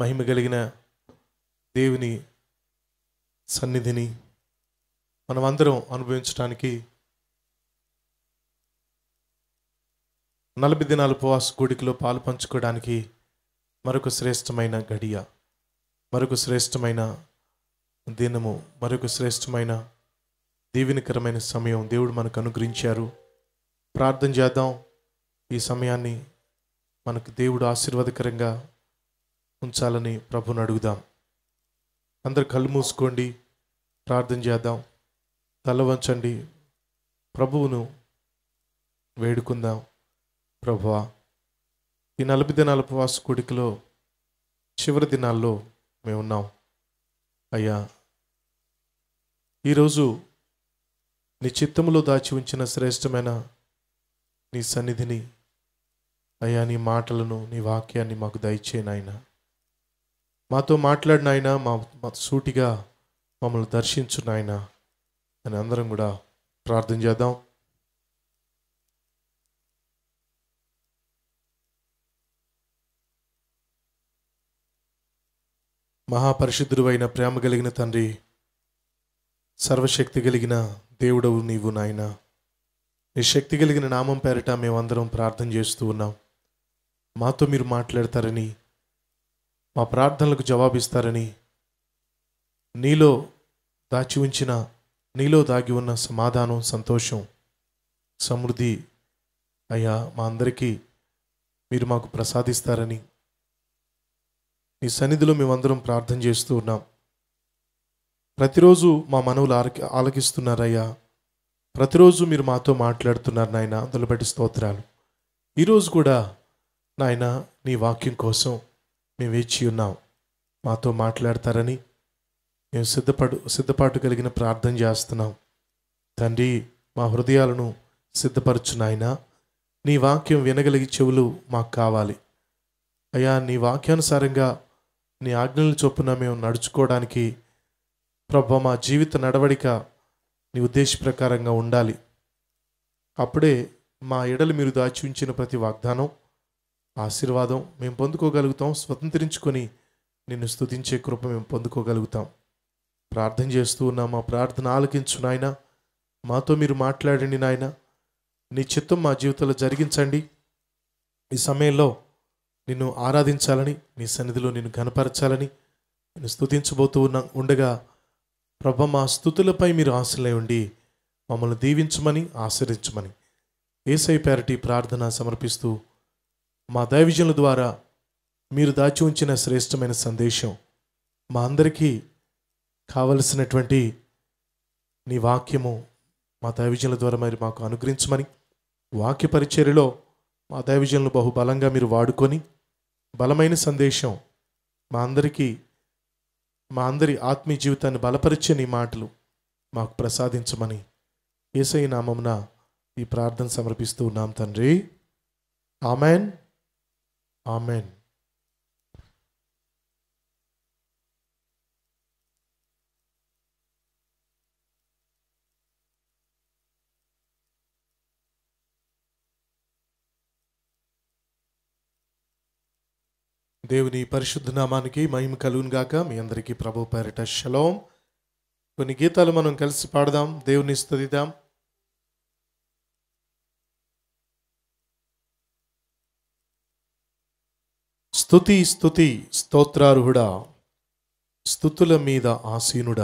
మహిమ కలిగిన దేవుని సన్నిధిని మనమందరం అనుభవించడానికి నలభై దినాల ఉపవాస కూడికలో పాలు పంచుకోవడానికి మరొక శ్రేష్టమైన గడియ మరొక శ్రేష్టమైన దినము మరొక శ్రేష్టమైన దీవెనకరమైన సమయం దేవుడు మనకు అనుగ్రహించారు ప్రార్థన చేద్దాం ఈ సమయాన్ని మనకు దేవుడు ఆశీర్వాదకరంగా ఉంచాలని ప్రభుని అడుగుదాం అందరు కళ్ళు మూసుకోండి ప్రార్థన చేద్దాం తల వంచండి ప్రభువును వేడుకుందాం ప్రభువా ఈ నలభై దినాల ఉపవాస కూడికలో చివరి దినాల్లో మేము ఉన్నాం అయ్యా ఈరోజు నీ చిత్తములో దాచి ఉంచిన శ్రేష్టమైన నీ సన్నిధిని అయ్యా నీ మాటలను నీ వాక్యాన్ని మాకు దయచేయను ఆయన మాతో మాట్లాడిన ఆయన మా మా సూటిగా మమ్మల్ని దర్శించు నాయన అని అందరం కూడా ప్రార్థన చేద్దాం మహాపరిశుద్ధుడు అయిన ప్రేమ కలిగిన తండ్రి సర్వశక్తి కలిగిన దేవుడవు నీవు నాయన నీ శక్తి కలిగిన నామం పేరిట మేమందరం ప్రార్థన చేస్తూ ఉన్నాం మాతో మీరు మాట్లాడతారని మా ప్రార్థనలకు జవాబిస్తారని నీలో దాచి ఉంచిన నీలో దాగి ఉన్న సమాధానం సంతోషం సమృద్ధి అయ్యా మా అందరికీ మీరు మాకు ప్రసాదిస్తారని నీ సన్నిధిలో మేమందరం ప్రార్థన చేస్తూ ఉన్నాం ప్రతిరోజు మా మనవులు ఆలకి ఆలకిస్తున్నారయ్యా ప్రతిరోజు మీరు మాతో మాట్లాడుతున్నారు నాయన అందులో బట్టి స్తోత్రాలు ఈరోజు కూడా నాయన నీ వాక్యం కోసం మేము వేచి ఉన్నాం మాతో మాట్లాడతారని మేము సిద్ధపడు సిద్ధపాటు కలిగిన ప్రార్థన చేస్తున్నాం తండ్రి మా హృదయాలను సిద్ధపరచు నాయన నీ వాక్యం వినగలిగి చెవులు మాకు కావాలి అయ్యా నీ వాక్యానుసారంగా నీ ఆజ్ఞల చొప్పున మేము నడుచుకోవడానికి ప్రభు మా జీవిత నడవడిక నీ ఉద్దేశ ప్రకారంగా ఉండాలి అప్పుడే మా ఎడలు మీరు దాచి ఉంచిన ప్రతి వాగ్దానం ఆశీర్వాదం మేము పొందుకోగలుగుతాం స్వతంత్రించుకొని నిన్ను స్తుతించే కృప మేము పొందుకోగలుగుతాం ప్రార్థన చేస్తూ ఉన్నాం మా ప్రార్థన ఆలకించు నాయన మాతో మీరు మాట్లాడండి నాయన నీ చిత్తం మా జీవితంలో జరిగించండి ఈ సమయంలో నిన్ను ఆరాధించాలని నీ సన్నిధిలో నిన్ను కనపరచాలని నేను స్తుతించబోతూ ఉన్న ఉండగా ప్రభ మా స్థుతులపై మీరు ఆశలై ఉండి మమ్మల్ని దీవించమని ఆశ్రయించమని ఏసై పేరటి ప్రార్థన సమర్పిస్తూ మా దైవజనుల ద్వారా మీరు దాచి ఉంచిన శ్రేష్టమైన సందేశం మా అందరికీ కావలసినటువంటి నీ వాక్యము మా దైవజనుల ద్వారా మరి మాకు అనుగ్రహించమని వాక్య పరిచర్యలో మా దైవజనులు బహుబలంగా మీరు వాడుకొని బలమైన సందేశం మా అందరికీ మా అందరి ఆత్మీయ జీవితాన్ని బలపరిచే నీ మాటలు మాకు ప్రసాదించమని ఏసై నామమున ఈ ప్రార్థన సమర్పిస్తూ ఉన్నాం తండ్రి ఆమెన్ ఆమెన్ దేవుని పరిశుద్ధ నామానికి మహిమ కలుగును గాక మీ అందరికీ ప్రభు పేరిట షలోం కొన్ని గీతాలు మనం కలిసి పాడదాం దేవుని స్తుతిద్దాం స్తుతి స్తుతి స్తోత్రార్హుడా స్తుతుల మీద ఆసీనుడా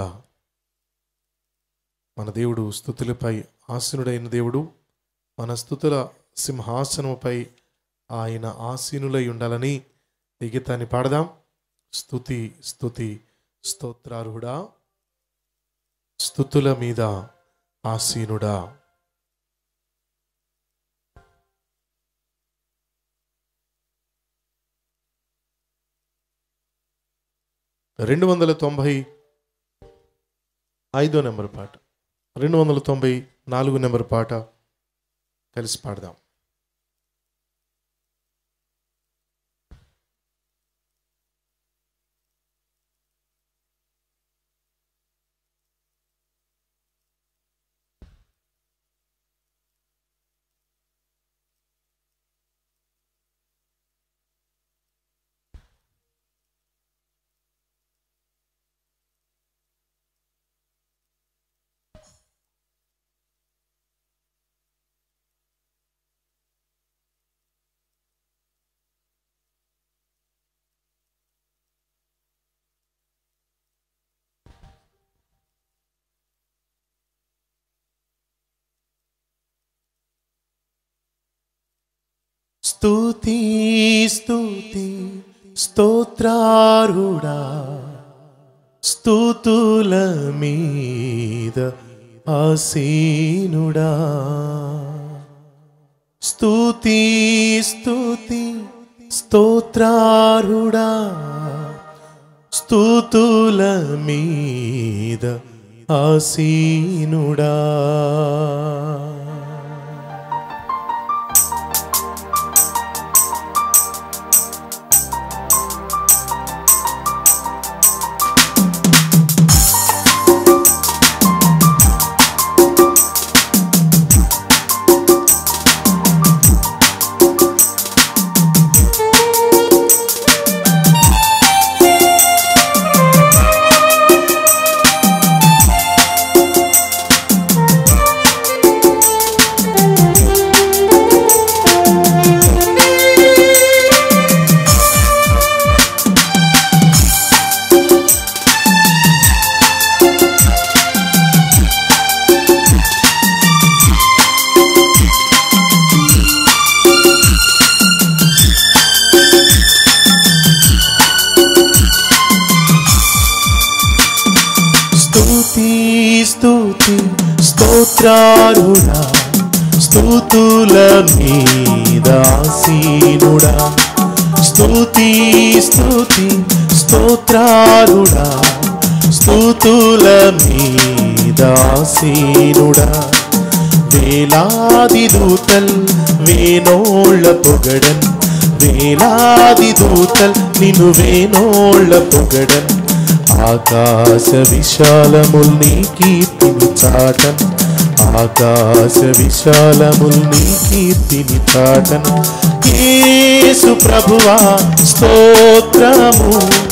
మన దేవుడు స్తుతులపై ఆసీనుడైన దేవుడు మన స్తుతుల సింహాసనముపై ఆయన ఆసీనులై ఉండాలని ఈ గీతాన్ని పాడదాం స్తుతి స్తుతి స్తోత్రార్హుడా స్తుతుల మీద ఆసీనుడా రెండు వందల తొంభై ఐదో నెంబర్ పాట రెండు వందల తొంభై నాలుగు నెంబర్ పాట కలిసి పాడదాం స్తుతి స్తుతి స్తోత్రారుడా స్తుతుల మీద ఆసీనుడా స్తుతి స్తుతి స్తోత్రారుడా స్తుతుల మీద ఆసీనుడా స్తుతి స్తుతి స్తోత్రారుడా స్తుతుల మీద ఆసీనుడా స్తుతి స్తుతి స్తోత్రారుడా స్తుతుల మీద ఆసీనుడా వేలాది దూతల్ వేనోళ్ళ పొగడన్ వేలాది దూతల్ నిన్ను వేనోళ్ళ పొగడన్ ఆకాశ విశాలముల్ నీ కీర్తిని చాటన్ ఆకాశ విశాలముల్ నీ కీర్తిని చాటన్ యేసు ప్రభువా స్తోత్రము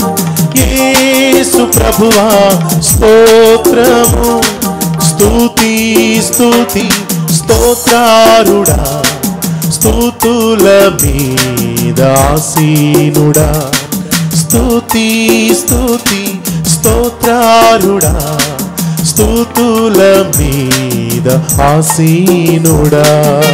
యేసు ప్రభువా స్తోత్రము స్తుతి స్తుతి స్తోత్రారుడా స్తుతుల మీద ఆసీనుడా స్తుతి స్తుతి స్తోత్రారుడా స్తుతుల మీద ఆసీనుడా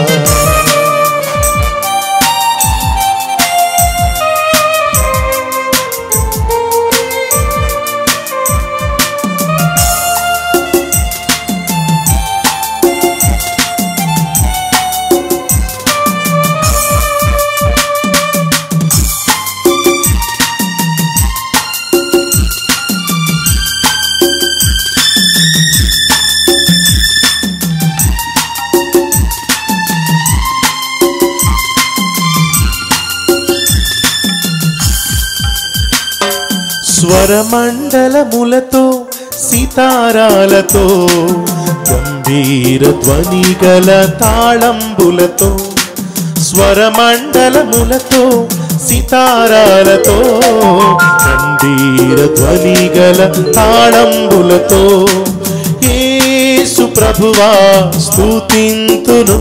స్వరమండలములతో సితారాలతో గంభీర ధ్వని గల తాళంబులతో స్వరమండలములతో సితారాలతో గంభీర ధ్వని గల తాళంబులతో యేసు ప్రభువా స్తుతింతును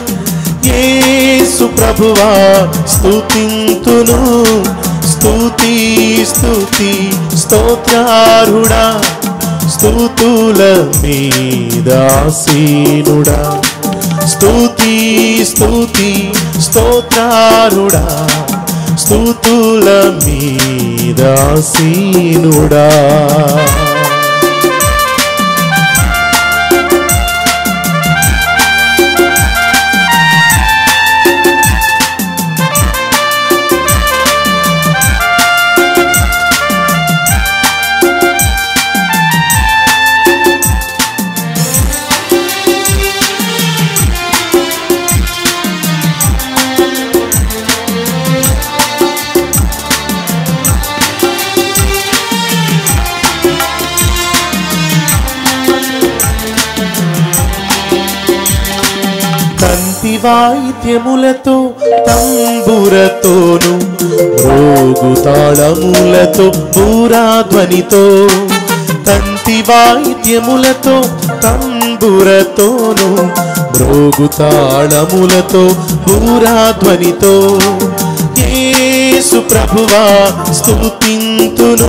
యేసు ప్రభువా స్తుతింతును స్తుతి స్తుతి స్తోత్రారుడా స్తుతుల మీద ఆసీనుడా స్తుతి స్తుతి స్తోత్రారుడా స్తుతుల మీద ఆసీనుడా తంతి వాయిద్యములతో తంబురతోను రోగు తాళములతో బూరాధ్వనితో తంతి వాయిద్యములతో తంబురతోను రోగు తాళములతో బూరాధ్వనితో యేసు ప్రభువా స్తుతింతును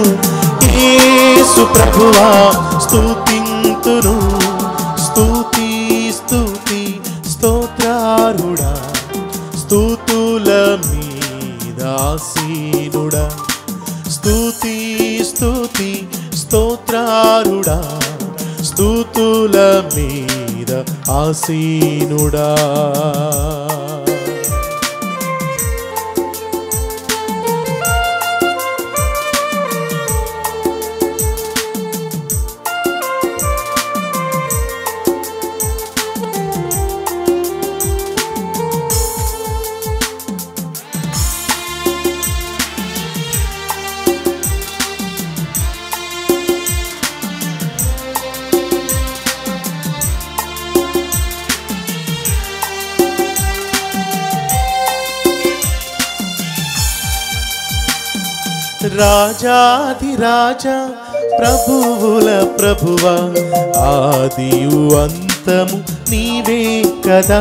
యేసు ప్రభువా స్తుతింతును స్తుతి స్తుతి స్తోత్రారుడా స్తుతుల ఆసీనుడా స్తుతి స్తుతి స్తోత్రారుడా స్తుతుల మీద ఆసీనుడా రాజాధిరాజా ప్రభువుల ప్రభువ ఆదియు అంతము నీవే కదా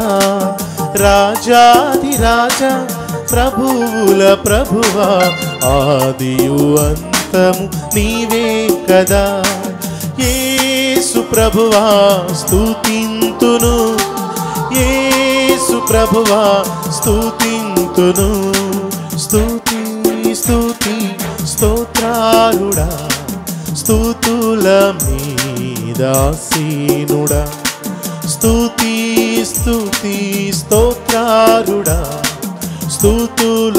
రాజాధిరాజా ప్రభువుల ప్రభువ ఆదియు అంతము నీవే కదా యేసు ప్రభువా స్తుతింతును యేసు ప్రభువా స్తుతింతును స్తుతి స్తుతి స్తోత్రారుడా స్తుతుల మీదాసీనుడా స్తుతి స్తుతి స్తోత్రారుడా స్తుతుల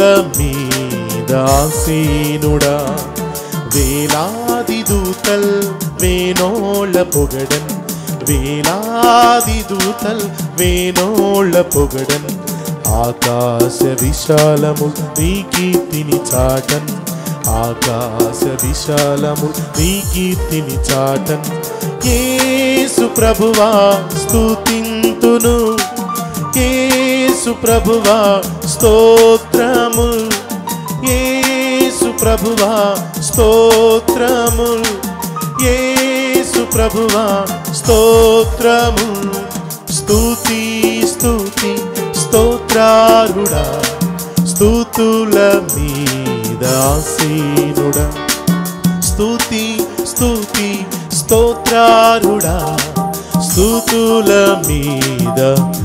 మీదాసీనుడా వేలాది దూతల్ వేనోళ్ళ పొగడన్ వేలాది దూతల్ వేనోళ్ళ పొగడన్ ఆకాశ విశాలము నీ కీర్తిని చాటన్ ఆకాశ విశాలము నీ కీర్తిని చాటన్ యేసు ప్రభువా స్తుతింతును యేసు ప్రభువా స్తోత్రము యేసు ప్రభువా స్తోత్రము యేసు ప్రభువా స్తోత్రము స్తుతి స్తుతి స్తోత్రారుడా స్తుతుల మీద ఆసీనుడా స్తుతి స్తుతి స్తోత్రారుడా స్తుతుల మీద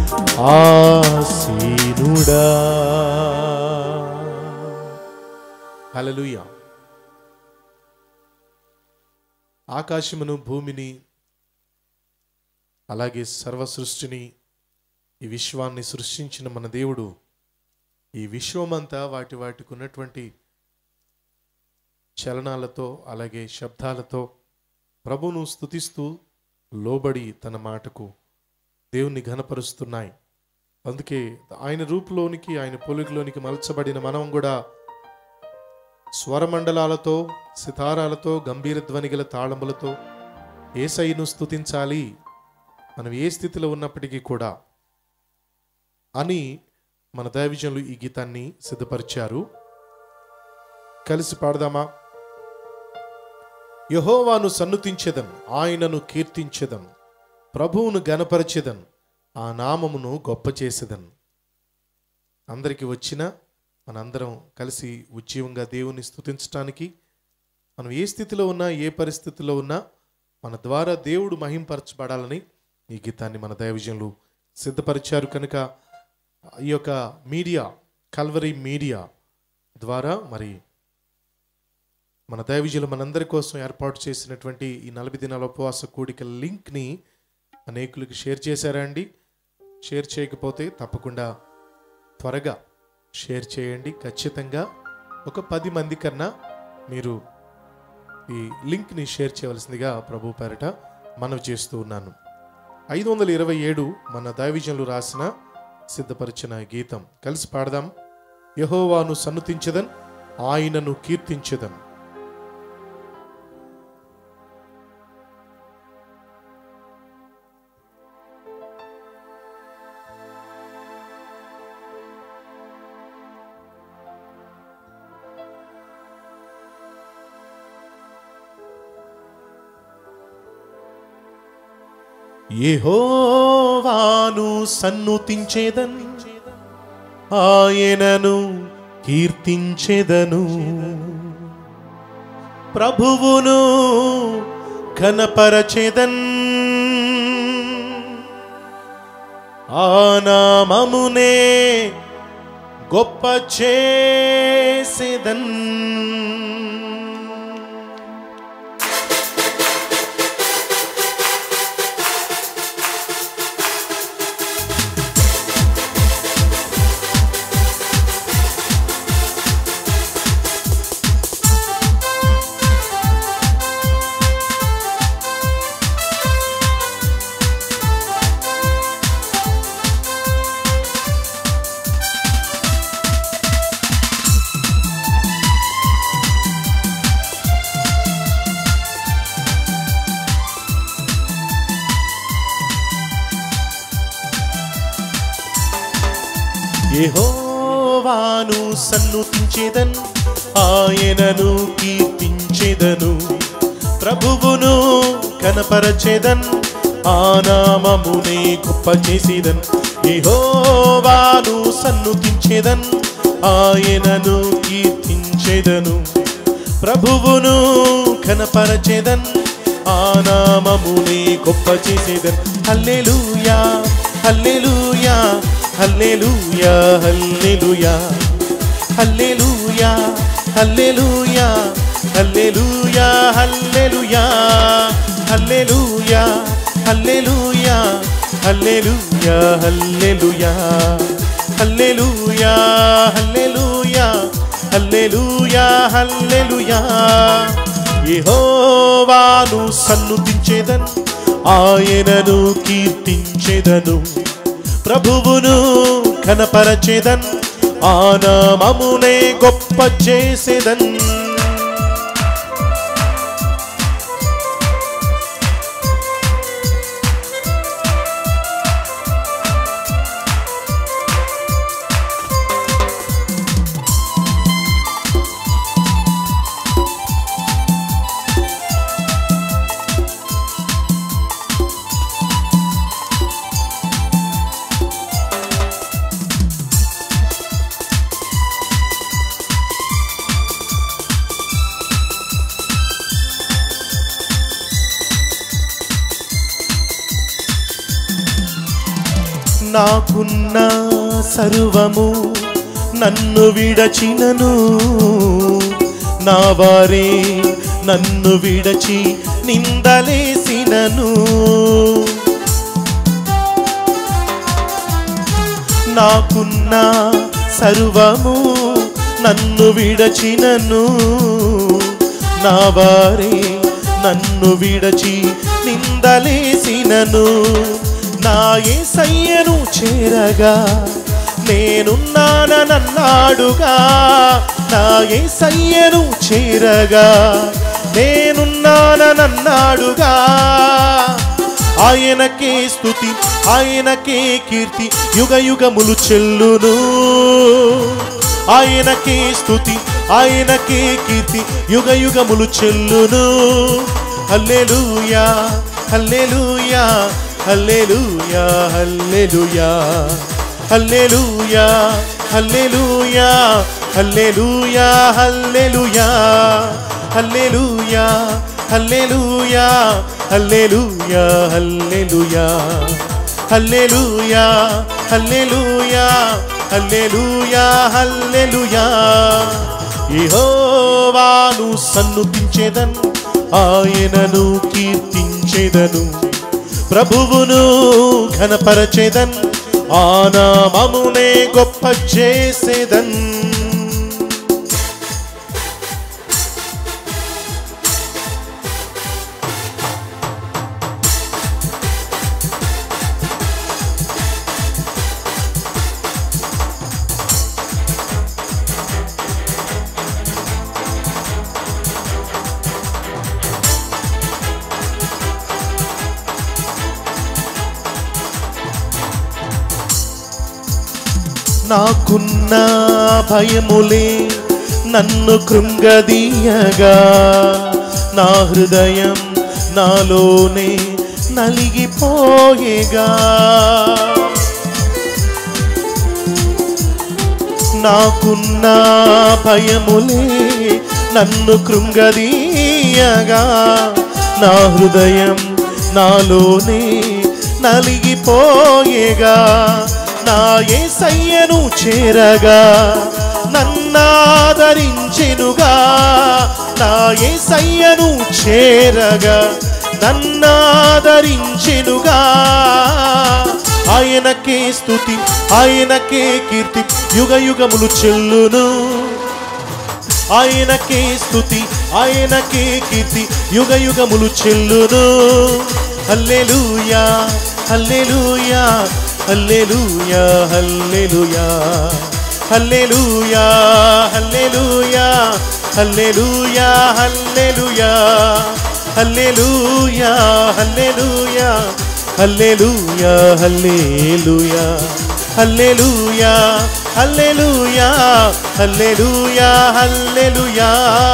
ఆసీనుడా హల్లెలూయా ఆకాశమును భూమిని అలాగే సర్వ సృష్టిని ఈ విశ్వాన్ని సృష్టించిన మన దేవుడు ఈ విశ్వమంతా వాటి వాటికి ఉన్నటువంటి చలనాలతో అలాగే శబ్దాలతో ప్రభును స్తుతిస్తూ లోబడి తన మాటకు దేవుణ్ణి ఘనపరుస్తున్నాయి అందుకే ఆయన రూపులోనికి ఆయన పొలుగులోనికి మలచబడిన మనం కూడా స్వరమండలాలతో సితారాలతో గంభీర ధ్వని గల తాళములతో ఏసైను స్తుతించాలి మనం ఏ స్థితిలో ఉన్నప్పటికీ కూడా అని మన దైవజనులు ఈ గీతాన్ని సిద్ధపరిచారు కలిసి పాడదామా యహోవాను సన్నుతించెదన్ ఆయనను కీర్తించెదన్ ప్రభువును గనపరచెదన్ ఆ నామమును గొప్ప చేసేదన్ అందరికి వచ్చిన మనందరం కలిసి ఉజ్జీవంగా దేవుని స్తుతించటానికి మనం ఏ స్థితిలో ఉన్నా ఏ పరిస్థితిలో ఉన్నా మన ద్వారా దేవుడు మహింపరచబడాలని ఈ గీతాన్ని మన దైవజనులు సిద్ధపరిచారు కనుక ఈ యొక్క మీడియా కల్వరీ మీడియా ద్వారా మరి మన దైవజులు మనందరి కోసం ఏర్పాటు చేసినటువంటి ఈ నలభై దినాల ఉపవాస కూడిక లింక్ని అనేకులకు షేర్ చేశారా అండి షేర్ చేయకపోతే తప్పకుండా త్వరగా షేర్ చేయండి ఖచ్చితంగా ఒక పది మంది కన్నా మీరు ఈ లింక్ని షేర్ చేయవలసిందిగా ప్రభు పేరట మనవి చేస్తూ ఉన్నాను ఐదు వందల ఇరవై ఏడు మన దైవజనులు రాసిన సిద్ధపరిచిన గీతం కలిసి పాడదాం యహోవాను సన్నుతించదన్ ఆయనను కీర్తించదన్ యెహోవాను సన్నుతించేదన్ ఆయనను కీర్తించెదను ప్రభువును ఘనపరచెదన్ ఆ నామమునే గొప్ప చేసేదన్ యెహోవాను సన్నుతించేదన్ ఆయనను కీర్తించేదను ప్రభువును కనపరచేదన్ ఆ నామమునే గొప్ప చేసేదన్ యెహోవాను సన్నుతించేదన్ ఆయనను కీర్తించేదను ప్రభువును కనపరచేదన్ ఆ నామమునే గొప్ప చేసేదన్ హల్లెలూయా హల్లెలూయా హల్లెలూయా హల్లెలూయా హల్లెలూయా హల్లెలూయా హల్లెలూయా హల్లెలూయా హల్లెలూయా హల్లెలూయా హల్లెలూయా హల్లెలూయా హల్లెలూయా హల్లెలూయా హల్లెలూయా హల్లెలూయా యెహోవాను సన్నుతించేదన్ ఆయనను కీర్తించేదను ప్రభువును కనపరచేదన్ ఆ నామమునే గొప్ప చేసేదన్ నాకున్న సర్వము నన్ను విడచినను నా వారే నన్ను విడచి నిందలేసినను నాకున్న సర్వము నన్ను విడచినను నా వారే నన్ను విడచి నిందలేసినను నా ఏసయ్యను చేరగా నేనున్నానన్నాడుగా నా ఏసయ్యను చేరగా నేనున్నానన్నాడుగా ఆయనకే స్తుతి ఆయనకే కీర్తి యుగ యుగములు చెల్లును ఆయనకే స్తుతి ఆయనకే కీర్తి యుగ యుగములు చెల్లును హల్లెలూయా హల్లెలూయా హల్లెలూయా హల్లెలూయా హల్లెలూయా హల్లెలూయా హల్లెలూయా హల్లెలూయా హల్లెలూయా హల్లెలూయా హల్లెలూయా హల్లెలూయా హల్లెలూయా హల్లెలూయా హల్లెలూయా హల్లెలూయా యెహోవాను సన్నుతించేదన్ ఆయనను కీర్తించేదను ప్రభువును ఘనపరచేదన్ ఆ నామమునే గొప్ప చేసేదన్ నాకున్న భయములే నన్ను కృంగదీయగా నా హృదయం నాలోనే నలిగిపోయేగా నాకున్న భయములే నన్ను కృంగదీయగా నా హృదయం నాలోనే నలిగిపోయేగా నా ఏసయ్యను చేరగా నన్నాదరించెనుగా నా ఏసయ్యను చేరగా నన్నాదరించెనుగా ఆయనకే స్తుతి ఆయనకే కీర్తి యుగ యుగములు చెల్లును ఆయనకే స్తుతి ఆయనకే కీర్తి యుగ యుగములు చెల్లును హల్లెలూయా హల్లెలూయా హల్లెలూయా హల్లెలూయా హల్లెలూయా హల్లెలూయా హల్లెలూయా హల్లెలూయా హల్లెలూయా హల్లెలూయా హల్లెలూయా హల్లెలూయా హల్లెలూయా హల్లెలూయా హల్లెలూయా హల్లెలూయా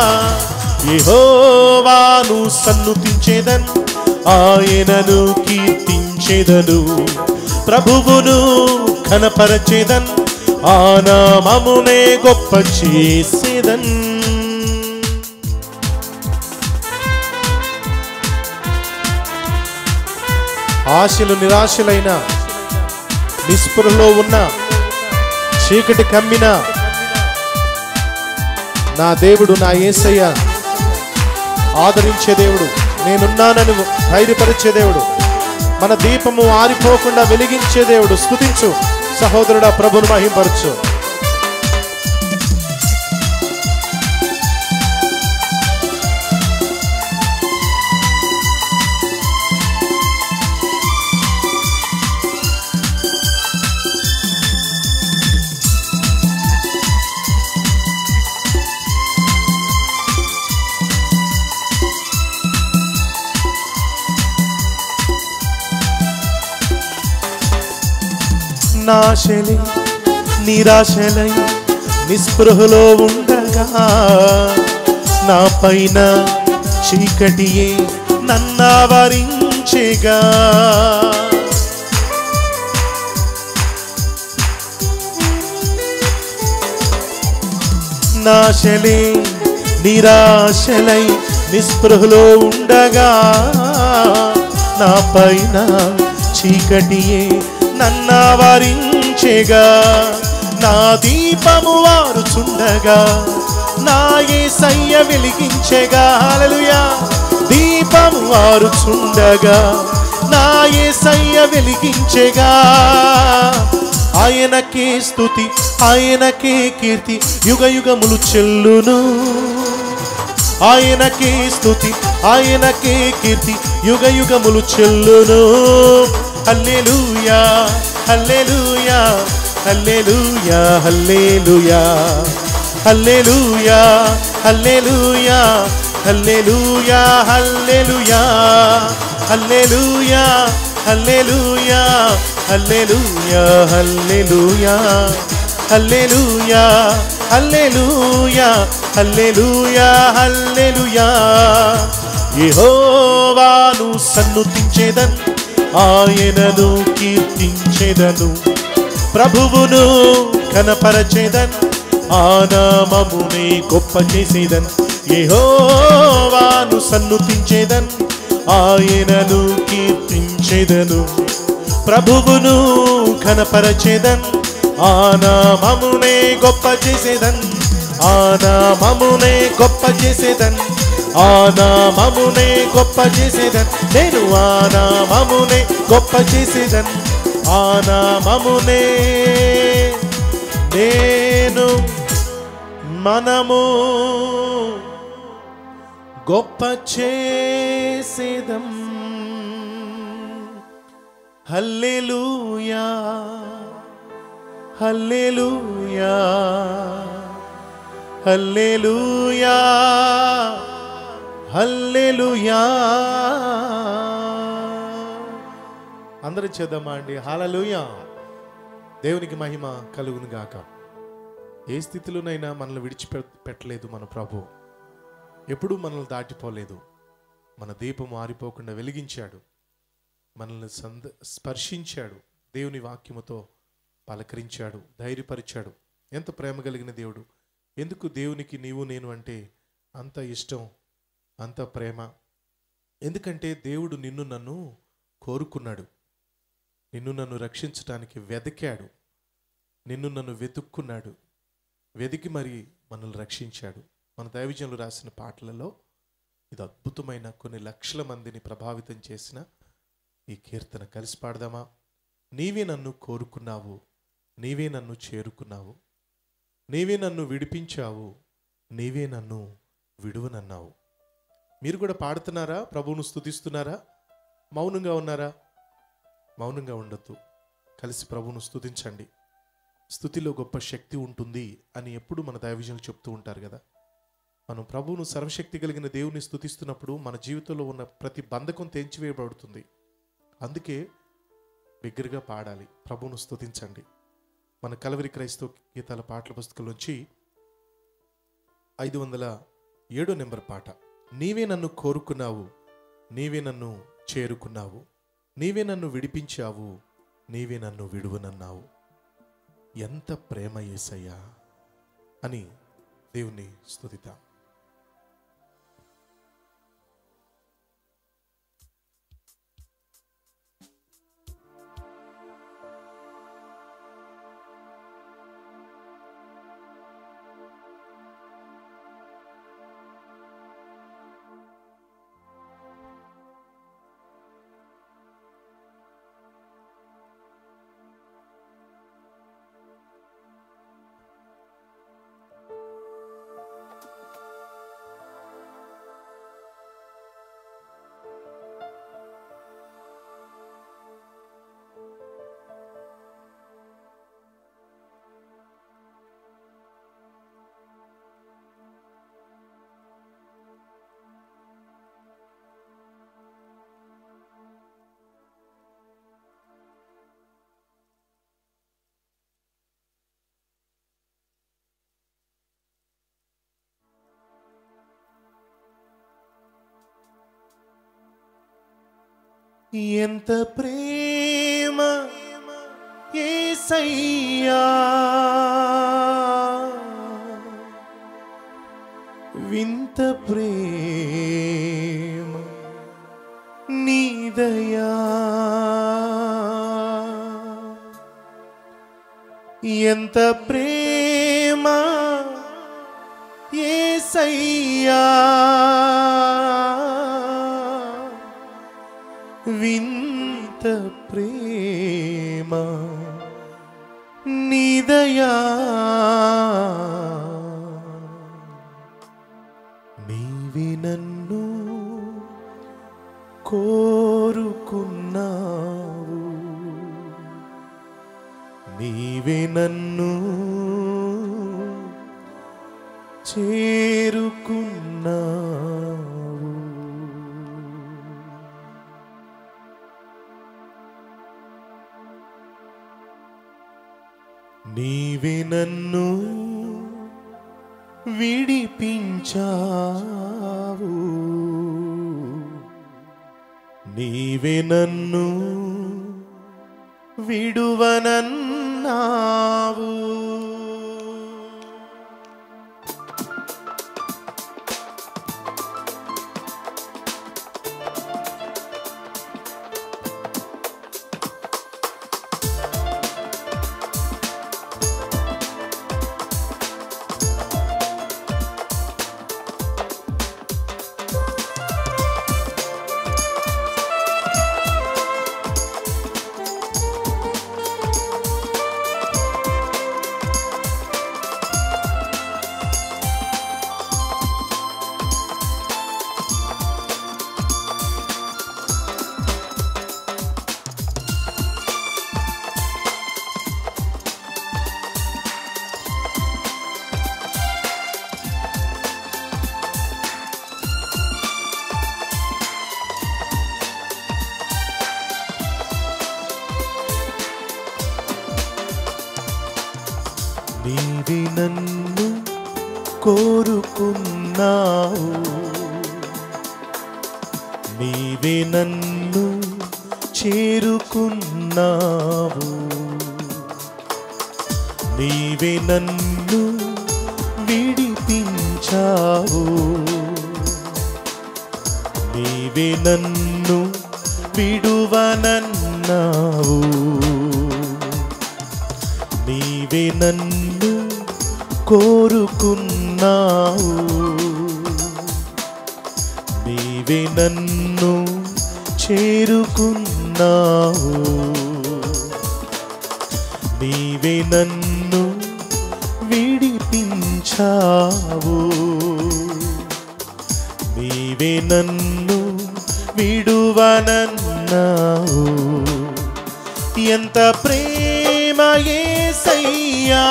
యెహోవాను సన్నుతించేదన్ ఆయనను కీర్తించేదను ప్రభువును కనపరచేదన్ ఆ నామమునే గొప్ప చేసేదన్ ఆశలు నిరాశలైన నిస్పృహలో ఉన్న చీకటి కమ్మిన నా దేవుడు నా యేసయ్య ఆదరించే దేవుడు నేనున్నానని ధైర్యపరిచే దేవుడు మన దీపము ఆరిపోకుండా వెలిగించే దేవుడు స్తుతించు సహోదరుడా ప్రభును మహింపరచు నాశలై నిరాశలై నిస్పృహలో ఉండగా నా పైన చీకటియే నన్నావరించేగా నాశలే నిరాశలై నిస్పృహలో ఉండగా నా పైన చీకటియే నన్నావరించేగా నా దీపము వారుచుండగా నా యేసయ్య వెలిగించెగా హల్లెలూయా దీపము వారుచుండగా నా యేసయ్య వెలిగించెగా ఆయనకే స్తుతి ఆయనకే కీర్తి యుగ యుగములు చెల్లును ఆయనకే స్తుతి ఆయనకే కీర్తి యుగ యుగములు చెల్లును హల్లెలూయా హల్లెలూయా హల్లెలూయా హల్లెలూయా హల్లెలూయా హల్లెలూయా హల్లెలూయా హల్లెలూయా హల్లెలూయా హల్లెలూయా హల్లెలూయా హల్లెలూయా హల్లెలూయా హల్లెలూయా హల్లెలూయా హల్లెలూయా యెహోవాను సన్నుతించేదన్ ఆయనను కీర్తించేదను ప్రభువును కనపరచేదన్ ఆ నామమునే గొప్ప చేసేదన్ యెహోవాను సన్నుతించేదన్ ఆయనను కీర్తించేదను ప్రభువును కనపరచేదన్ ఆ నామమునే గొప్ప చేసేదన్ ఆ నామమునే గొప్ప చేసేదన్ ఆ నామమునే గొప్ప చేసేదన్ నేను ఆ నామమునే గొప్ప చేసేదన్ ఆ నామమునే నేను మనము గొప్ప చేసేదం హల్లెలూయా హల్లెలూయా హల్లెలూయా హల్లెలూయా అందరూ చేద్దామా అండి హల్లెలూయా దేవునికి మహిమ కలుగును గాక ఏ స్థితిలోనైనా మనల్ని విడిచిపె పెట్టలేదు మన ప్రభు ఎప్పుడూ మనల్ని దాటిపోలేదు మన దీపం ఆరిపోకుండా వెలిగించాడు మనల్ని సంద స్పర్శించాడు దేవుని వాక్యముతో పలకరించాడు ధైర్యపరిచాడు ఎంత ప్రేమ కలిగిన దేవుడు ఎందుకు దేవునికి నీవు నేను అంటే అంత ఇష్టం అంత ప్రేమ ఎందుకంటే దేవుడు నిన్ను నన్ను కోరుకున్నాడు నిన్ను నన్ను రక్షించడానికి వెదకాడు నిన్ను నన్ను వెతుక్కున్నాడు వెతికి మరి మనల్ని రక్షించాడు మన దైవజనులు రాసిన పాటలలో ఇది అద్భుతమైన కొన్ని లక్షల మందిని ప్రభావితం చేసిన ఈ కీర్తన కలిసి పాడదామా నీవే నన్ను కోరుకున్నావు నీవే నన్ను చేరుకున్నావు నీవే నన్ను విడిపించావు నీవే నన్ను విడువనన్నావు మీరు కూడా పాడుతున్నారా ప్రభువును స్తుతిస్తున్నారా మౌనంగా ఉన్నారా మౌనంగా ఉండొద్దు కలిసి ప్రభువును స్తుతించండి స్థుతిలో గొప్ప శక్తి ఉంటుంది అని ఎప్పుడు మన దైవజనులు చెప్తూ ఉంటారు కదా మనం ప్రభువును సర్వశక్తి కలిగిన దేవుని స్తుతిస్తున్నప్పుడు మన జీవితంలో ఉన్న ప్రతి బంధకం తెంచివేయబడుతుంది అందుకే బిగ్గరగా పాడాలి ప్రభువును స్తుతించండి మన కలవరి క్రైస్తవ గీతాల పాటల పుస్తకంలోంచి ఐదు వందల ఏడో నెంబర్ పాట నీవే నన్ను కోరుకున్నావు నీవే నన్ను చేరుకున్నావు నీవే నన్ను విడిపించావు నీవే నన్ను విడువనన్నావు ఎంత ప్రేమ యేసయ్యా అని దేవుని స్తుతిద్దాం ఎంత ప్రేమ యేసయ్యా వింత ప్రేమ నీదయా ఎంత ప్రేమ యేసయ్యా వింత ప్రేమ నిదయా నీవి నన్ను కోరుకున్నావు నీవి నన్ను చేరుకున్నావు నీవే నన్ను విడిపించావు నీవే నన్ను విడువనన్నావు నీవి నన్ను కోరుకున్నావు నీవే నన్ను చేరుకున్నావు నీవే నన్ను విడిపించావు నీవే నన్ను విడువనన్నావు నీవే నీవే నన్ను కోరుకున్నావు నీవే నన్ను చేరుకున్నావు నీవే నన్ను విడిపించావు నీవే నన్ను విడువనన్నావు ఎంత ప్రేమ యేసయ్యా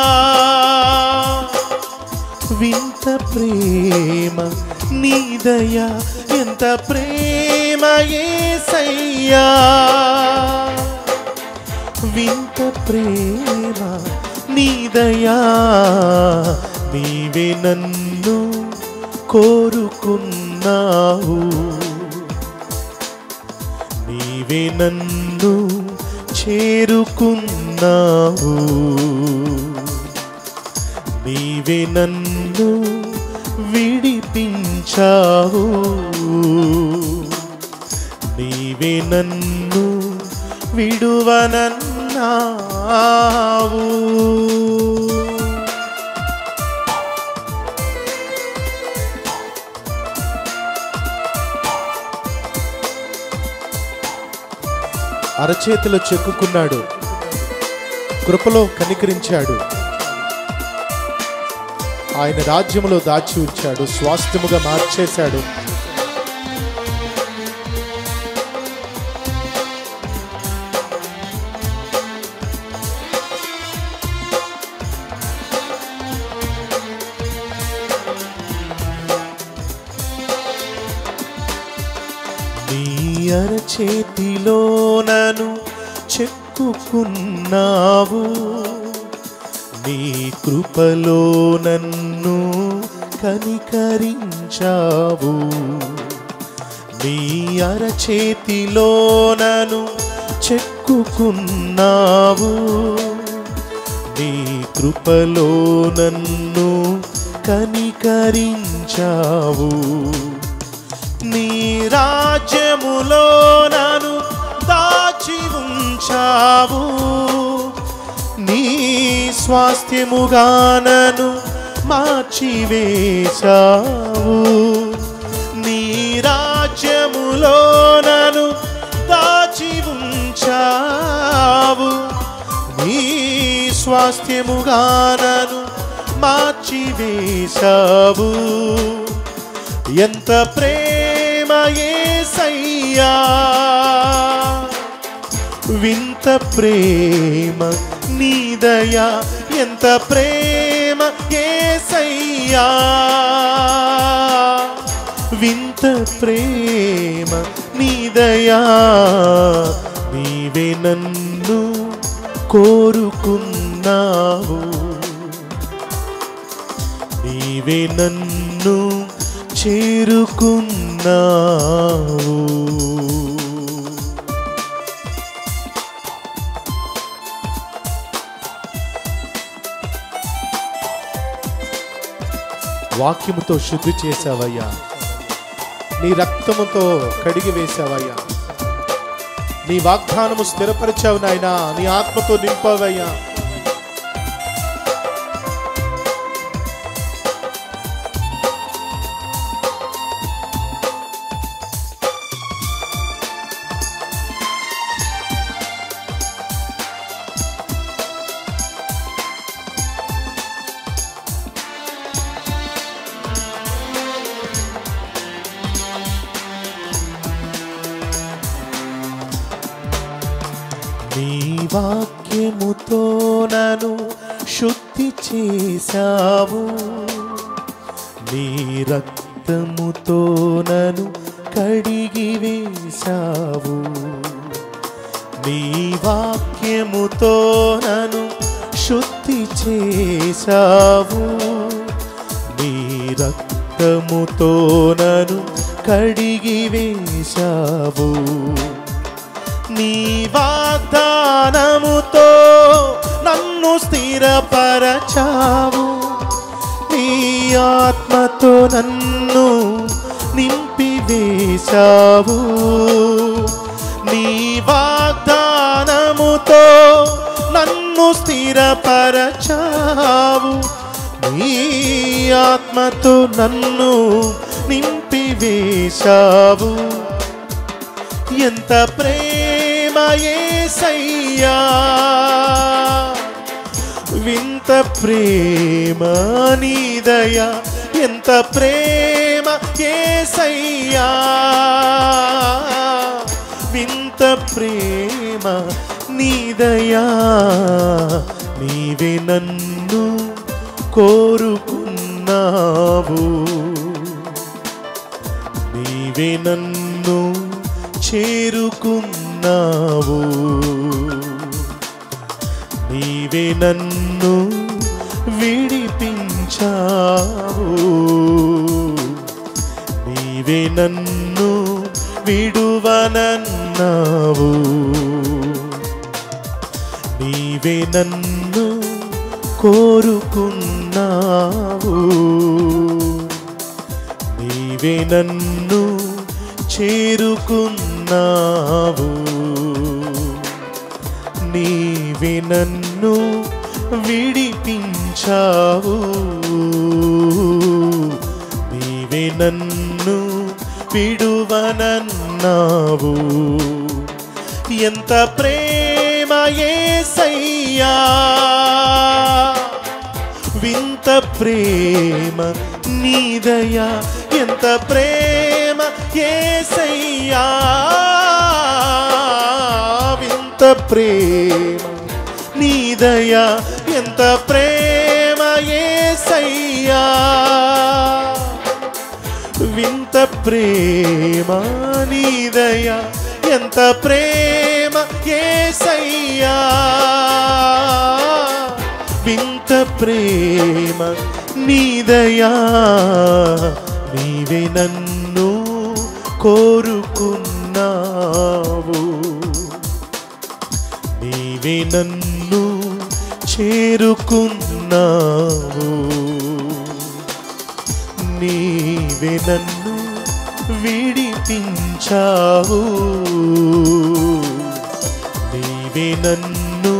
వింత ప్రేమ నీదయా ఎంత ప్రేమ యేసయ్యా వింత ప్రేమ నీదయా నీవే నన్ను కోరుకున్నావు నీవే నన్ను చేరుకున్నావు నీవే నన్ను విడిపించావు నీవే నన్ను విడువనన్నావు అరచేతిలో చెక్కుకున్నాడు కృపలో కనికరించాడు ఆయన రాజ్యములో దాచి ఉంచాడు స్వాస్థ్యముగా మార్చేశాడు నీ అరచేతిలో నను చెక్కుకున్నావు నీ కృపలో నన్ను కనికరించావు నీ అరచేతిలో నను చెక్కుకున్నావు నీ కృపలో నన్ను కనికరించావు నీ రాజ్యములో నన్ను దాచి ఉంచావు నీ స్వాస్థ్యముగా నన్ను మార్చివేశావు నీ రాజ్యములో నన్ను దాచి ఉంచావు నీ స్వాస్థ్యముగా నన్ను మార్చివేశావు ఎంత ప్రేమ యేసయ్యా వింత ప్రేమ నీదయా ఎంత ప్రేమ యేసయ్యా వింత ప్రేమ నీదయా నీవే నన్ను కోరుకున్నావు నీవే నన్ను చేరుకున్నావు వాక్యముతో శుద్ధి చేశావయ్యా నీ రక్తముతో కడిగి వేశావయ్యా నీ వాగ్దానము స్థిరపరిచావు నాయనా నీ ఆత్మతో నింపావయ్యా నీ వాక్యముతో నను శుద్ధి చేశావు నీ రక్తముతో నను కడిగి వేశావు నీ వాక్యముతో నను శుద్ధి చేశావు నీ రక్తముతో నను కడిగి వేశావు నీ వాగ్దానముతో నన్ను స్థిరపరచావు నీ ఆత్మతో నన్ను నింపివేశావు నీ వాగ్దానముతో నన్ను నన్ను స్థిరపరచావు నీ ఆత్మతో నన్ను నింపివేశావు ఎంత ప్రేమ యేసయ్యా వింత ప్రేమ నీదయ ఎంత ప్రేమ యేసయ్యా వింత ప్రేమ నీదయా నీవే నన్ను కోరుకున్నావు నీవే నన్ను చేరుకున్నావు నీవే నన్ను విడిపించావు నీవే నన్ను విడువనన్నావు నీవే నన్ను కోరుకున్నావు నీవే నన్ను చేరుకున్నావు నీవే నన్ను విడిపించావు నీవే నన్ను విడువనన్నావు ఎంత ప్రేమ యేసయ్యా వింత ప్రేమ నీదయా ఎంత ప్రేమ యేసయ్యా వింత ప్రేమ నీదయా ఎంత ప్రేమ యేసయ్యా వింత ప్రేమ నీదయా ఎంత ప్రేమ యేసయ్యా వింత ప్రేమ నీదయా నీవే నన్ను కోరుకున్నావు నీవే నన్ను చేరుకున్నావు నీవే నన్ను విడిపించావు నీవే నన్ను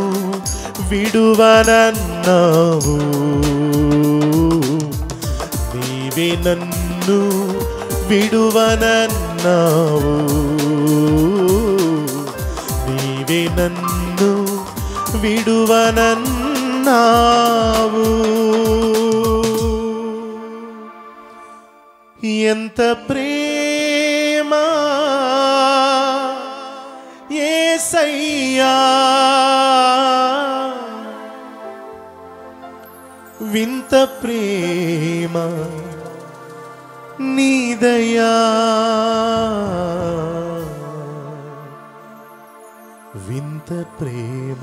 విడువనన్నావు నీవే నన్ను విడువనన్నావు నీవే నన్ను విడువనన్నావు ఎంత ప్రేమ ఏసయ్యా వింత ప్రేమ నీదయా వింత ప్రేమ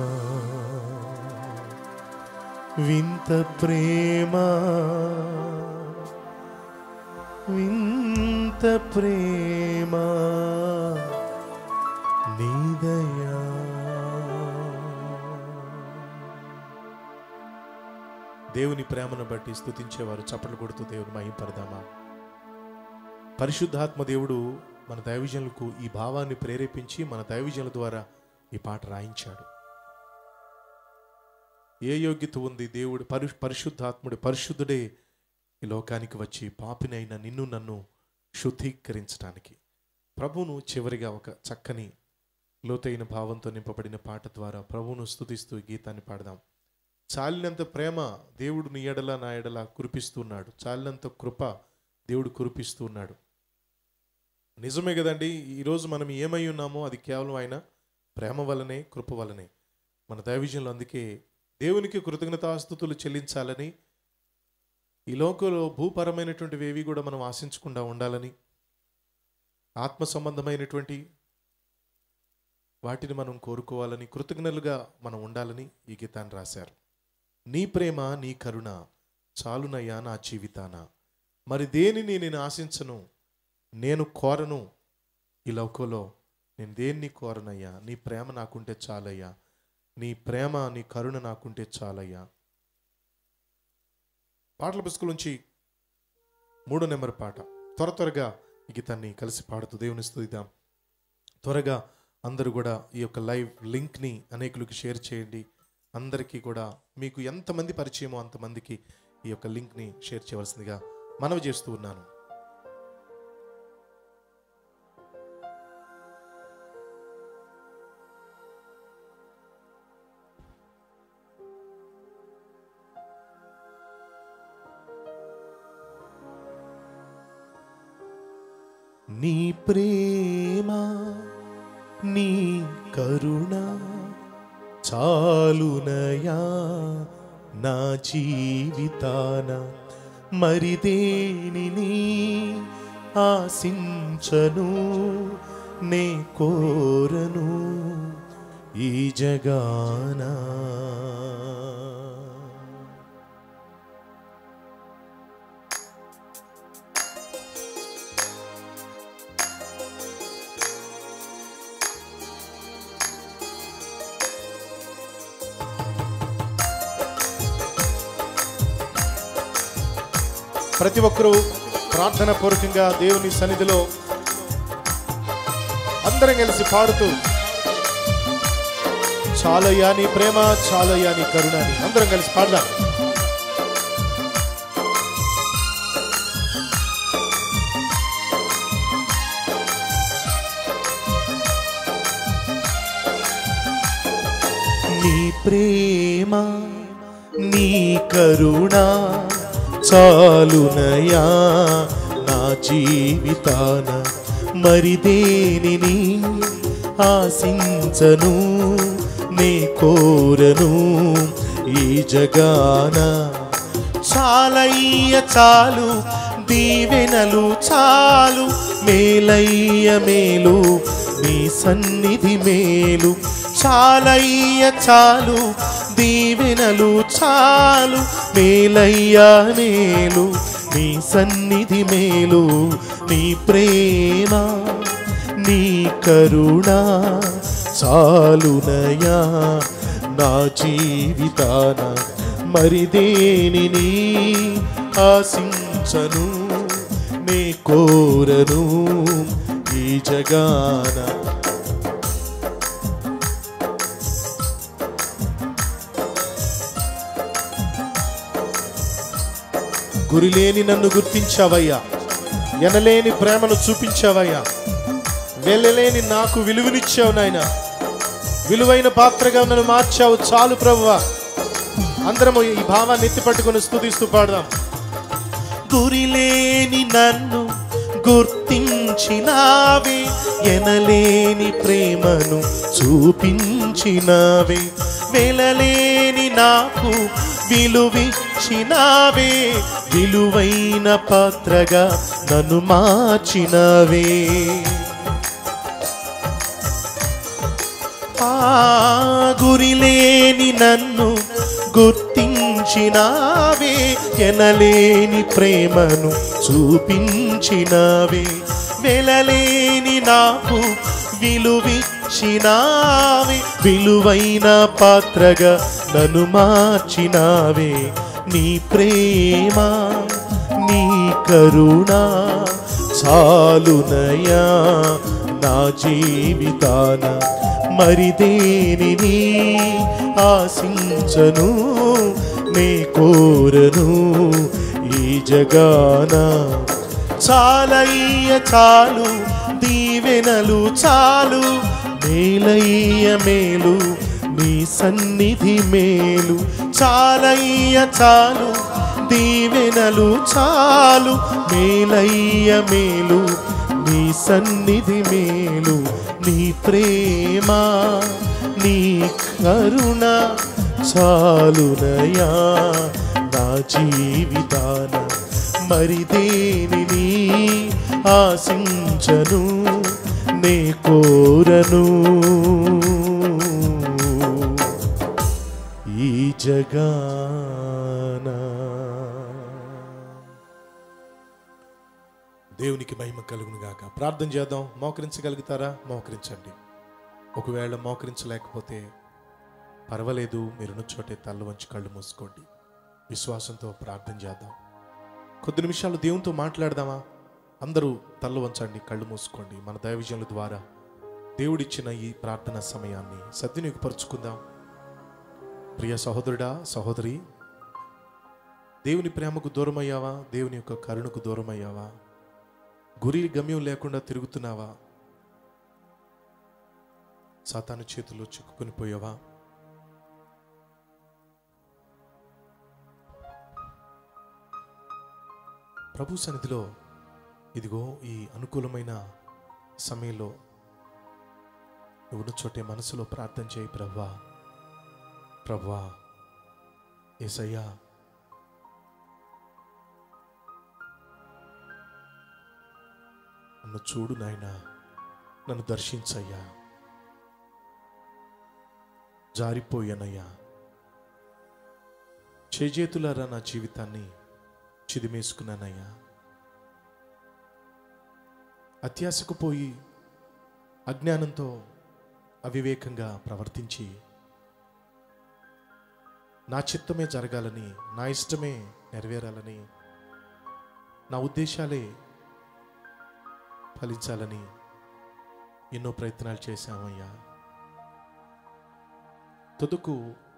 వింత ప్రేమ వింత ప్రేమ నీదయా దేవుని ప్రేమను బట్టి స్తుతించేవారు చప్పట్లు కొడుతూ దేవుని మహింపరదామా పరిశుద్ధాత్మ దేవుడు మన దైవజనులకు ఈ భావాన్ని ప్రేరేపించి మన దైవజనుల ద్వారా ఈ పాట రాయించాడు ఏ యోగ్యత ఉంది దేవుడు పరి పరిశుద్ధాత్ముడి పరిశుద్ధుడే ఈ లోకానికి వచ్చి పాపినైన నిన్ను నన్ను శుద్ధీకరించడానికి ప్రభువును చివరిగా ఒక చక్కని లోతైన భావంతో నింపబడిన పాట ద్వారా ప్రభువును స్తుతిస్తూ ఈ గీతాన్ని పాడదాం చాలినంత ప్రేమ దేవుడు నీ ఎడల నా ఎడల కురిపిస్తున్నాడు చాలినంత కృప దేవుడు కురిపిస్తూ ఉన్నాడు నిజమే కదండి ఈరోజు మనం ఏమై ఉన్నామో అది కేవలం ఆయన ప్రేమ వలనే కృప వలనే మన దైవజనులు అందుకే దేవునికి కృతజ్ఞతాస్థుతులు చెల్లించాలని ఈ లోకంలో భూపరమైనటువంటివి ఏవి కూడా మనం ఆశించకుండా ఉండాలని ఆత్మ సంబంధమైనటువంటి వాటిని మనం కోరుకోవాలని కృతజ్ఞలుగా మనం ఉండాలని ఈ గీతాన్ని రాశారు నీ ప్రేమ నీ కరుణ చాలునయ్యా నా జీవితాన మరి దేనిని నేను ఆశించను నేను కోరను ఈ లోకంలో నేను దేన్ని కోరనయ్యా నీ ప్రేమ నాకుంటే చాలయ్యా నీ ప్రేమ నీ కరుణ నాకుంటే చాలయ్యా పాటల పుస్తకం నుంచి మూడో నెంబర్ పాట త్వర త్వరగా ఈ గీతాన్ని కలిసి పాడుతూ దేవుని స్తుతిద్దాం త్వరగా అందరూ కూడా ఈ యొక్క లైవ్ లింక్ని అనేకులకు షేర్ చేయండి అందరికీ కూడా మీకు ఎంతమంది పరిచయమో అంతమందికి ఈ యొక్క లింక్ని షేర్ చేయవలసిందిగా మనవి చేస్తూ ఉన్నాను నీ ప్రేమ నీ కరుణ చాలునయా నా జీవితాన మరి దేనిని ఆశించను నే కోరను ఈ జగానా ప్రతి ఒక్కరూ ప్రార్థన పూర్వకంగా దేవుని సన్నిధిలో అందరం కలిసి పాడుతూ చాలయ్యా నీ ప్రేమ చాలయ్యా నీ కరుణ అని అందరం కలిసి పాడదాం నీ ప్రేమ నీ కరుణ చాలునయా నా జీవితాన మరి దేనిని ఆశించను నే కోరను ఈ జగాన చాలయ్య చాలు దీవెనలు చాలు మేలయ్య మేలు నీ సన్నిధి మేలు చాలయ్య చాలు దీవెనలు చాలు మేలయ్య మేలు నీ సన్నిధి మేలు నీ ప్రేమ నీ కరుణ చాలునయా నా జీవితాన మరి దేనిని ఆశించను నే కోరను ఈ జగాన గురిలేని నన్ను గుర్తించావయ్యా ఎనలేని ప్రేమను చూపించావయ్యా వెళ్ళలేని నాకు విలువనిచ్చావు నాయన విలువైన పాత్రగా నన్ను మార్చావు చాలు ప్రభువా అందరము ఈ భావాన్ని ఎత్తి పట్టుకొని స్తుతిస్తూ పాడదాం గురిలేని నన్ను గుర్తించినావే ఎనలేని ప్రేమను చూపించినావే వెలలేని నాకు విలువిచ్చినావే విలువైన పాత్రగా నన్ను మార్చినవే ఆ గురిలేని నన్ను గుర్తించినావే ఎనలేని ప్రేమను చూపించినావే వెలలేని నాకు విలువిచ్చినావే విలువైన పాత్రగా నన్ను మార్చినావే నీ ప్రేమ నీ కరుణ చాలునయా నా జీవితాన మరి దేనిని ఆశించను నే కోరను ఈ జగాన చాలయ్య చాలు దీవెనలు చాలు మేలయ్య మేలు నీ సన్నిధి మేలు చాలయ్య చాలు దీవెనలు చాలు మేలయ్య మేలు నీ సన్నిధి మేలు నీ ప్రేమ నీ కరుణ చాలునయా నా జీవితాన మరి దేనిని ఆశించను నే కోరను ఈ జగాన దేవునికి మహిమ కలుగును గాక ప్రార్థన చేద్దాం మోకరించగలుగుతారా మోకరించండి ఒకవేళ మోకరించలేకపోతే పర్వాలేదు మీరున్న చోటే తల్ల వంచి కళ్ళు మూసుకోండి విశ్వాసంతో ప్రార్థన చేద్దాం కొద్ది నిమిషాలు దేవునితో మాట్లాడదామా అందరూ తల్ల వంచండి కళ్ళు మూసుకోండి మన దైవజనుల ద్వారా దేవుడిచ్చిన ఈ ప్రార్థన సమయాన్ని సద్వినియోగపరుచుకుందాం ప్రియ సహోదరుడా సహోదరి దేవుని ప్రేమకు దూరమయ్యావా దేవుని యొక్క కరుణకు దూరమయ్యావా గురి గమ్యం లేకుండా తిరుగుతున్నావా సాతాను చేతుల్లో చిక్కుకొని పోయావా ప్రభు సన్నిధిలో ఇదిగో ఈ అనుకూలమైన సమయంలో నువ్వు చోటే మనసులో ప్రార్థన చేయి ప్రభా ప్రభా ఏసయ్యా నన్ను చూడు నాయనా నన్ను దర్శించయ్యా జారిపోయానయ్యా చేజేతులారా నా జీవితాన్ని చిదిమేసుకున్నానయ్యా అత్యాశకు పోయి అజ్ఞానంతో అవివేకంగా ప్రవర్తించి నా చిత్తమే జరగాలని నా ఇష్టమే నెరవేరాలని నా ఉద్దేశాలే ఫలించాలని ఎన్నో ప్రయత్నాలు చేశామయ్యా తుదకు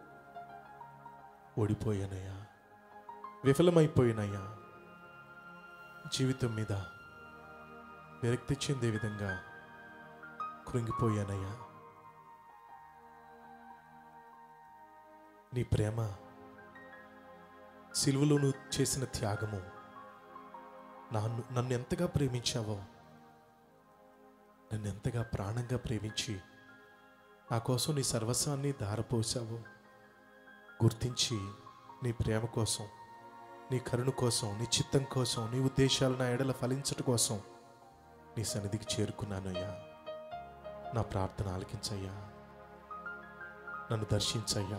ఓడిపోయానయ్యా విఫలమైపోయినయ్యా జీవితం మీద విరక్తి చెందే విధంగా కృంగిపోయానయ్యా నీ ప్రేమ సిలువలో నువ్వు చేసిన త్యాగము నన్ను నన్ను ఎంతగా ప్రేమించావో నన్ను ఎంతగా ప్రాణంగా ప్రేమించి నా కోసం నీ సర్వస్వాన్ని ధారపోసావు గుర్తించి నీ ప్రేమ కోసం నీ కరుణ కోసం నీ చిత్తం కోసం నీ ఉద్దేశాలు నా ఎడల ఫలించట కోసం నీ సన్నిధికి చేరుకున్నానయ్యా నా ప్రార్థన ఆలకించయ్యా నన్ను దర్శించయ్యా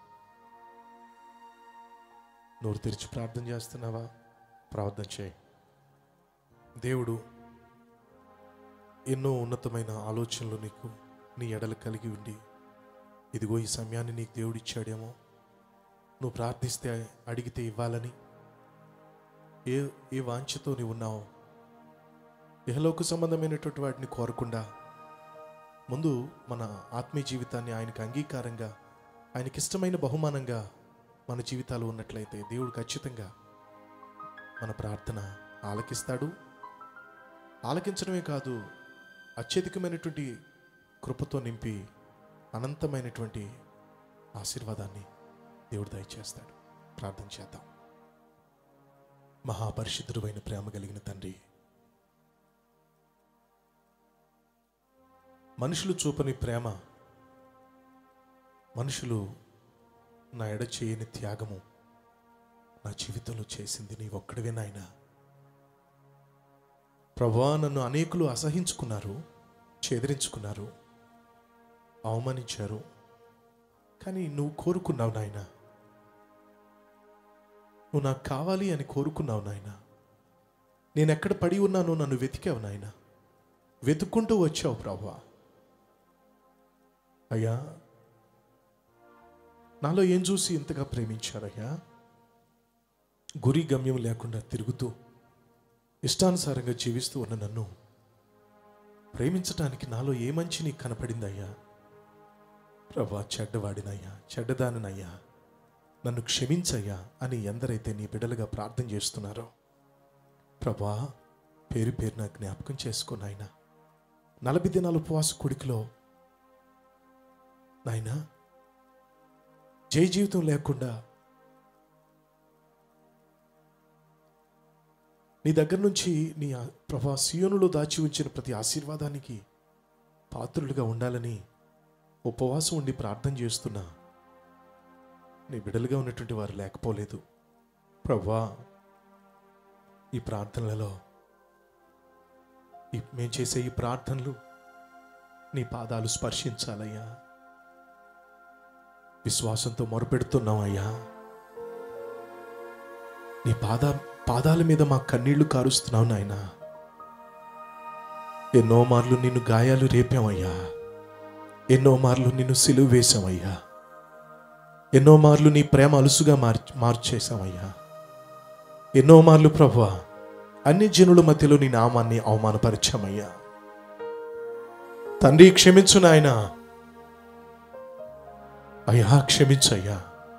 నోరు తెరిచి ప్రార్థన చేస్తున్నావా ప్రార్థన చేయి దేవుడు ఎన్నో ఉన్నతమైన ఆలోచనలు నీకు నీ ఎడల కలిగి ఉండి ఇదిగో ఈ సమయాన్ని నీకు దేవుడు ఇచ్చాడేమో నువ్వు ప్రార్థిస్తే అడిగితే ఇవ్వాలని ఏ ఏ వాంఛతో నీవు ఉన్నావో ఇహలోక సంబంధమైనటువంటి వాటిని కోరకుండా ముందు మన ఆత్మీయ జీవితాన్ని ఆయనకు అంగీకారంగా ఆయనకి ఇష్టమైన బహుమానంగా మన జీవితాలు ఉన్నట్లయితే దేవుడు ఖచ్చితంగా మన ప్రార్థన ఆలకిస్తాడు ఆలకించడమే కాదు అత్యధికమైనటువంటి కృపతో నింపి అనంతమైనటువంటి ఆశీర్వాదాన్ని దేవుడు దయచేస్తాడు ప్రార్థన చేద్దాం మహాపరిశుద్ధుడైన ప్రేమ కలిగిన తండ్రి మనుషులు చూపని ప్రేమ మనుషులు నా ఎడ చేయని త్యాగము నా జీవితంలో చేసింది నీ ఒక్కడివే నాయన ప్రభా నన్ను అనేకులు అసహించుకున్నారు చెదిరించుకున్నారు అవమానించారు కానీ నువ్వు కోరుకున్నావు నాయన నువ్వు నాకు కావాలి అని కోరుకున్నావు నాయన నేను ఎక్కడ పడి ఉన్నానో నన్ను వెతికావు నాయన వెతుక్కుంటూ వచ్చావు ప్రభా అయ్యా నాలో ఏం చూసి ఇంతగా ప్రేమించారయ్యా గురి గమ్యం లేకుండా తిరుగుతూ ఇష్టానుసారంగా జీవిస్తూ ఉన్న నన్ను ప్రేమించటానికి నాలో ఏ మంచి నీకు కనపడిందయ్యా ప్రభా చెడ్డవాడినయ్యా చెడ్డదాననయ్యా నన్ను క్షమించయ్యా అని ఎందరైతే నీ బిడ్డలుగా ప్రార్థన చేస్తున్నారో ప్రభా పేరు పేరు నా జ్ఞాపకం చేసుకో నాయన నలభై దినాల ఉపవాస కొడుకులో నాయనా జయ జీవితం లేకుండా నీ దగ్గర నుంచి నీ ఆ- ప్రభా సియోనులో దాచి ఉంచిన ప్రతి ఆశీర్వాదానికి పాత్రులుగా ఉండాలని ఉపవాసం ఉండి ప్రార్థన చేస్తున్నా నీ బిడ్డలుగా ఉన్నటువంటి వారు లేకపోలేదు ప్రభా ఈ ప్రార్థనలలో ఈ మేము చేసే ఈ ప్రార్థనలు నీ పాదాలు స్పర్శించాలయ్యా విశ్వాసంతో మొరపెడుతున్నామయ్యా నీ పాద పాదాల మీద మా కన్నీళ్లు కారుస్తున్నావు నాయనా ఎన్నో మార్లు నిన్ను గాయాలు రేపామయ్యా ఎన్నో మార్లు నిన్ను సిలువ వేశామయ్యా ఎన్నో మార్లు నీ ప్రేమ అలుసుగా మార్ మార్చేశామయ్యా ఎన్నో మార్లు ప్రభు అన్ని జనుల మధ్యలో నీ నామాన్ని అవమానపరిచామయ్యా తండ్రి క్షమించు నాయనా అయ్యా క్షమించయ్యా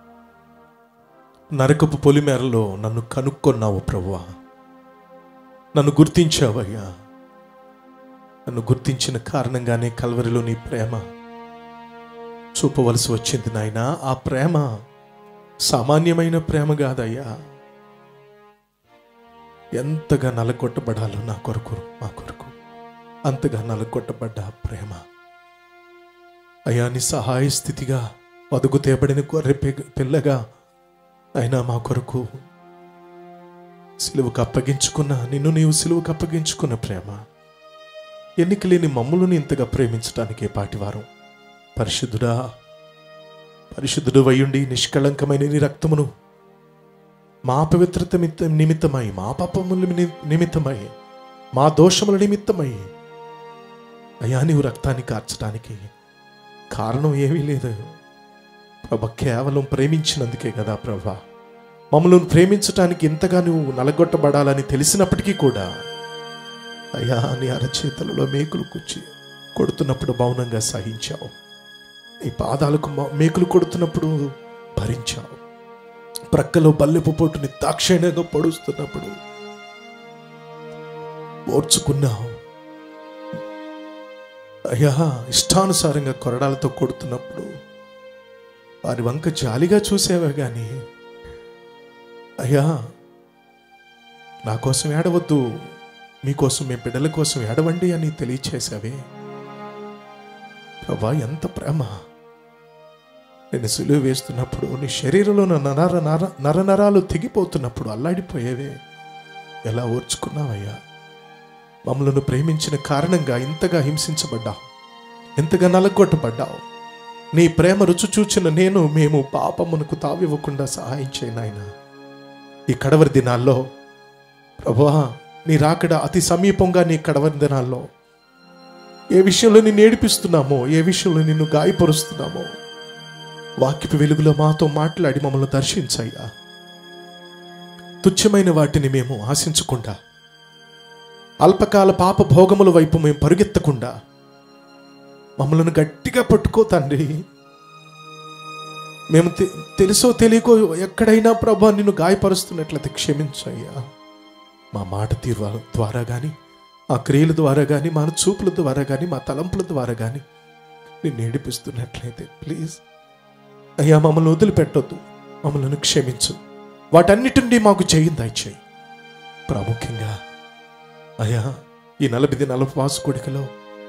నరకపు పొలిమేరలో నన్ను కనుక్కొన్నావు ప్రభువా నన్ను గుర్తించావయ్యా నన్ను గుర్తించిన కారణంగానే కల్వరిలో నీ ప్రేమ చూపవలసి వచ్చింది నాయన ఆ ప్రేమ సామాన్యమైన ప్రేమ కాదయ్యా ఎంతగా నలగొట్టబడాలో నా కొరకు మా కొరకు అంతగా నలగొట్టబడ్డ ఆ ప్రేమ అయ్యా నీ సహాయ స్థితిగా వదుగు తేబడిన గొర్రె పిగ- పిల్లగా అయినా మా కొరకు సిలువకు అప్పగించుకున్న నిన్ను నీవు సిలువకు అప్పగించుకున్న ప్రేమ ఎన్నిక లేని మమ్ములను ఇంతగా ప్రేమించడానికే పాటివారం పరిశుద్ధుడా పరిశుద్ధుడు వయ్యుండి నిష్కళంకమైన నీ రక్తమును మా పవిత్రత నిమిత్త- నిమిత్తమై మా పాపముల ని- నిమిత్తమై మా దోషముల నిమిత్తమై అయ్యా నీవు రక్తాన్ని కార్చడానికి కారణం ఏమీ లేదు ప్రభ కేవలం ప్రేమించినందుకే కదా ప్రభా మమ్మల్ని ప్రేమించటానికి ఇంతగా నువ్వు నలగొట్టబడాలని తెలిసినప్పటికీ కూడా అయ్యా నీ అరచేతులలో మేకులు కూర్చి కొడుతున్నప్పుడు మౌనంగా సహించావు నీ పాదాలకు మ- మేకులు కొడుతున్నప్పుడు భరించావు ప్రక్కలో బల్లెపు పొట్టుని దాక్షిణ్యంగా పొడుస్తున్నప్పుడు ఓర్చుకున్నావు అయ్యా ఇష్టానుసారంగా కొరడాలతో కొడుతున్నప్పుడు వారి వంక జాలిగా చూసేవే గాని అయ్యా నా కోసం ఏడవద్దు మీకోసం మీ బిడ్డల కోసం ఏడవండి అని తెలియచేసావే ప్రభా ఎంత ప్రేమ నేను సులువు వేస్తున్నప్పుడు నీ శరీరంలో నా నర నర నరనరాలు తెగిపోతున్నప్పుడు అల్లాడిపోయేవే ఎలా ఓర్చుకున్నావయ్యా మమ్మలను ప్రేమించిన కారణంగా ఇంతగా హింసించబడ్డావు ఎంతగా నలగొట్టబడ్డావు నీ ప్రేమ రుచి చూచిన నేను మేము పాపమునకు తావివ్వకుండా సహాయం చేయనాయన ఈ కడవరి దినాల్లో ప్రభువా నీ రాకడ అతి సమీపంగా నీ కడవరి దినాల్లో ఏ విషయంలో నిన్ను ఏడిపిస్తున్నామో ఏ విషయంలో నిన్ను గాయపరుస్తున్నామో వాక్యపు వెలుగులో మాతో మాట్లాడి మమ్మల్ని దర్శించయ్యా తుచ్చమైన వాటిని మేము ఆశించకుండా అల్పకాల పాప భోగముల వైపు మేము పరుగెత్తకుండా మమ్మల్ని గట్టిగా పట్టుకో తండ్రి మేము తె- తెలుసో తెలియకో ఎక్కడైనా ప్రభా నిన్ను గాయపరుస్తున్నట్లయితే క్షమించయ్యా మా మాట తీరు ద్వారా కానీ మా క్రియల ద్వారా కానీ మా చూపుల ద్వారా కానీ మా తలంపుల ద్వారా కానీ నిన్ను ఏడిపిస్తున్నట్లయితే ప్లీజ్ అయ్యా మమ్మల్ని వదిలిపెట్టొద్దు మమ్మల్ని క్షమించు వాటన్నిటి నుండి మాకు జయం దయచేయి ప్రాముఖ్యంగా అయ్యా ఈ నలభై దినాల ఉపవాస కొడికలో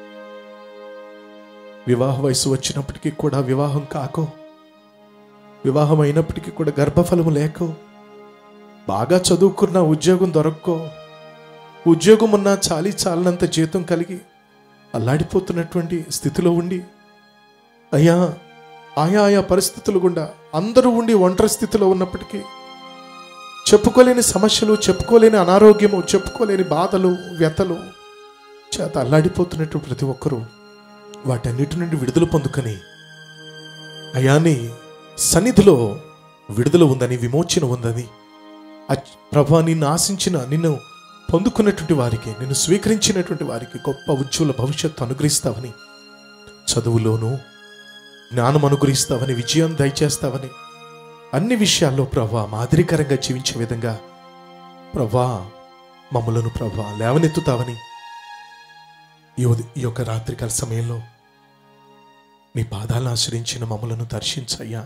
వివాహ వయసు వచ్చినప్పటికీ కూడా వివాహం కాకో వివాహం అయినప్పటికీ కూడా గర్భఫలము లేకో బాగా చదువుకున్న ఉద్యోగం దొరక్కో ఉద్యోగం ఉన్నా చాలీ చాలనంత జీతం కలిగి అల్లాడిపోతున్నటువంటి స్థితిలో ఉండి అయ్యా ఆయా ఆయా పరిస్థితులు గుండా అందరూ ఉండి ఒంటరి స్థితిలో ఉన్నప్పటికీ చెప్పుకోలేని సమస్యలు చెప్పుకోలేని అనారోగ్యము చెప్పుకోలేని బాధలు వ్యతలు చేత అల్లాడిపోతున్నట్టు ప్రతి ఒక్కరూ వాటన్నిటి నుండి విడుదల పొందుకొని అయాని సన్నిధిలో విడుదల ఉందని విమోచన ఉందని అచ్- ప్రభా నిన్ను ఆశించిన నిన్ను పొందుకున్నటువంటి వారికి నిన్ను స్వీకరించినటువంటి వారికి గొప్ప ఉజ్వల భవిష్యత్తు అనుగ్రహిస్తావని చదువులోనూ జ్ఞానం అనుగ్రహిస్తావని విజయం దయచేస్తావని అన్ని విషయాల్లో ప్రభా మాదిరికరంగా జీవించే విధంగా ప్రభా మమ్మలను ప్రభా లేవనెత్తుతావని ఈ ఉద- ఈ యొక్క రాత్రికాల సమయంలో నీ పాదాలను ఆశ్రయించిన మమ్మలను దర్శించయ్యా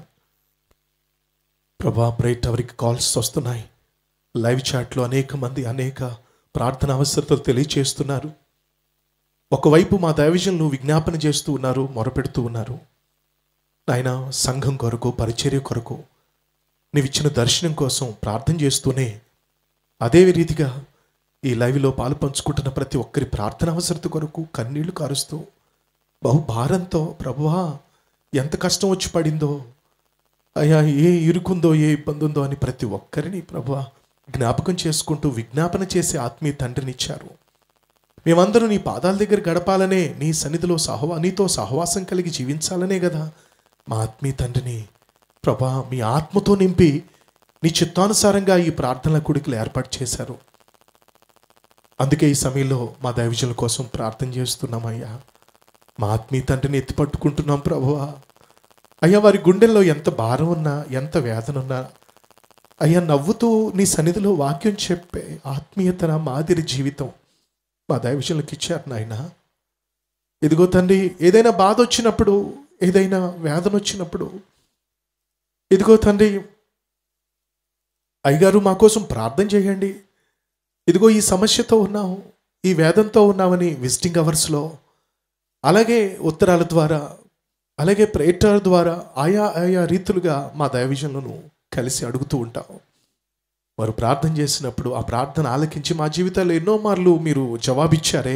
ప్రభా ప్రేట్ ఎవరికి కాల్స్ వస్తున్నాయి లైవ్ చాట్లో అనేక మంది అనేక ప్రార్థన అవసరతలు తెలియచేస్తున్నారు ఒకవైపు మా దైవజనులు విజ్ఞాపన చేస్తూ ఉన్నారు మొరపెడుతూ ఉన్నారు ఆయన సంఘం కొరకు పరిచర్య కొరకు నీవిచ్చిన దర్శనం కోసం ప్రార్థన చేస్తూనే అదే రీతిగా ఈ లైవ్లో పాలు పంచుకుంటున్న ప్రతి ఒక్కరి ప్రార్థన అవసరత కొరకు కన్నీళ్లు కారుస్తూ బహు భారంతో ప్రభువా ఎంత కష్టం వచ్చి పడిందో అయ్యా ఏ ఇరుకుందో ఏ ఇబ్బంది ఉందో అని ప్రతి ఒక్కరిని ప్రభువా జ్ఞాపకం చేసుకుంటూ విజ్ఞాపన చేసే ఆత్మీయ తండ్రినిచ్చారు మేమందరూ నీ పాదాల దగ్గర గడపాలనే నీ సన్నిధిలో సహవా నీతో సహవాసం కలిగి జీవించాలనే కదా మా ఆత్మీయ తండ్రిని ప్రభా మీ ఆత్మతో నింపి నీ చిత్తానుసారంగా ఈ ప్రార్థనల కుడికలు ఏర్పాటు చేశారు అందుకే ఈ సమయంలో మా దైవజనుల కోసం ప్రార్థన చేస్తున్నామయ్యా మా ఆత్మీయ తండ్రిని ఎత్తి పట్టుకుంటున్నాం ప్రభువా అయ్యా వారి గుండెల్లో ఎంత భారం ఉన్నా ఎంత వేదన ఉన్నా అయ్యా నవ్వుతూ నీ సన్నిధిలో వాక్యం చెప్పే ఆత్మీయతన మాదిరి జీవితం మా దైవజనులకు ఇచ్చారు నాయన ఇదిగో తండ్రి ఏదైనా బాధ వచ్చినప్పుడు ఏదైనా వేదన వచ్చినప్పుడు ఇదిగో తండ్రి అయ్యగారు మా కోసం ప్రార్థన చేయండి ఇదిగో ఈ సమస్యతో ఉన్నాం ఈ వేదంతో ఉన్నామని విజిటింగ్ అవర్స్లో అలాగే ఉత్తరాల ద్వారా అలాగే ప్రేటర్ ద్వారా ఆయా ఆయా రీతులుగా మా దైవజనులను కలిసి అడుగుతూ ఉంటాం వారు ప్రార్థన చేసినప్పుడు ఆ ప్రార్థన ఆలకించి మా జీవితాల్లో ఎన్నో మార్లు మీరు జవాబిచ్చారే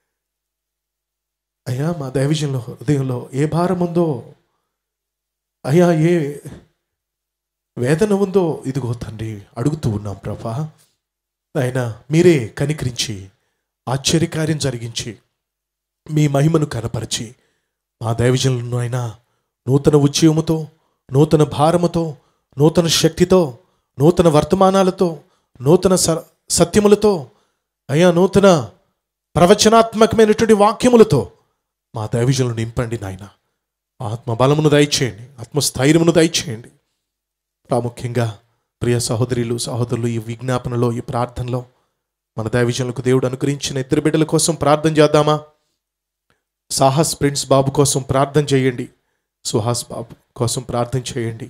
అయ్యా మా దైవజంలో హృదయంలో ఏ భారం ఉందో అయ్యా ఏ వేదన ఉందో ఇదిగో తండ్రి అడుగుతూ ఉన్నాం ప్రభా ఆయన మీరే కనికరించి ఆశ్చర్యకార్యం జరిగించి మీ మహిమను కనపరిచి మా దైవజనులను అయినా నూతన ఉద్యమతో నూతన భారముతో నూతన శక్తితో నూతన వర్తమానాలతో నూతన స- సత్యములతో అయ్యా నూతన ప్రవచనాత్మకమైనటువంటి వాక్యములతో మా దైవజనులు నింపండి నాయన ఆత్మ బలమును దయచేయండి ఆత్మస్థైర్యమును దయచేయండి ప్రాముఖ్యంగా ప్రియ సహోదరులు సహోదరులు ఈ విజ్ఞాపనలో ఈ ప్రార్థనలో మన దైవజనులకు దేవుడు అనుగ్రహించిన ఇద్దరు బిడ్డల కోసం ప్రార్థన చేద్దామా సాహస్ ప్రిన్స్ బాబు కోసం ప్రార్థన చేయండి సుహాస్ బాబు కోసం ప్రార్థన చేయండి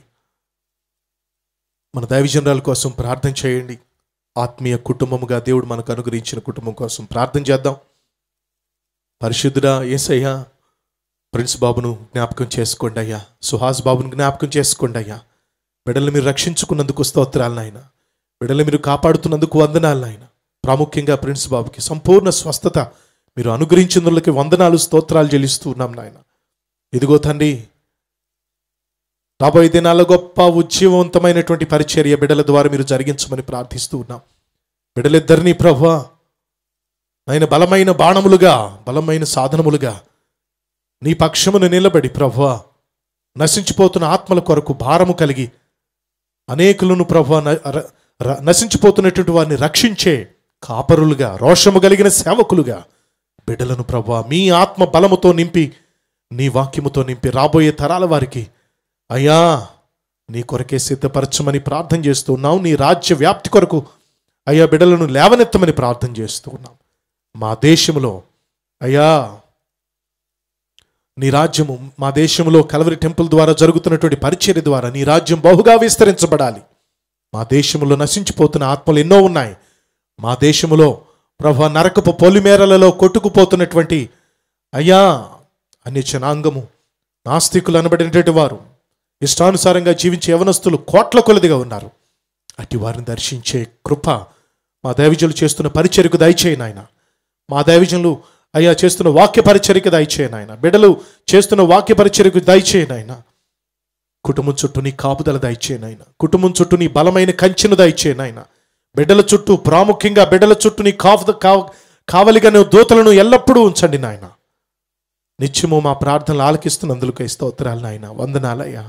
మన దైవజనరాల కోసం ప్రార్థన చేయండి ఆత్మీయ కుటుంబముగా దేవుడు మనకు అనుగ్రహించిన కుటుంబం కోసం ప్రార్థన చేద్దాం పరిశుద్ధుడా ఏసయ్యా ప్రిన్స్ బాబును జ్ఞాపకం చేసుకోండి అయ్యా సుహాస్ బాబును జ్ఞాపకం చేసుకోండి అయ్యా బిడ్డలు మీరు రక్షించుకున్నందుకు స్తోత్రాలు నాయన బిడ్డలు మీరు కాపాడుతున్నందుకు వందనాలు నాయన ప్రాముఖ్యంగా ప్రిన్స్ బాబుకి సంపూర్ణ స్వస్థత మీరు అనుగ్రహించినందులకి వందనాలు స్తోత్రాలు చెల్లిస్తూ ఉన్నాం నాయన ఇదిగో తండ్రి రాబోయే దినాల గొప్ప ఉజ్జీవవంతమైనటువంటి పరిచర్య బిడ్డల ద్వారా మీరు జరిగించమని ప్రార్థిస్తూ ఉన్నాం బిడ్డలిద్దరినీ ప్రభు ఆయన బలమైన బాణములుగా బలమైన సాధనములుగా నీ పక్షమును నిలబడి ప్రభు నశించిపోతున్న ఆత్మల కొరకు భారము కలిగి అనేకులను ప్రభు నశించిపోతున్నటువంటి వారిని రక్షించే కాపరులుగా రోషము కలిగిన సేవకులుగా బిడ్డలను ప్రభు మీ ఆత్మ బలముతో నింపి నీ వాక్యముతో నింపి రాబోయే తరాల వారికి అయ్యా నీ కొరకే సిద్ధపరచమని ప్రార్థన చేస్తూ ఉన్నాం నీ రాజ్య వ్యాప్తి కొరకు అయ్యా బిడ్డలను లేవనెత్తమని ప్రార్థన చేస్తూ ఉన్నాం మా దేశంలో అయ్యా నీ రాజ్యము మా దేశంలో కలవరి టెంపుల్ ద్వారా జరుగుతున్నటువంటి పరిచర్య ద్వారా నీ రాజ్యం బహుగా విస్తరించబడాలి మా దేశంలో నశించిపోతున్న ఆత్మలు ఎన్నో ఉన్నాయి మా దేశంలో ప్రభు నరకపు పొలిమేరలలో కొట్టుకుపోతున్నటువంటి అయ్యా అన్ని జనాంగము నాస్తికులు అనబడినటువంటి వారు ఇష్టానుసారంగా జీవించే యవనస్తులు కోట్ల కొలదిగా ఉన్నారు అట్టి వారిని దర్శించే కృప మా దైవజనులు చేస్తున్న పరిచర్యకు దయచేయి నాయన మా దైవజనులు అయ్యా చేస్తున్న వాక్య పరిచర్యకు దయచేయి నాయన బిడ్డలు చేస్తున్న వాక్య పరిచర్యకు దయచేయి నాయన కుటుంబం చుట్టూ నీ కాపుదల దయచేయి నాయన కుటుంబం చుట్టూ నీ బలమైన కంచెను దయచేయి నాయన బిడ్డల చుట్టూ ప్రాముఖ్యంగా బిడ్డల చుట్టూ నీ కాపు కావ కావలిగా నువ్వు దూతలను ఎల్లప్పుడూ ఉంచండి నాయన నిత్యము మా ప్రార్థనలు ఆలకిస్తున్నందుకు స్తోత్రాలు నాయన వందనాలయ్యా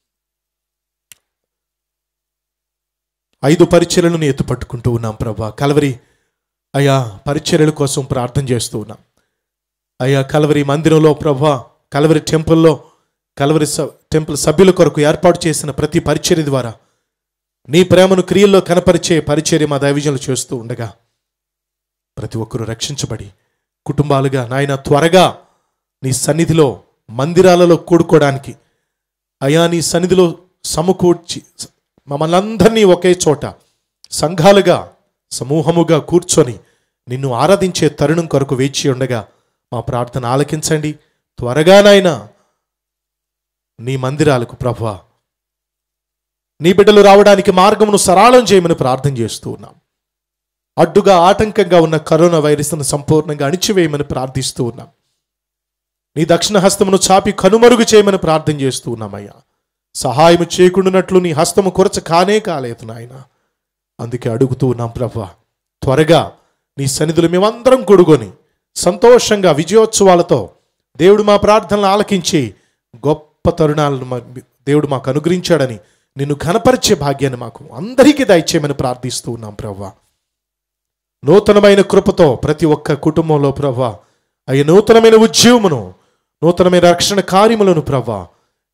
ఐదు పరిచర్యలను ఎత్తు పట్టుకుంటూ ఉన్నాం ప్రభా కలవరి అయ్యా పరిచర్యల కోసం ప్రార్థన చేస్తూ ఉన్నాం అయ్యా కలవరి మందిరంలో ప్రభా కలవరి టెంపుల్లో కలవరి స- టెంపుల్ సభ్యుల కొరకు ఏర్పాటు చేసిన ప్రతి పరిచర్య ద్వారా నీ ప్రేమను క్రియల్లో కనపరిచే పరిచర్య మా దైవజనులు చేస్తూ ఉండగా ప్రతి ఒక్కరూ రక్షించబడి కుటుంబాలుగా నాయన త్వరగా నీ సన్నిధిలో మందిరాలలో కూడుకోవడానికి అయా నీ సన్నిధిలో సమకూర్చి మమ్మల్ని అందరినీ ఒకే చోట సంఘాలుగా సమూహముగా కూర్చొని నిన్ను ఆరాధించే తరుణం కొరకు వేచి ఉండగా మా ప్రార్థన ఆలకించండి త్వరగానైనా నీ మందిరాలకు ప్రభా నీ బిడ్డలు రావడానికి మార్గమును సరళం చేయమని ప్రార్థన చేస్తూ ఉన్నాం అడ్డుగా ఆటంకంగా ఉన్న కరోనా వైరస్ను సంపూర్ణంగా అణిచివేయమని ప్రార్థిస్తూ ఉన్నాం నీ దక్షిణ హస్తమును చాపి కనుమరుగు చేయమని ప్రార్థన చేస్తూ ఉన్నామయ్యా సహాయం చేయకుండానట్లు నీ హస్తము కొరచ కానే కాలేదు నాయన అందుకే అడుగుతూ ఉన్నాం ప్రభా త్వరగా నీ సన్నిధులు మేమందరం కొడుకొని సంతోషంగా విజయోత్సవాలతో దేవుడు మా ప్రార్థనలు ఆలకించి గొప్ప తరుణాలను మా- దేవుడు మాకు అనుగ్రహించాడని నిన్ను ఘనపరిచే భాగ్యాన్ని మాకు అందరికీ దయచేయమని ప్రార్థిస్తూ ఉన్నాం ప్రభా నూతనమైన కృపతో ప్రతి ఒక్క కుటుంబంలో ప్రభా అయ్యే నూతనమైన ఉద్యమమును నూతనమైన రక్షణ కార్యములను ప్రభా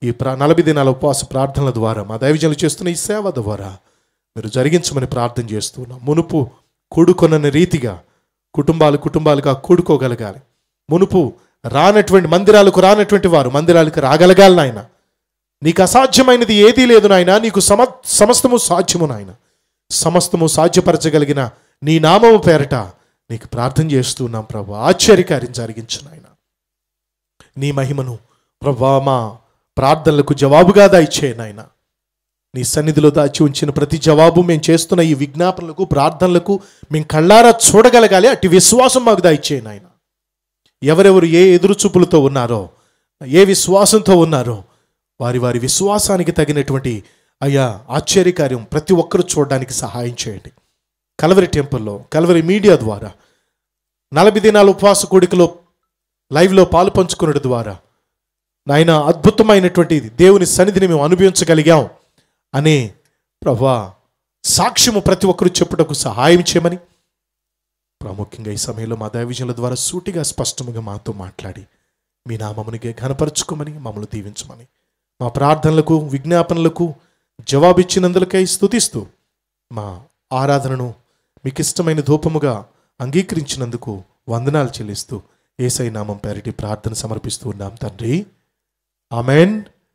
ఈ ప్రా నలభై దినాల ఉపవాస ప్రార్థనల ద్వారా మా దైవజనులు చేస్తున్న ఈ సేవ ద్వారా మీరు జరిగించమని ప్రార్థన చేస్తున్నాం మునుపు కూడుకొనని రీతిగా కుటుంబాలు కుటుంబాలుగా కూడుకోగలగాలి మునుపు రానటువంటి మందిరాలకు రానటువంటి వారు మందిరాలకు రాగలగాలి నాయన నీకు అసాధ్యమైనది ఏదీ లేదు నాయన నీకు సమ సమస్తము సాధ్యము నాయన సమస్తము సాధ్యపరచగలిగిన నీ నామము పేరట నీకు ప్రార్థన చేస్తున్నాం ప్రభు ఆశ్చర్యకార్యం జరిగించు నాయన నీ మహిమను ప్రభా మా ప్రార్థనలకు జవాబుగా దాయిచ్చే నాయన నీ సన్నిధిలో దాచి ఉంచిన ప్రతి జవాబు మేము చేస్తున్న ఈ విజ్ఞాపనలకు ప్రార్థనలకు మేము కళ్ళారా చూడగలగాలి అట్టి విశ్వాసం మాకు దాయిచ్చే నాయన ఎవరెవరు ఏ ఎదురుచూపులతో ఉన్నారో ఏ విశ్వాసంతో ఉన్నారో వారి వారి విశ్వాసానికి తగినటువంటి అయ్యా ఆశ్చర్యకార్యం ప్రతి ఒక్కరూ చూడడానికి సహాయం చేయండి కలవరి టెంపుల్లో కలవరి మీడియా ద్వారా నలభై దినాల ఉపవాస కూడికలో లైవ్లో పాలు పంచుకున్నది ద్వారా నాయన అద్భుతమైనటువంటి దేవుని సన్నిధిని మేము అనుభవించగలిగాం అనే ప్రభా సాక్ష్యము ప్రతి ఒక్కరూ చెప్పుటకు సహాయం చేయమని ప్రాముఖ్యంగా ఈ సమయంలో మా దైవజనుల ద్వారా సూటిగా స్పష్టముగా మాతో మాట్లాడి మీ నామమునికే ఘనపరచుకోమని మమ్మల్ని దీవించమని మా ప్రార్థనలకు విజ్ఞాపనలకు జవాబిచ్చినందులకై స్తుతిస్తూ మా ఆరాధనను మీకు ఇష్టమైన ధూపముగా అంగీకరించినందుకు వందనాలు చెల్లిస్తూ ఏసై నామం పేరిటి ప్రార్థన సమర్పిస్తూ ఉన్నాం తండ్రి ఆమెన్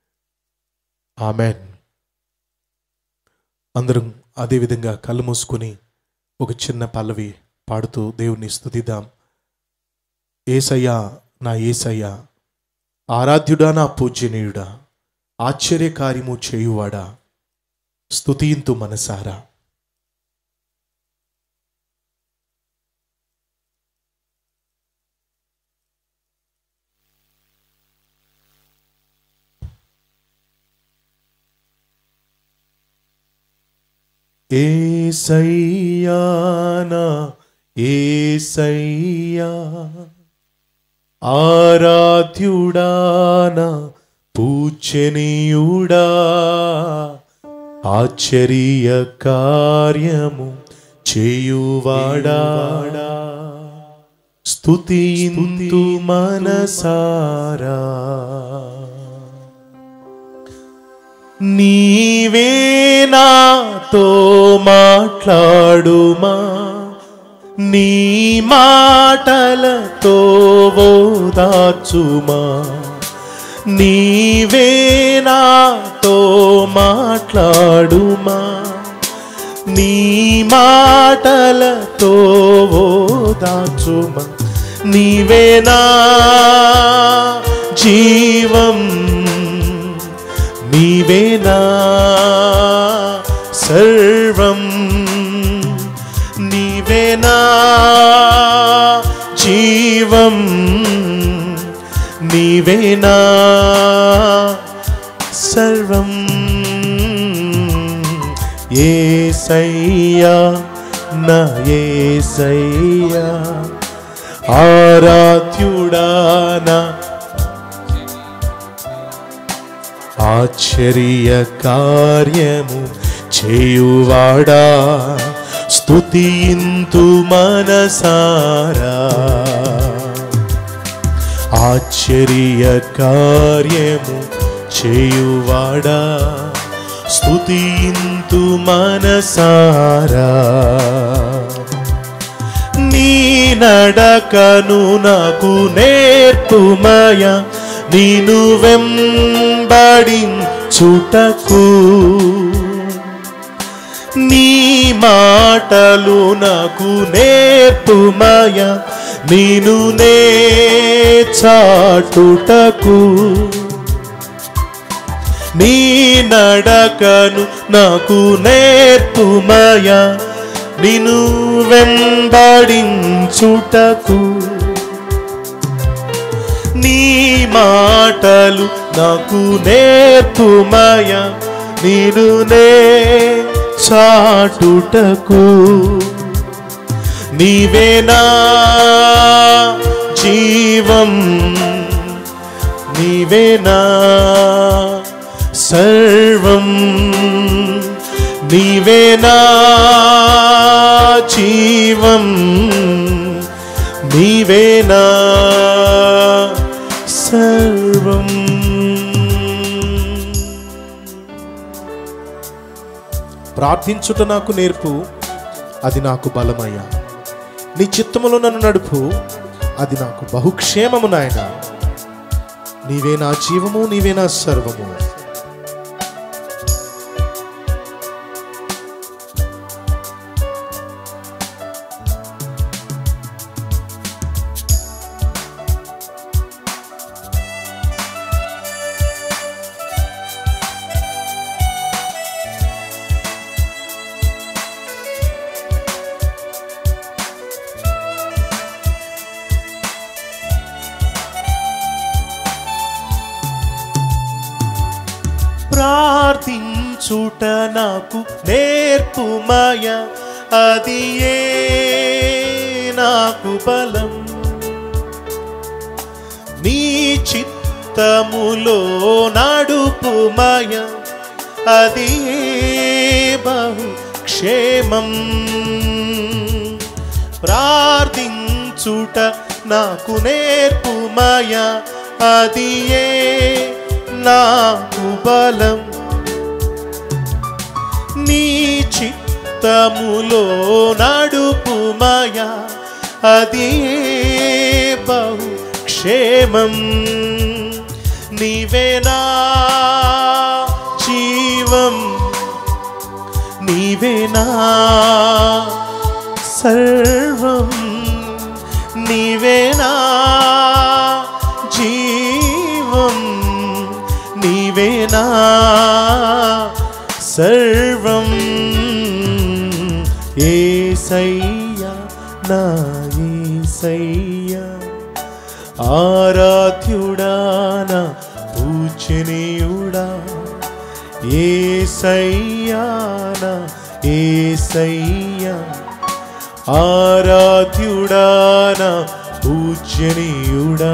ఆమెన్ అందరం అదేవిధంగా కళ్ళు మూసుకొని ఒక చిన్న పల్లవి పాడుతూ దేవుణ్ణి స్తుతిద్దాం ఏసయ్యా నా ఏసయ్యా ఆరాధ్యుడా నా పూజ్యనీయుడా ఆశ్చర్యకార్యము చేయువాడా స్తుతింతు మనసారా ఏసయ్యానా ఏసయ్యా ఆరాధ్యుడానా పూజనీయుడా ఆశ్చర్య కార్యము చేయువాడా స్తుతింతు మనసారా నీవే నాతో మాట్లాడుమా నీ మాటలతో ఓదార్చుమా నీవే నాతో మాట్లాడుమా నీ మాటలతో ఓదార్చుమా నీవే నా జీవం నీవేనా సర్వం నీవేనా జీవం నీవేనా సర్వం ఏసయ్యా నా ఏసయ్యా ఆరాధ్యుడా నా ఆశ్చర్య కార్యము చేయువాడా స్తుతింతు మనసారా ఆశ్చర్య కార్యము చేయువాడా స్తుతింతు మనసారా నీ నడకను నాకు నేర్పుమయ నేను వెంబడించుటకు నీ మాటలు నాకు నేర్పుమయ నేను నే చాటుటకు నీ నడకను నాకు నేర్పుమయ నిను వెంబడించుటకు నీ మాటలు నాకు నేర్పుమయ నేను నే చాటుటకు నీవేనా జీవం నీవేనా సర్వం నీవేనా జీవం నీవేనా సర్వం ప్రార్థించుట నాకు నేర్పు అది నాకు బలమయ్యా నీ చిత్తములో నన్ను నడుపు అది నాకు బహుక్షేమము నాయన నీవే నా జీవము నీవే నా సర్వము ప్రార్థించుట నాకు నేర్పుమయ అది ఏ నాకు బలం నీ చిత్తములో నడుపుమయ అది ఏ బహు క్షేమం ప్రార్థించుట నాకు నేర్పుమయ అది ఏ నాకు బలం నీ చిత్తములో నడుపుమయ అది ఏ బహు క్షేమం నీవేనా జీవం నీవేనా సర్వం నీవేనా జీవం నీవేనా సర్వం ఏసయ్యా నా ఏసయ్యా ఆరాధ్యుడా నా పూజనీయుడా ఏసయ్యా నా ఏసయ్యా ఆరాధ్యుడా నా పూజనీయుడా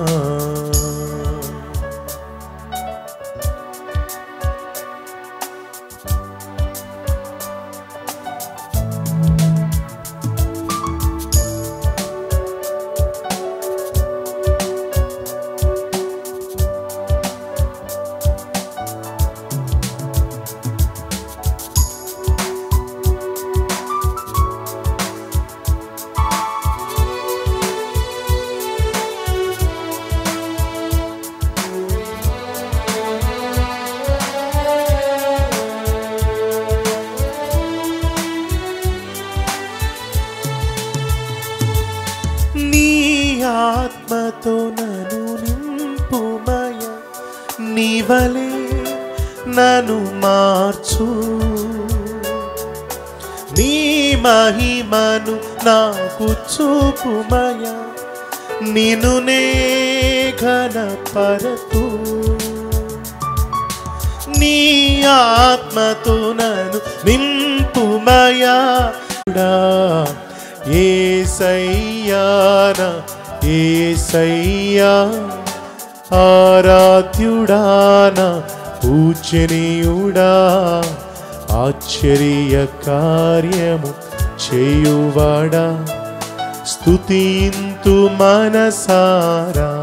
నీ ఆత్మతో నన్ను నింపుమయ నీవలే నన్ను మార్చు నీ మహిమను నాకు చూపుమయ నిన్ను నే ఘనపరతు నీ ఆత్మతో నన్ను నింపుమయా ఏసయ్యాన ఏసయ్యా ఆరాధ్యుడాన పూజనీయుడా ఆశ్చర్య కార్యము చేయువాడా స్తుతింతు మనసారా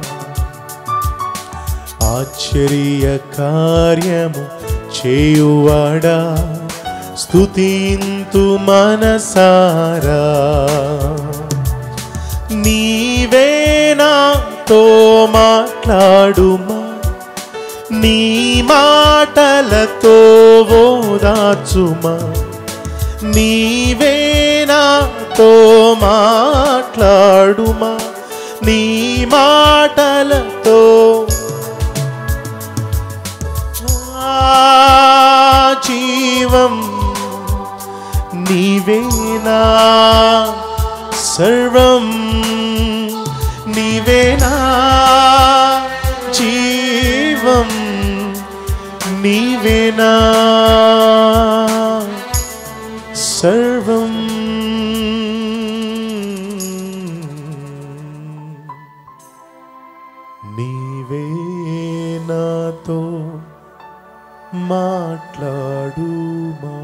ఆశ్చర్య కార్యము చేయువాడా స్తుతింతు మనసారా నీవే నాతో మాట్లాడుమా నీ మాటలతో ఓదార్చుమా నీవే నాతో మాట్లాడుమా నీ మాటలతో ఆ జీవం నీవేనా సర్వం నీవేనా జీవం నీవేనా సర్వం నీవే నాతో మాట్లాడుమా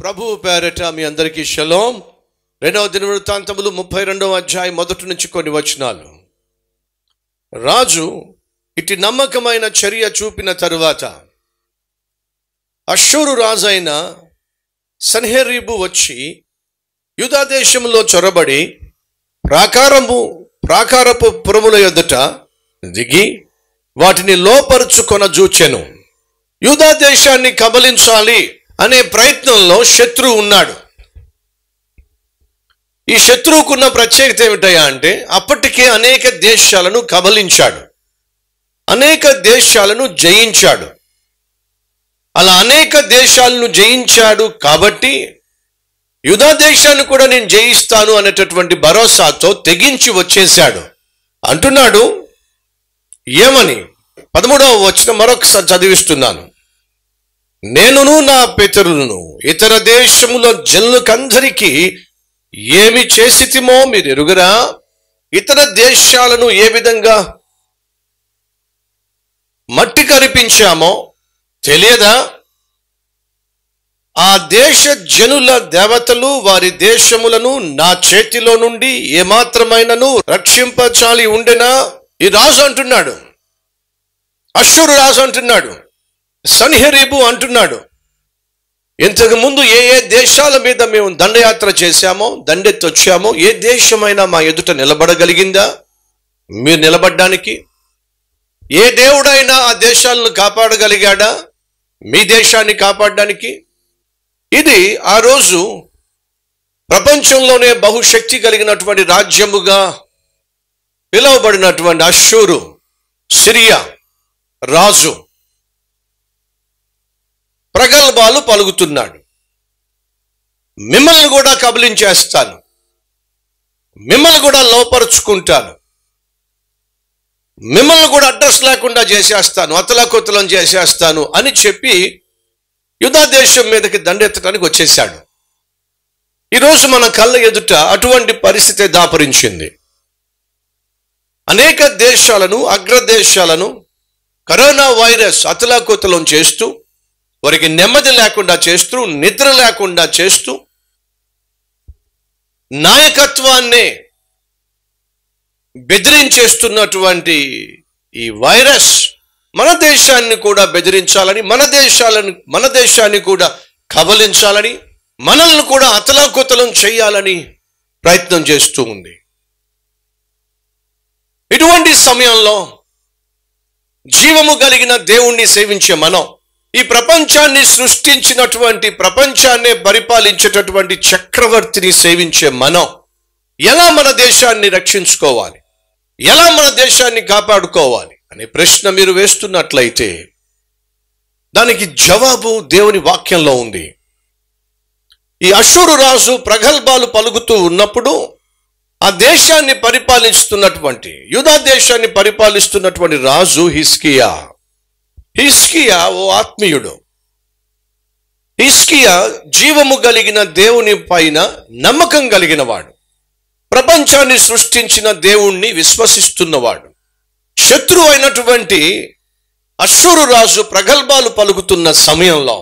ప్రభు పేరట మీ అందరికీ షలోం రెండవ దినవృత్తాంతములు ముప్పై రెండవ అధ్యాయం మొదటి నుంచి కొన్ని వచనాలు రాజు ఇటు నమ్మకమైన చర్య చూపిన తరువాత అశ్షూరు రాజైన సన్హెరీబు వచ్చి యూదా దేశంలో చొరబడి ప్రాకారము ప్రాకారపు పురముల ఎదుట దిగి వాటిని లోపరుచుకొన జూచెను యూదా దేశాన్ని కబలించాలి అనే ప్రయత్నంలో శత్రువు ఉన్నాడు ఈ శత్రువుకున్న ప్రత్యేకత ఏమిటయా అంటే అప్పటికే అనేక దేశాలను కబలించాడు అనేక దేశాలను జయించాడు అలా అనేక దేశాలను జయించాడు కాబట్టి యుధా దేశాన్ని కూడా నేను జయిస్తాను అనేటటువంటి భరోసాతో తెగించి వచ్చేశాడు అంటున్నాడు ఏమని పదమూడవ వచ్చిన మరొకసారి చదివిస్తున్నాను నేనును నా పితరులను ఇతర దేశముల జనులకందరికీ ఏమి చేసితిమో మీరు ఎరుగరా ఇతర దేశాలను ఏ విధంగా మట్టి కరిపించామో తెలియదా ఆ దేశ జనుల దేవతలు వారి దేశములను నా చేతిలో నుండి ఏమాత్రమైనను రక్షింపచాలి ఉండెనా ఈ రాజు అంటున్నాడు అశ్వరు రాజు అంటున్నాడు సన్హెరీబు అంటున్నాడు ఇంతకు ముందు ఏ ఏ దేశాల మీద మేము దండయాత్ర చేశామో దండెత్తి వచ్చామో ఏ దేశమైనా మా ఎదుట నిలబడగలిగిందా మీరు నిలబడ్డానికి ఏ దేవుడైనా ఆ దేశాలను కాపాడగలిగాడా మీ దేశాన్ని కాపాడడానికి ఇది ఆ రోజు ప్రపంచంలోనే బహుశక్తి కలిగినటువంటి రాజ్యముగా పిలువబడినటువంటి అశ్షూరు సిరియా రాజు ప్రగల్భాలు పలుకుతున్నాడు మిమ్మల్ని కూడా కబలించేస్తాను మిమ్మల్ని కూడా లోపరుచుకుంటాను మిమ్మల్ని కూడా అడ్రస్ లేకుండా చేసేస్తాను అతలాకుతలం చేసేస్తాను అని చెప్పి యుధా దేశం మీదకి దండెత్తడానికి వచ్చేశాడు ఈరోజు మన కళ్ళ ఎదుట అటువంటి పరిస్థితి దాపరించింది అనేక దేశాలను అగ్రదేశాలను కరోనా వైరస్ అతలాకుతలం చేస్తూ వారికి నెమ్మది లేకుండా చేస్తూ నిద్ర లేకుండా చేస్తూ నాయకత్వాన్నే బెదిరించేస్తున్నటువంటి ఈ వైరస్ మన దేశాన్ని కూడా బెదిరించాలని మన దేశాలను మన దేశాన్ని కూడా కబలించాలని మనల్ని కూడా అతలాకుతలం చేయాలని ప్రయత్నం చేస్తూ ఉంది ఇటువంటి సమయంలో జీవము కలిగిన దేవుణ్ణి సేవించే మనం ఈ ప్రపంచాన్ని సృష్టించినటువంటి ప్రపంచాన్నే పరిపాలించేటటువంటి చక్రవర్తిని సేవించే మనం ఎలా మన దేశాన్ని రక్షించుకోవాలి ఎలా మన దేశాన్ని కాపాడుకోవాలి అనే ప్రశ్న మీరు వేస్తున్నట్లయితే దానికి జవాబు దేవుని వాక్యంలో ఉంది ఈ అశూరు రాజు ప్రగల్భాలు పలుకుతూ ఉన్నప్పుడు ఆ దేశాన్ని పరిపాలిస్తున్నటువంటి యూదా దేశాన్ని పరిపాలిస్తున్నటువంటి రాజు హిస్కియా హిస్కియా ఓ ఆత్మీయుడు హిస్కియా జీవము కలిగిన దేవుని పైన నమ్మకం కలిగిన వాడు ప్రపంచాన్ని సృష్టించిన దేవుణ్ణి విశ్వసిస్తున్నవాడు శత్రువు అయినటువంటి అశ్వరు రాజు ప్రగల్భాలు పలుకుతున్న సమయంలో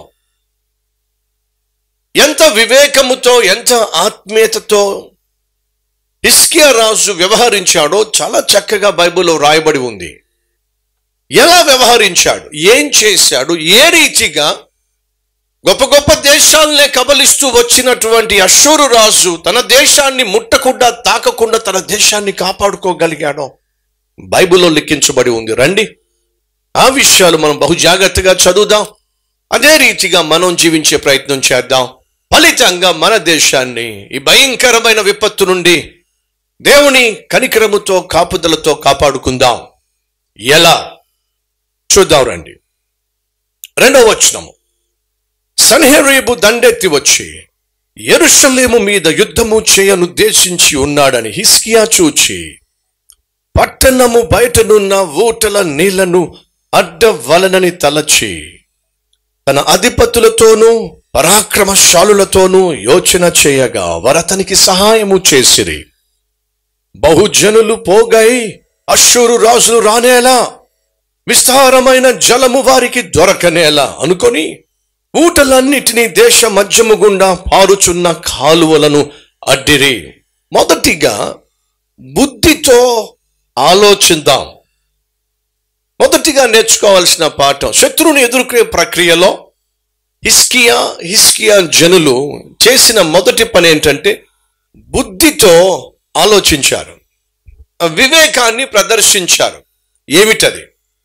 ఎంత వివేకముతో ఎంత ఆత్మీయతతో హిస్కియా రాజు వ్యవహరించాడో చాలా చక్కగా బైబిల్లో రాయబడి ఉంది ఎలా వ్యవహరించాడు ఏం చేశాడు ఏ రీతిగా గొప్ప గొప్ప దేశాలనే కబలిస్తూ వచ్చినటువంటి అశ్వరు రాజు తన దేశాన్ని ముట్టకుండా తాకకుండా తన దేశాన్ని కాపాడుకోగలిగాడో బైబిల్లో లిఖించబడి ఉంది రండి ఆ విషయాలు మనం బహు జాగ్రత్తగా చదువుదాం అదే రీతిగా మనం జీవించే ప్రయత్నం చేద్దాం ఫలితంగా మన దేశాన్ని ఈ భయంకరమైన విపత్తు నుండి దేవుని కనికరముతో కాపుదలతో కాపాడుకుందాం ఎలా చూద్దాం రండి రెండవ వచనము సన్హెరీబు దండెత్తి వచ్చి ఎరుషలేము మీద యుద్ధము చేయనుద్దేశించి ఉన్నాడని హిస్కియా చూచి పట్టణము బయటనున్న ఊటల నీళ్లను అడ్డవలనని తలచి తన అధిపతులతోనూ పరాక్రమశాలులతోనూ యోచన చేయగా వరతనికి సహాయము చేసిరి బహుజనులు పోగై అశ్షూరు రాజులు రానేలా విస్తారమైన జలము వారికి దొరకనేలా అనుకొని ఊటలన్నిటినీ దేశ మధ్యము గుండా పారుచున్న కాలువలను అడ్డిరి మొదటిగా బుద్ధితో ఆలోచిద్దాం మొదటిగా నేర్చుకోవాల్సిన పాఠం శత్రువుని ఎదుర్కొనే ప్రక్రియలో హిస్కియా హిస్కియా జనులు చేసిన మొదటి పని ఏంటంటే బుద్ధితో ఆలోచించారు వివేకాన్ని ప్రదర్శించారు ఏమిటది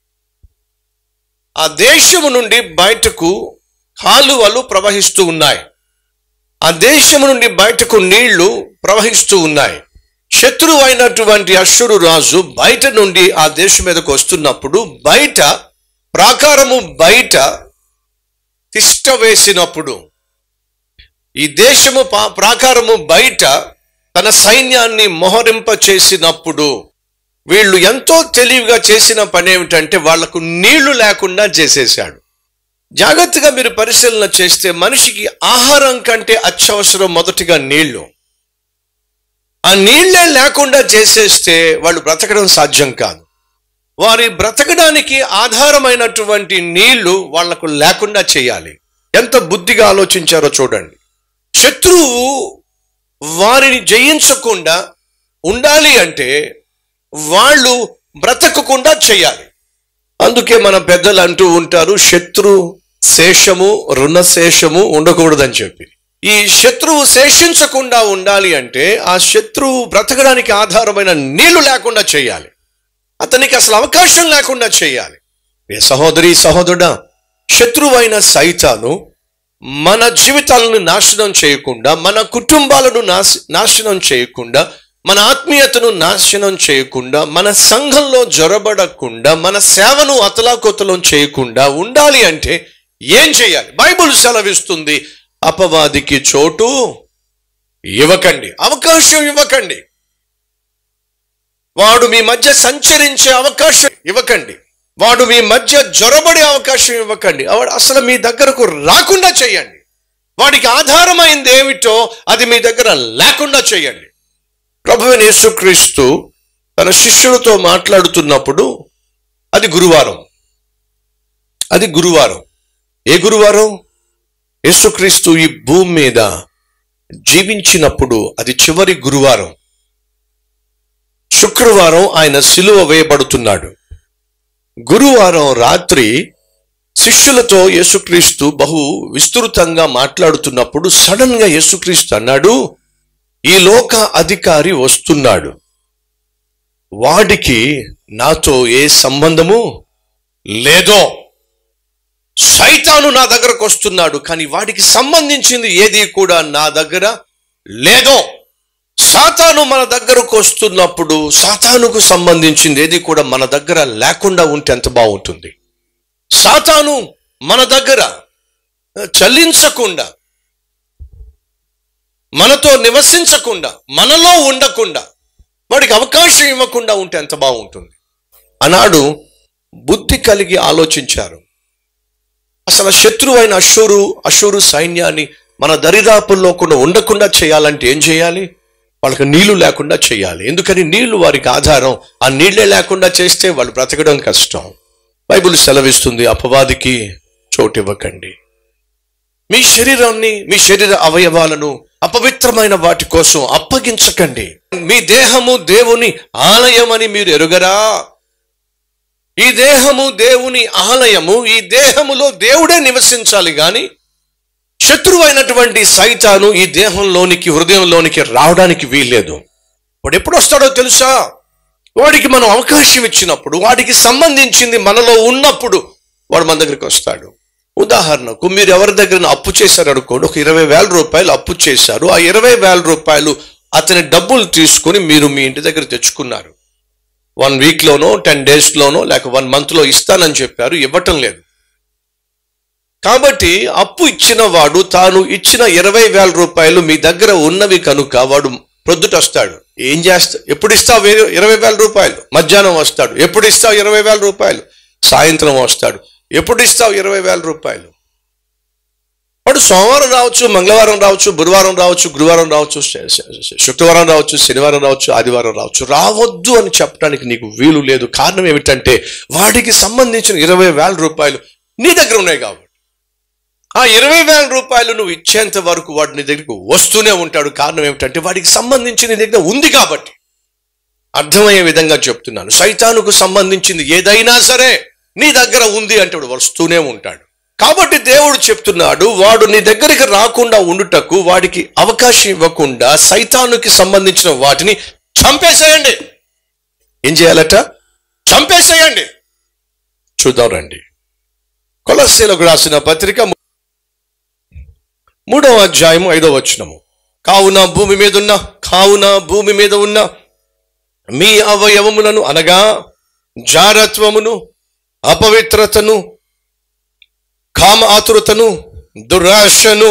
ఆ దేశము నుండి బయటకు కాలువలు ప్రవహిస్తూ ఉన్నాయి ఆ దేశము నుండి బయటకు నీళ్లు ప్రవహిస్తూ ఉన్నాయి శత్రువు అయినటువంటి అశ్వరు రాజు బయట నుండి ఆ దేశం మీదకు వస్తున్నప్పుడు బయట ప్రాకారము బయట తిష్ట వేసినప్పుడు ఈ దేశము పా- ప్రాకారము బయట తన సైన్యాన్ని మోహరింప చేసినప్పుడు వీళ్ళు ఎంతో తెలివిగా చేసిన పని ఏమిటంటే వాళ్లకు నీళ్లు లేకుండా చేసేశాడు జాగ్రత్తగా మీరు పరిశీలన చేస్తే మనిషికి ఆహారం కంటే అత్యవసరం మొదటిగా నీళ్లు ఆ నీళ్లే లేకుండా చేసేస్తే వాళ్ళు బ్రతకడం సాధ్యం కాదు వారి బ్రతకడానికి ఆధారమైనటువంటి నీళ్లు వాళ్లకు లేకుండా చేయాలి ఎంత బుద్ధిగా ఆలోచించారో చూడండి శత్రువు వారిని జయించకుండా ఉండాలి అంటే వాళ్ళు బ్రతకకుండా చేయాలి అందుకే మన పెద్దలు అంటూ ఉంటారు శత్రు శేషము రుణశేషము ఉండకూడదని చెప్పి ఈ శత్రువు శేషించకుండా ఉండాలి అంటే ఆ శత్రువు బ్రతకడానికి ఆధారమైన నీళ్లు లేకుండా చేయాలి అతనికి అసలు అవకాశం లేకుండా చేయాలి ఏ సహోదరి సహోదరుడా శత్రువైన సైతాను మన జీవితాలను నాశనం చేయకుండా మన కుటుంబాలను నాశ నాశనం చేయకుండా మన ఆత్మీయతను నాశనం చేయకుండా మన సంఘంలో జొరబడకుండా మన సేవను అతలాకుతలం చేయకుండా ఉండాలి అంటే ఏం చేయాలి బైబుల్ సెలవిస్తుంది అపవాదికి చోటు ఇవ్వకండి అవకాశం ఇవ్వకండి వాడు మీ మధ్య సంచరించే అవకాశం ఇవ్వకండి వాడు మీ మధ్య జొరబడే అవకాశం ఇవ్వకండి వాడు అసలు మీ దగ్గరకు రాకుండా చేయండి వాడికి ఆధారమైంది ఏమిటో అది మీ దగ్గర లేకుండా చేయండి ప్రభువైన యేసుక్రీస్తు తన శిష్యులతో మాట్లాడుతున్నప్పుడు అది గురువారం అది గురువారం ఏ గురువారం యేసుక్రీస్తు ఈ భూమి మీద జీవించినప్పుడు అది చివరి గురువారం శుక్రవారం ఆయన సిలువ వేయబడుతున్నాడు గురువారం రాత్రి శిష్యులతో యేసుక్రీస్తు బహు విస్తృతంగా మాట్లాడుతున్నప్పుడు సడన్ గా యేసుక్రీస్తు అన్నాడు ఈ లోక అధికారి వస్తున్నాడు వాడికి నాతో ఏ సంబంధము లేదో సైతాను నా దగ్గరకు వస్తున్నాడు కానీ వాడికి సంబంధించింది ఏది కూడా నా దగ్గర లేదో సాతాను మన దగ్గరకు వస్తున్నప్పుడు సాతానుకు సంబంధించింది ఏది కూడా మన దగ్గర లేకుండా ఉంటే ఎంత బాగుంటుంది సాతాను మన దగ్గర చలించకుండా మనతో నివసించకుండా మనలో ఉండకుండా వాడికి అవకాశం ఇవ్వకుండా ఉంటే ఎంత బాగుంటుంది అన్నాడు బుద్ధి కలిగి ఆలోచించారు అసలు శత్రువు అయిన అశూరు అశూరు సైన్యాన్ని మన దరిదాపుల్లో కూడా ఉండకుండా చేయాలంటే ఏం చేయాలి వాళ్ళకి నీళ్లు లేకుండా చేయాలి ఎందుకని నీళ్లు వారికి ఆధారం ఆ నీళ్లే లేకుండా చేస్తే వాళ్ళు బ్రతకడం కష్టం బైబిల్ సెలవిస్తుంది అపవాదికి చోటు ఇవ్వకండి మీ శరీరాన్ని మీ శరీర అవయవాలను అపవిత్రమైన వాటి కోసం అప్పగించకండి మీ దేహము దేవుని ఆలయమని మీరు ఎరుగరా ఈ దేహము దేవుని ఆలయము ఈ దేహములో దేవుడే నివసించాలి గాని శత్రువైనటువంటి సైతాను ఈ దేహంలోనికి హృదయంలోనికి రావడానికి వీల్లేదు వాడు ఎప్పుడు వస్తాడో తెలుసా వాడికి మనం అవకాశం ఇచ్చినప్పుడు వాడికి సంబంధించింది మనలో ఉన్నప్పుడు వాడు మన దగ్గరికి వస్తాడు ఉదాహరణకు మీరు ఎవరి దగ్గర అప్పు చేశారు అనుకోండి ఒక ఇరవై వేల రూపాయలు అప్పు చేశారు ఆ ఇరవై వేల రూపాయలు అతని డబ్బులు తీసుకొని మీరు మీ ఇంటి దగ్గర తెచ్చుకున్నారు వన్ వీక్లోనో టెన్ డేస్లోనో లేక వన్ మంత్లో ఇస్తానని చెప్పారు ఇవ్వటం లేదు కాబట్టి అప్పు ఇచ్చిన వాడు తాను ఇచ్చిన ఇరవై వేల రూపాయలు మీ దగ్గర ఉన్నవి కనుక వాడు ప్రొద్దుట వస్తాడు ఏం చేస్తా ఎప్పుడు ఇస్తావు ఇరవై వేల రూపాయలు మధ్యాహ్నం వస్తాడు ఎప్పుడు ఇస్తావు ఇరవై వేల రూపాయలు సాయంత్రం వస్తాడు ఎప్పుడు ఇస్తావు ఇరవై వేల రూపాయలు వాడు సోమవారం రావచ్చు మంగళవారం రావచ్చు బుధవారం రావచ్చు గురువారం రావచ్చు శ- శ- శ- శుక్రవారం రావచ్చు శనివారం రావచ్చు ఆదివారం రావచ్చు రావద్దు అని చెప్పడానికి నీకు వీలు లేదు కారణం ఏమిటంటే వాడికి సంబంధించిన ఇరవై వేల రూపాయలు నీ దగ్గర ఉన్నాయి కాబట్టి ఆ ఇరవై వేల రూపాయలు నువ్వు ఇచ్చేంత వరకు వాడు నీ దగ్గరికి వస్తూనే ఉంటాడు కారణం ఏమిటంటే వాడికి సంబంధించి నీ దగ్గర ఉంది కాబట్టి అర్థమయ్యే విధంగా చెప్తున్నాను సైతానుకు సంబంధించింది ఏదైనా సరే నీ దగ్గర ఉంది అంటే వాడు వస్తూనే ఉంటాడు కాబట్టి దేవుడు చెప్తున్నాడు వాడు నీ దగ్గరికి రాకుండా ఉండుటకు వాడికి అవకాశం ఇవ్వకుండా సైతానుకి సంబంధించిన వాటిని చంపేసేయండి ఏం చేయాలట చంపేసేయండి చూద్దాం రండి కొలస్సీలకు రాసిన పత్రిక ము- మూడవ అధ్యాయము ఐదవ వచనము కావున భూమి మీద ఉన్న కావున భూమి మీద ఉన్న మీ అవయవములను అనగా జారత్వమును అపవిత్రతను కామ ఆతురతను దురాశను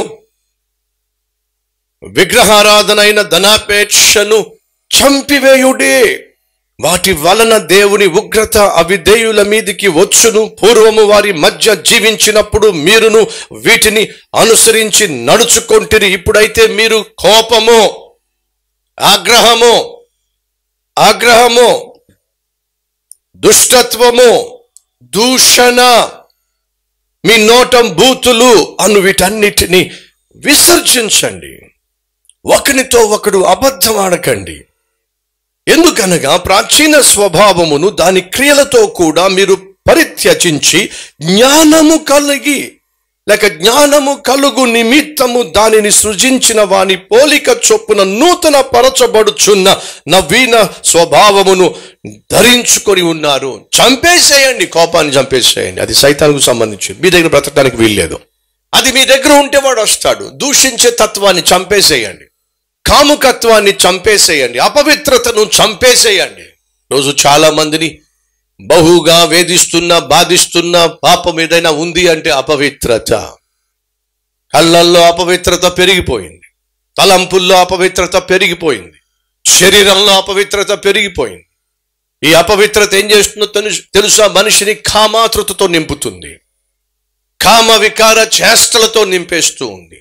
విగ్రహారాధనైన ధనాపేక్షను చంపివేయుడే వాటి వలన దేవుని ఉగ్రత అవిధేయుల మీదికి వచ్చును పూర్వము వారి మధ్య జీవించినప్పుడు మీరును వీటిని అనుసరించి నడుచుకొంటిరి ఇప్పుడైతే మీరు కోపము ఆగ్రహము ఆగ్రహము దుష్టత్వము దూషణ మీ నోటం బూతులు అను వీటన్నిటిని విసర్జించండి ఒకనితో ఒకడు అబద్ధం ఆడకండి ఎందుకనగా ప్రాచీన స్వభావమును దాని క్రియలతో కూడా మీరు పరిత్యజించి జ్ఞానము కలిగి లేక జ్ఞానము కలుగు నిమిత్తము దానిని సృజించిన వాని పోలిక చొప్పున నూతన పరచబడుచున్న నవీన స్వభావమును ధరించుకొని ఉన్నారు చంపేసేయండి కోపాన్ని చంపేసేయండి అది సైతానికి సంబంధించింది మీ దగ్గర బ్రతకడానికి వీల్లేదు అది మీ దగ్గర ఉంటే వాడు వస్తాడు దూషించే తత్వాన్ని చంపేసేయండి కాముకత్వాన్ని చంపేసేయండి అపవిత్రతను చంపేసేయండి రోజు చాలా మందిని బహుగా వేధిస్తున్న బాధిస్తున్న పాపం ఏదైనా ఉంది అంటే అపవిత్రత కళ్ళల్లో అపవిత్రత పెరిగిపోయింది తలంపుల్లో అపవిత్రత పెరిగిపోయింది శరీరంలో అపవిత్రత పెరిగిపోయింది ఈ అపవిత్రత ఏం చేస్తుందో తెలుసు తెలుసా మనిషిని కామాతృతతో నింపుతుంది కామ వికార చేష్టలతో నింపేస్తూ ఉంది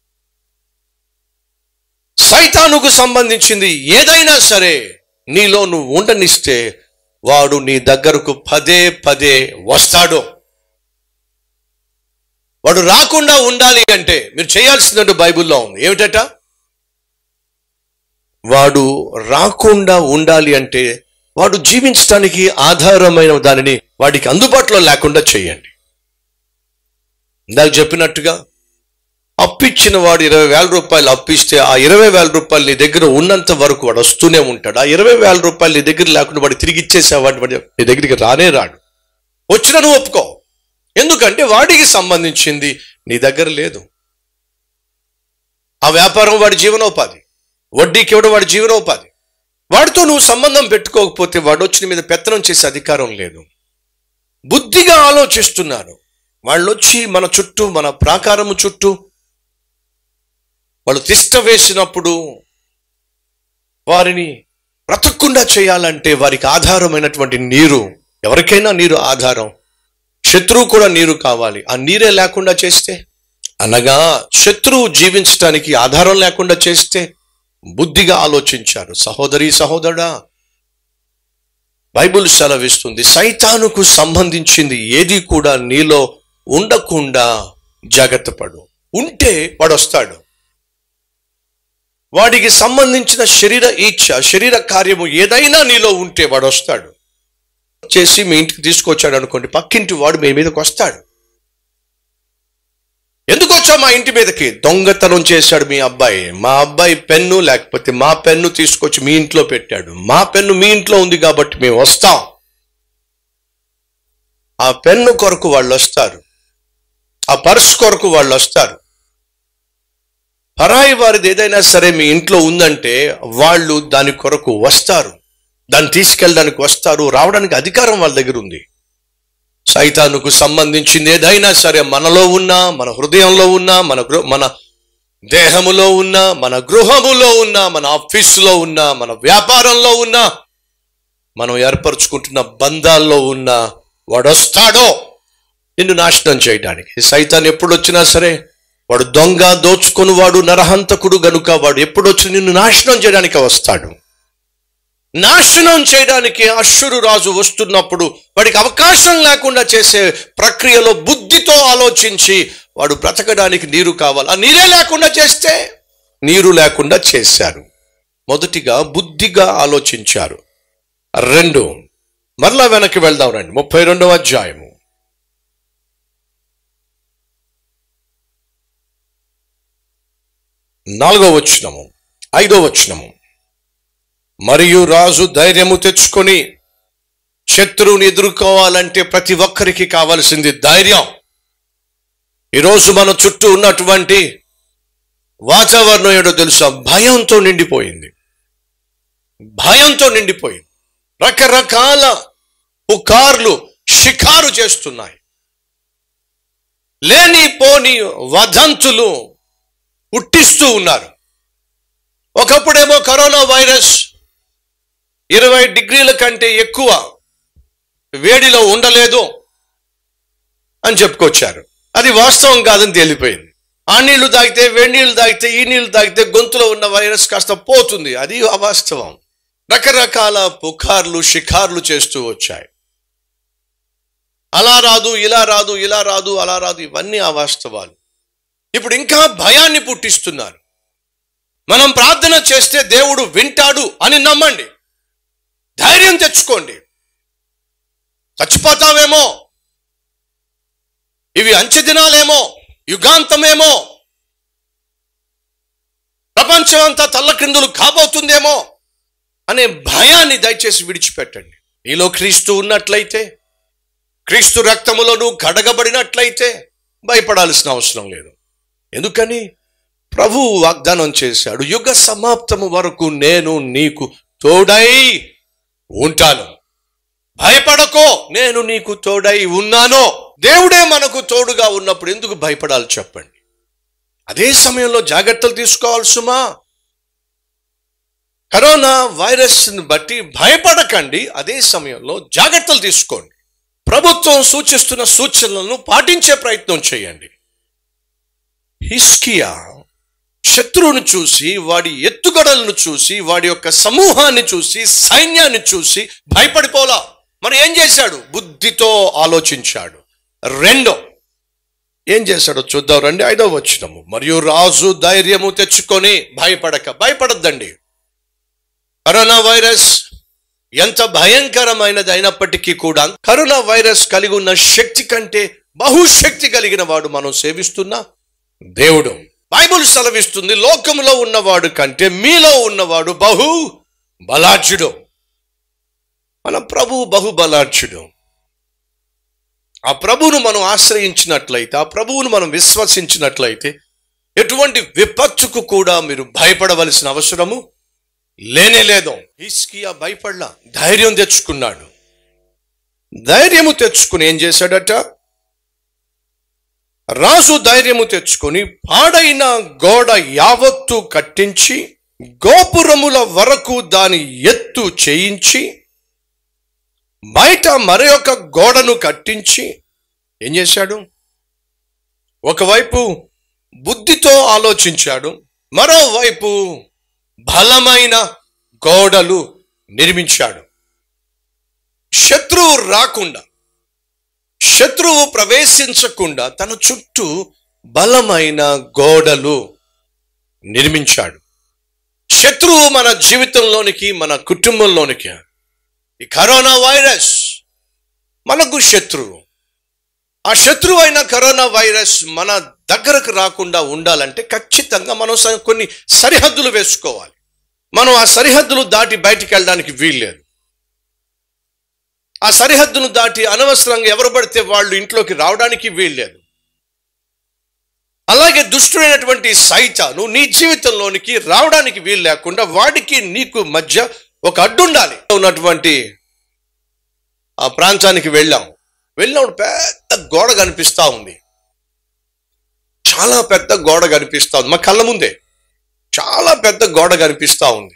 సైతానుకు సంబంధించింది ఏదైనా సరే నీలో నువ్వు ఉండనిస్తే వాడు నీ దగ్గరకు పదే పదే వస్తాడు వాడు రాకుండా ఉండాలి అంటే మీరు చేయాల్సిందంటూ బైబిల్లో ఉంది ఏమిటట వాడు రాకుండా ఉండాలి అంటే వాడు జీవించడానికి ఆధారమైన దానిని వాడికి అందుబాటులో లేకుండా చేయండి ఇందాక చెప్పినట్టుగా అప్పిచ్చిన వాడు ఇరవై వేల రూపాయలు అప్పిస్తే ఆ ఇరవై వేల రూపాయలు నీ దగ్గర ఉన్నంత వరకు వాడు వస్తూనే ఉంటాడు ఆ ఇరవై వేల రూపాయలు నీ దగ్గర లేకుండా వాడు తిరిగి ఇచ్చేసేవాడు వాడు నీ దగ్గరికి రానే రాడు వచ్చిన నువ్వు ఒప్పుకో ఎందుకంటే వాడికి సంబంధించింది నీ దగ్గర లేదు ఆ వ్యాపారం వాడి జీవనోపాధి వడ్డీకి ఇవ్వడం వాడి జీవనోపాధి వాడితో నువ్వు సంబంధం పెట్టుకోకపోతే వాడు వచ్చి నీ మీద పెత్తనం చేసే అధికారం లేదు బుద్ధిగా ఆలోచిస్తున్నారు వాళ్ళు వచ్చి మన చుట్టూ మన ప్రాకారము చుట్టూ వాళ్ళు తిష్ట వేసినప్పుడు వారిని బ్రతకకుండా చేయాలంటే వారికి ఆధారమైనటువంటి నీరు ఎవరికైనా నీరు ఆధారం శత్రువు కూడా నీరు కావాలి ఆ నీరే లేకుండా చేస్తే అనగా శత్రువు జీవించడానికి ఆధారం లేకుండా చేస్తే బుద్ధిగా ఆలోచించారు సహోదరి సహోదరా బైబిల్ సెలవిస్తుంది సైతానుకు సంబంధించింది ఏది కూడా నీలో ఉండకుండా జాగ్రత్త పడు ఉంటే వాడు వస్తాడు వాడికి సంబంధించిన శరీర ఈచ్ఛ శరీర కార్యము ఏదైనా నీలో ఉంటే వాడు వస్తాడు చేసి మీ ఇంటికి తీసుకొచ్చాడు అనుకోండి పక్కింటి వాడు మీ మీదకి వస్తాడు ఎందుకు వచ్చావు మా ఇంటి మీదకి దొంగతనం చేశాడు మీ అబ్బాయి మా అబ్బాయి పెన్ను లేకపోతే మా పెన్ను తీసుకొచ్చి మీ ఇంట్లో పెట్టాడు మా పెన్ను మీ ఇంట్లో ఉంది కాబట్టి మేము వస్తాం ఆ పెన్ను కొరకు వాళ్ళు వస్తారు ఆ పర్స్ కొరకు వాళ్ళు వస్తారు పరాయి వారిది ఏదైనా సరే మీ ఇంట్లో ఉందంటే వాళ్ళు దాని కొరకు వస్తారు దాన్ని తీసుకెళ్ళడానికి వస్తారు రావడానికి అధికారం వాళ్ళ దగ్గర ఉంది సైతానుకు సంబంధించింది ఏదైనా సరే మనలో ఉన్నా మన హృదయంలో ఉన్నా మన గృహ మన దేహములో ఉన్నా మన గృహములో ఉన్నా మన ఆఫీసులో ఉన్నా మన వ్యాపారంలో ఉన్నా మనం ఏర్పరచుకుంటున్న బంధాల్లో ఉన్నా వాడు వస్తాడో నిన్ను నాశనం చేయడానికి సైతాన్ ఎప్పుడు వచ్చినా సరే వాడు దొంగ దోచుకొని వాడు నరహంతకుడు గనుక వాడు ఎప్పుడు వచ్చి నిన్ను నాశనం చేయడానికి వస్తాడు నాశనం చేయడానికి అశ్వరు రాజు వస్తున్నప్పుడు వాడికి అవకాశం లేకుండా చేసే ప్రక్రియలో బుద్ధితో ఆలోచించి వాడు బ్రతకడానికి నీరు కావాలి ఆ నీరే లేకుండా చేస్తే నీరు లేకుండా చేశారు మొదటిగా బుద్ధిగా ఆలోచించారు రెండు మరలా వెనక్కి వెళ్దాం రండి ముప్పై రెండవ అధ్యాయము నాలుగో వచనము ఐదో వచనము మరియు రాజు ధైర్యము తెచ్చుకొని శత్రువుని ఎదుర్కోవాలంటే ప్రతి ఒక్కరికి కావలసింది ధైర్యం ఈరోజు మన చుట్టూ ఉన్నటువంటి వాతావరణం ఏంటో తెలుసా భయంతో నిండిపోయింది భయంతో నిండిపోయింది రకరకాల పుకార్లు షికారు చేస్తున్నాయి లేని పోని వదంతులు పుట్టిస్తూ ఉన్నారు ఒకప్పుడేమో కరోనా వైరస్ ఇరవై డిగ్రీల కంటే ఎక్కువ వేడిలో ఉండలేదు అని చెప్పుకొచ్చారు అది వాస్తవం కాదని తేలిపోయింది ఆ నీళ్లు తాగితే వేడి నీళ్లు తాగితే ఈ నీళ్లు తాగితే గొంతులో ఉన్న వైరస్ కాస్త పోతుంది అది అవాస్తవం రకరకాల పుకార్లు షికార్లు చేస్తూ వచ్చాయి అలా రాదు ఇలా రాదు ఇలా రాదు అలా రాదు ఇవన్నీ అవాస్తవాలు ఇప్పుడు ఇంకా భయాన్ని పుట్టిస్తున్నారు మనం ప్రార్థన చేస్తే దేవుడు వింటాడు అని నమ్మండి ధైర్యం తెచ్చుకోండి చచ్చిపోతామేమో ఇవి అంచె దినాలేమో యుగాంతమేమో ప్రపంచం అంతా తల్లక్రిందులు కాబోతుందేమో అనే భయాన్ని దయచేసి విడిచిపెట్టండి నీలో క్రీస్తు ఉన్నట్లయితే క్రీస్తు రక్తములను కడగబడినట్లయితే భయపడాల్సిన అవసరం లేదు ఎందుకని ప్రభు వాగ్దానం చేశాడు యుగ సమాప్తము వరకు నేను నీకు తోడై ఉంటాను భయపడకో నేను నీకు తోడై ఉన్నానో దేవుడే మనకు తోడుగా ఉన్నప్పుడు ఎందుకు భయపడాలి చెప్పండి అదే సమయంలో జాగ్రత్తలు తీసుకోవాలి సుమా కరోనా వైరస్ని బట్టి భయపడకండి అదే సమయంలో జాగ్రత్తలు తీసుకోండి ప్రభుత్వం సూచిస్తున్న సూచనలను పాటించే ప్రయత్నం చేయండి హిస్కియా శత్రువును చూసి వాడి ఎత్తుగడలను చూసి వాడి యొక్క సమూహాన్ని చూసి సైన్యాన్ని చూసి భయపడిపోలా మరి ఏం చేశాడు బుద్ధితో ఆలోచించాడు రెండో ఏం చేశాడో చూద్దాం రండి ఐదో వచ్చినము మరియు రాజు ధైర్యము తెచ్చుకొని భయపడక భయపడద్దండి కరోనా వైరస్ ఎంత భయంకరమైనది అయినప్పటికీ కూడా కరోనా వైరస్ కలిగి ఉన్న శక్తి కంటే బహుశక్తి కలిగిన వాడు మనం సేవిస్తున్న దేవుడు బైబుల్ సెలవిస్తుంది లోకములో ఉన్నవాడు కంటే మీలో ఉన్నవాడు బహు బలాఢ్యుడు మన ప్రభు బహు బలాఢ్యుడు ఆ ప్రభువును మనం ఆశ్రయించినట్లయితే ఆ ప్రభువును మనం విశ్వసించినట్లయితే ఎటువంటి విపత్తుకు కూడా మీరు భయపడవలసిన అవసరము లేనే లేదు హిస్కియా భయపడలా ధైర్యం తెచ్చుకున్నాడు ధైర్యము తెచ్చుకుని ఏం చేశాడట రాజు ధైర్యము తెచ్చుకొని పాడైన గోడ యావత్తు కట్టించి గోపురముల వరకు దాని ఎత్తు చేయించి బయట మరొక గోడను కట్టించి ఏం చేశాడు ఒకవైపు బుద్ధితో ఆలోచించాడు మరోవైపు బలమైన గోడలు నిర్మించాడు శత్రువు రాకుండా శత్రువు ప్రవేశించకుండా తన చుట్టూ బలమైన గోడలు నిర్మించాడు శత్రువు మన జీవితంలోనికి మన కుటుంబంలోనికి ఈ కరోనా వైరస్ మనకు శత్రువు ఆ శత్రువు అయిన కరోనా వైరస్ మన దగ్గరకు రాకుండా ఉండాలంటే ఖచ్చితంగా మనం స- కొన్ని సరిహద్దులు వేసుకోవాలి మనం ఆ సరిహద్దులు దాటి బయటికి వెళ్ళడానికి వీల్లేదు ఆ సరిహద్దును దాటి అనవసరంగా ఎవరు పడితే వాళ్ళు ఇంట్లోకి రావడానికి వీల్లేదు అలాగే దుష్టుడైనటువంటి సైతాను నీ జీవితంలోనికి రావడానికి వీలు లేకుండా వాడికి నీకు మధ్య ఒక అడ్డు ఉండాలి ఉన్నటువంటి ఆ ప్రాంతానికి వెళ్ళాం వెళ్ళినప్పుడు పెద్ద గోడ కనిపిస్తా ఉంది చాలా పెద్ద గోడ కనిపిస్తా ఉంది మా కళ్ళ ముందే చాలా పెద్ద గోడ కనిపిస్తా ఉంది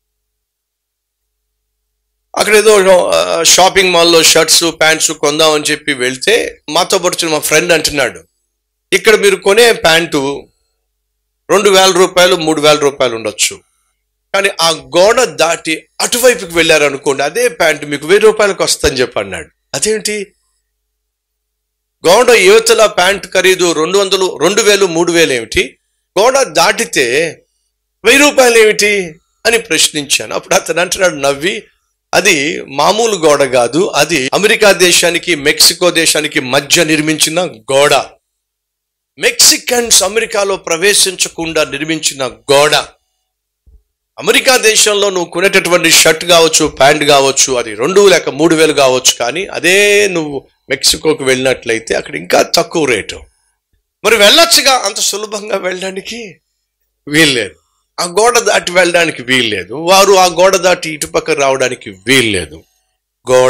అక్కడ ఏదో ఆ, షాపింగ్ మాల్లో షర్ట్స్ ప్యాంట్స్ కొందామని చెప్పి వెళ్తే మాతో పడుచున్న మా ఫ్రెండ్ అంటున్నాడు ఇక్కడ మీరు కొనే ప్యాంటు రెండు వేల రూపాయలు మూడు వేల రూపాయలు ఉండొచ్చు కానీ ఆ గోడ దాటి అటువైపుకి వెళ్ళారనుకోండి అదే ప్యాంటు మీకు వెయ్యి రూపాయలకు వస్తుందని చెప్పి అన్నాడు అదేంటి గోడ యువతల ప్యాంట్ ఖరీదు రెండు వందలు రెండు వేలు మూడు వేలు ఏమిటి గోడ దాటితే వెయ్యి రూపాయలు ఏమిటి అని ప్రశ్నించాను అప్పుడు అతను అంటున్నాడు నవ్వి అది మామూలు గోడ కాదు అది అమెరికా దేశానికి మెక్సికో దేశానికి మధ్య నిర్మించిన గోడ మెక్సికన్స్ అమెరికాలో ప్రవేశించకుండా నిర్మించిన గోడ అమెరికా దేశంలో నువ్వు కొనేటటువంటి షర్ట్ కావచ్చు ప్యాంట్ కావచ్చు అది రెండు లేక మూడు వేలు కావచ్చు కానీ అదే నువ్వు మెక్సికోకి వెళ్ళినట్లయితే అక్కడ ఇంకా తక్కువ రేటు మరి వెళ్ళొచ్చుగా అంత సులభంగా వెళ్ళడానికి వీల్లేదు ఆ గోడ దాటి వెళ్ళడానికి వీల్లేదు వారు ఆ గోడ దాటి ఇటుపక్క రావడానికి వీల్లేదు గోడ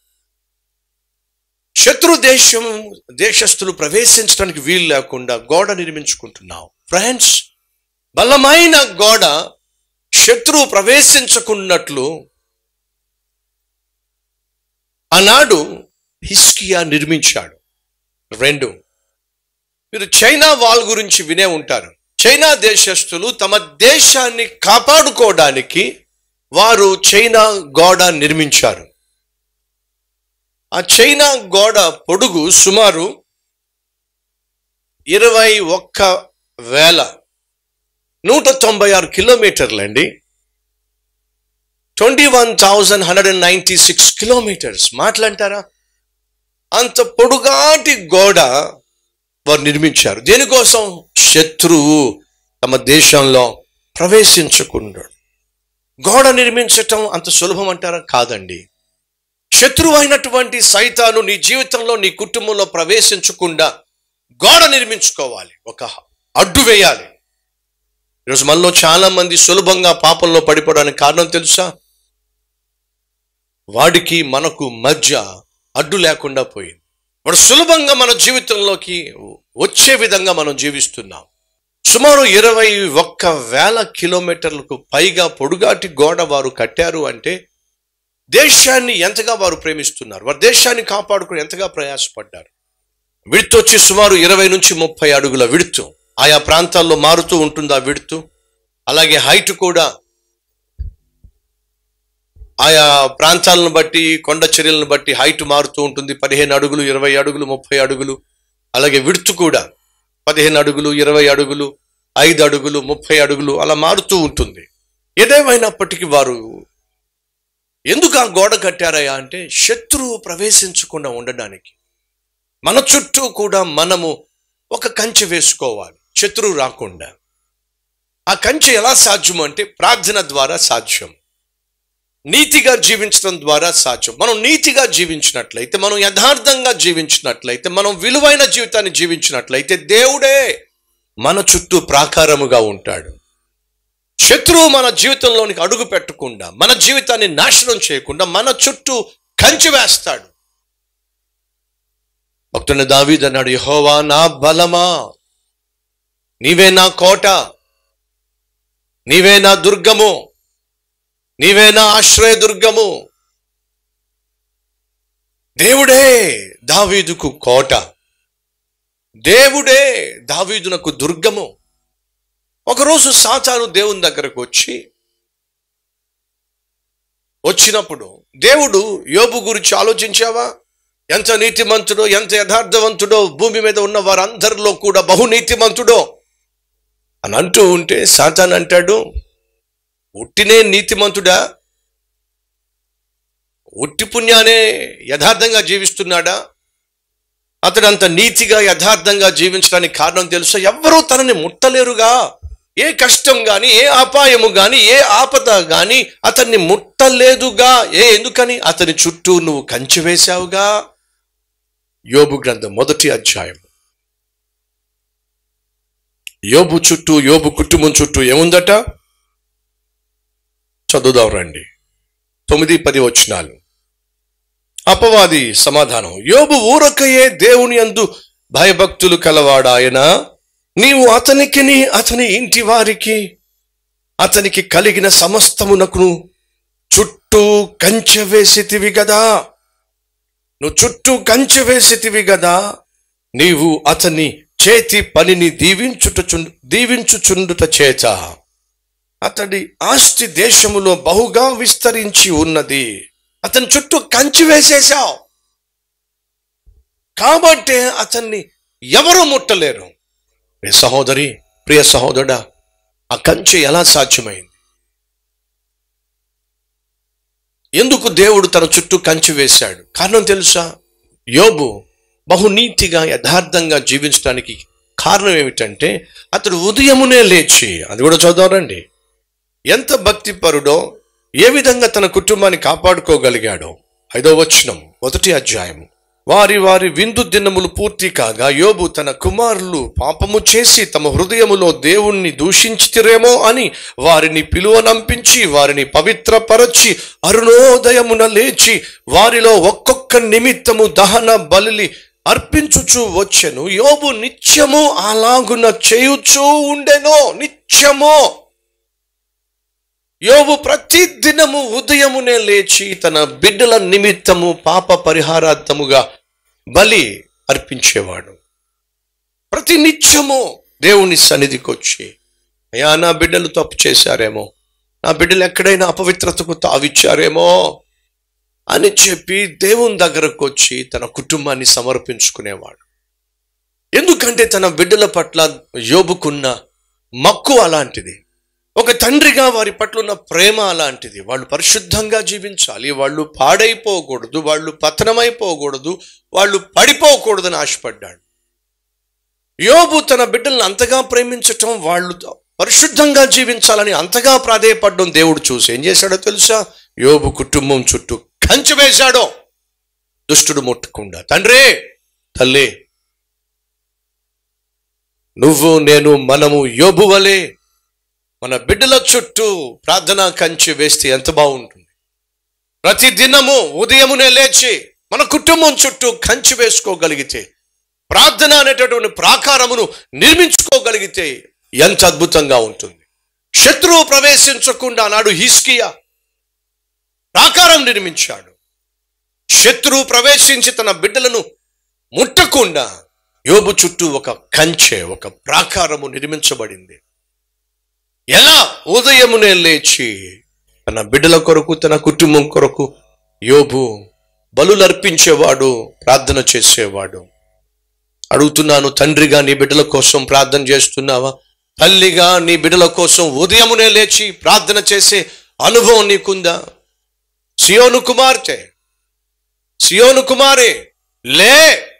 శత్రు దేశం దేశస్తులు ప్రవేశించడానికి వీలు లేకుండా గోడ నిర్మించుకుంటున్నావు ఫ్రెండ్స్ బలమైన గోడ శత్రువు ప్రవేశించకున్నట్లు ఆనాడు హిస్కియా నిర్మించాడు రెండు మీరు చైనా వాల్ గురించి వినే ఉంటారు చైనా దేశస్తులు తమ దేశాన్ని కాపాడుకోవడానికి వారు చైనా గోడ నిర్మించారు ఆ చైనా గోడ పొడుగు సుమారు ఇరవై ఒక్క వేల నూట తొంభై ఆరు కిలోమీటర్లండి twenty one thousand hundred and ninety six kilometres మాట్లాంటారా అంత పొడుగాటి గోడ వారు నిర్మించారు దేనికోసం శత్రువు తమ దేశంలో ప్రవేశించకుండా గోడ నిర్మించటం అంత సులభం అంటారా కాదండి శత్రువు అయినటువంటి సైతాను నీ జీవితంలో నీ కుటుంబంలో ప్రవేశించకుండా గోడ నిర్మించుకోవాలి ఒక అడ్డు వేయాలి ఈరోజు మనలో చాలా మంది సులభంగా పాపంలో పడిపోవడానికి కారణం తెలుసా వాడికి మనకు మధ్య అడ్డు లేకుండా పోయింది వాడు సులభంగా మన జీవితంలోకి వచ్చే విధంగా మనం జీవిస్తున్నాం సుమారు ఇరవై ఒక్క వేల కిలోమీటర్లకు పైగా పొడుగాటి గోడ వారు కట్టారు అంటే దేశాన్ని ఎంతగా వారు ప్రేమిస్తున్నారు వారు దేశాన్ని కాపాడుకుని ఎంతగా ప్రయాసపడ్డారు విడుతు వచ్చి సుమారు ఇరవై నుంచి ముప్పై అడుగుల విడుతు ఆయా ప్రాంతాల్లో మారుతూ ఉంటుంది ఆ విడుతు అలాగే హైట్ కూడా ఆయా ప్రాంతాలను బట్టి కొండ చర్యలను బట్టి హైట్ మారుతూ ఉంటుంది పదిహేను అడుగులు ఇరవై అడుగులు ముప్పై అడుగులు అలాగే విడుతు కూడా పదిహేను అడుగులు ఇరవై అడుగులు ఐదు అడుగులు ముప్పై అడుగులు అలా మారుతూ ఉంటుంది ఏదేమైనప్పటికీ వారు ఎందుకు ఆ గోడ కట్టారయ్యా అంటే శత్రువు ప్రవేశించకుండా ఉండడానికి మన చుట్టూ కూడా మనము ఒక కంచె వేసుకోవాలి శత్రువు రాకుండా ఆ కంచె ఎలా సాధ్యం అంటే ప్రార్థన ద్వారా సాధ్యం నీతిగా జీవించడం ద్వారా సాధ్యం మనం నీతిగా జీవించినట్లయితే మనం యథార్థంగా జీవించినట్లయితే మనం విలువైన జీవితాన్ని జీవించినట్లయితే దేవుడే మన చుట్టూ ప్రాకారముగా ఉంటాడు శత్రువు మన జీవితంలోనికి అడుగు పెట్టకుండా మన జీవితాన్ని నాశనం చేయకుండా మన చుట్టూ కంచి వేస్తాడు భక్తుని దావీద్ అన్నాడు యహోవా నా బలమా నీవే నా కోట నీవే నా దుర్గము నీవే నా ఆశ్రయ దుర్గము దేవుడే దావీదుకు కోట దేవుడే దావీదునకు దుర్గము ఒకరోజు సాతాను దేవుని దగ్గరకు వచ్చి వచ్చినప్పుడు దేవుడు యోబు గురించి ఆలోచించావా ఎంత నీతిమంతుడో ఎంత యథార్థవంతుడో భూమి మీద ఉన్న వారందరిలో కూడా బహు నీతిమంతుడో అని అంటూ ఉంటే సాతాన్ అంటాడు ఉట్టినే నీతిమంతుడా ఉట్టి పుణ్యానే యథార్థంగా జీవిస్తున్నాడా అతడు అంత నీతిగా యథార్థంగా జీవించడానికి కారణం తెలుసా ఎవ్వరూ తనని ముట్టలేరుగా ఏ కష్టం గాని ఏ అపాయము గాని ఏ ఆపద గాని అతన్ని ముట్టలేదుగా ఏ ఎందుకని అతని చుట్టూ నువ్వు కంచి వేశావుగా యోబు గ్రంథం మొదటి అధ్యాయం యోబు చుట్టూ యోబు కుటుంబం చుట్టూ ఏముందట చదువుదాం రండి తొమ్మిది పది వచ్చినాలు అపవాది సమాధానం యోబు ఊరకయే దేవుని అందు భయభక్తులు కలవాడాయన నీవు అతనికిని అతని ఇంటి వారికి అతనికి కలిగిన సమస్తమునకును చుట్టూ కంచె వేసితివి గదా నువ్వు చుట్టూ కంచె వేసితివి గదా నీవు అతని చేతి పనిని దీవించుట దీవించుచుండుట చేత అతడి ఆస్తి దేశములో బహుగా విస్తరించి ఉన్నది అతని చుట్టూ కంచి వేసేశావు కాబట్టే అతన్ని ఎవరు ముట్టలేరు ప్రియ సహోదరి ప్రియ సహోదరుడా ఆ కంచె ఎలా సాధ్యమైంది ఎందుకు దేవుడు తన చుట్టూ కంచె వేశాడు కారణం తెలుసా యోబు బహునీతిగా యథార్థంగా జీవించడానికి కారణం ఏమిటంటే అతడు ఉదయమునే లేచి అది కూడా చదవరండి ఎంత భక్తిపరుడో ఏ విధంగా తన కుటుంబాన్ని కాపాడుకోగలిగాడో ఐదో వచనం మొదటి అధ్యాయం వారి వారి విందు దినములు పూర్తి కాగా యోబు తన కుమారులు పాపము చేసి తమ హృదయములో దేవుణ్ణి దూషించితిరేమో అని వారిని పిలువనంపించి వారిని పవిత్రపరచి అరుణోదయమున లేచి వారిలో ఒక్కొక్క నిమిత్తము దహన బలిని అర్పించుచు వచ్చెను యోబు నిత్యము అలాగున చేయుచూ ఉండెనో నిత్యము యోబు ప్రతి దినము ఉదయమునే లేచి తన బిడ్డల నిమిత్తము పాప పరిహారార్థముగా బలి అర్పించేవాడు ప్రతి నిత్యము దేవుని సన్నిధికి వచ్చి అయ్యా నా బిడ్డలు తప్పు చేశారేమో నా బిడ్డలు ఎక్కడైనా అపవిత్రతకు తావిచ్చారేమో అని చెప్పి దేవుని దగ్గరకు వచ్చి తన కుటుంబాన్ని సమర్పించుకునేవాడు ఎందుకంటే తన బిడ్డల పట్ల యోబుకున్న మక్కు అలాంటిది ఒక తండ్రిగా వారి పట్ల ఉన్న ప్రేమ అలాంటిది వాళ్ళు పరిశుద్ధంగా జీవించాలి వాళ్ళు పాడైపోకూడదు వాళ్ళు పతనమైపోకూడదు వాళ్ళు పడిపోకూడదని ఆశపడ్డాడు యోబు తన బిడ్డలను అంతగా ప్రేమించటం వాళ్ళు పరిశుద్ధంగా జీవించాలని అంతగా ప్రాధేయపడడం దేవుడు చూసి ఏం చేశాడో తెలుసా యోబు కుటుంబం చుట్టూ కంచె వేశాడో దుష్టుడు ముట్టకుండా తండ్రి తల్లి నువ్వు నేను మనము యోబు వలే మన బిడ్డల చుట్టూ ప్రార్థనా కంచె వేస్తే ఎంత బాగుంటుంది ప్రతి దినము ఉదయమునే లేచి మన కుటుంబం చుట్టూ కంచె వేసుకోగలిగితే ప్రార్థన అనేటటువంటి ప్రాకారమును నిర్మించుకోగలిగితే ఎంత అద్భుతంగా ఉంటుంది శత్రువు ప్రవేశించకుండా నాడు హిస్కియా ప్రాకారం నిర్మించాడు శత్రువు ప్రవేశించి తన బిడ్డలను ముట్టకుండా యోబు చుట్టూ ఒక కంచె ఒక ప్రాకారము నిర్మించబడింది ఎలా ఉదయమునే లేచి తన బిడ్డల కొరకు తన కుటుంబం కొరకు యోబు బలులర్పించేవాడు ప్రార్థన చేసేవాడు అడుగుతున్నాను తండ్రిగా నీ బిడ్డల కోసం ప్రార్థన చేస్తున్నావా తల్లిగా నీ బిడ్డల కోసం ఉదయమునే లేచి ప్రార్థన చేసే అనుభవం నీకుందా సియోను కుమార్తె సియోను కుమారే లే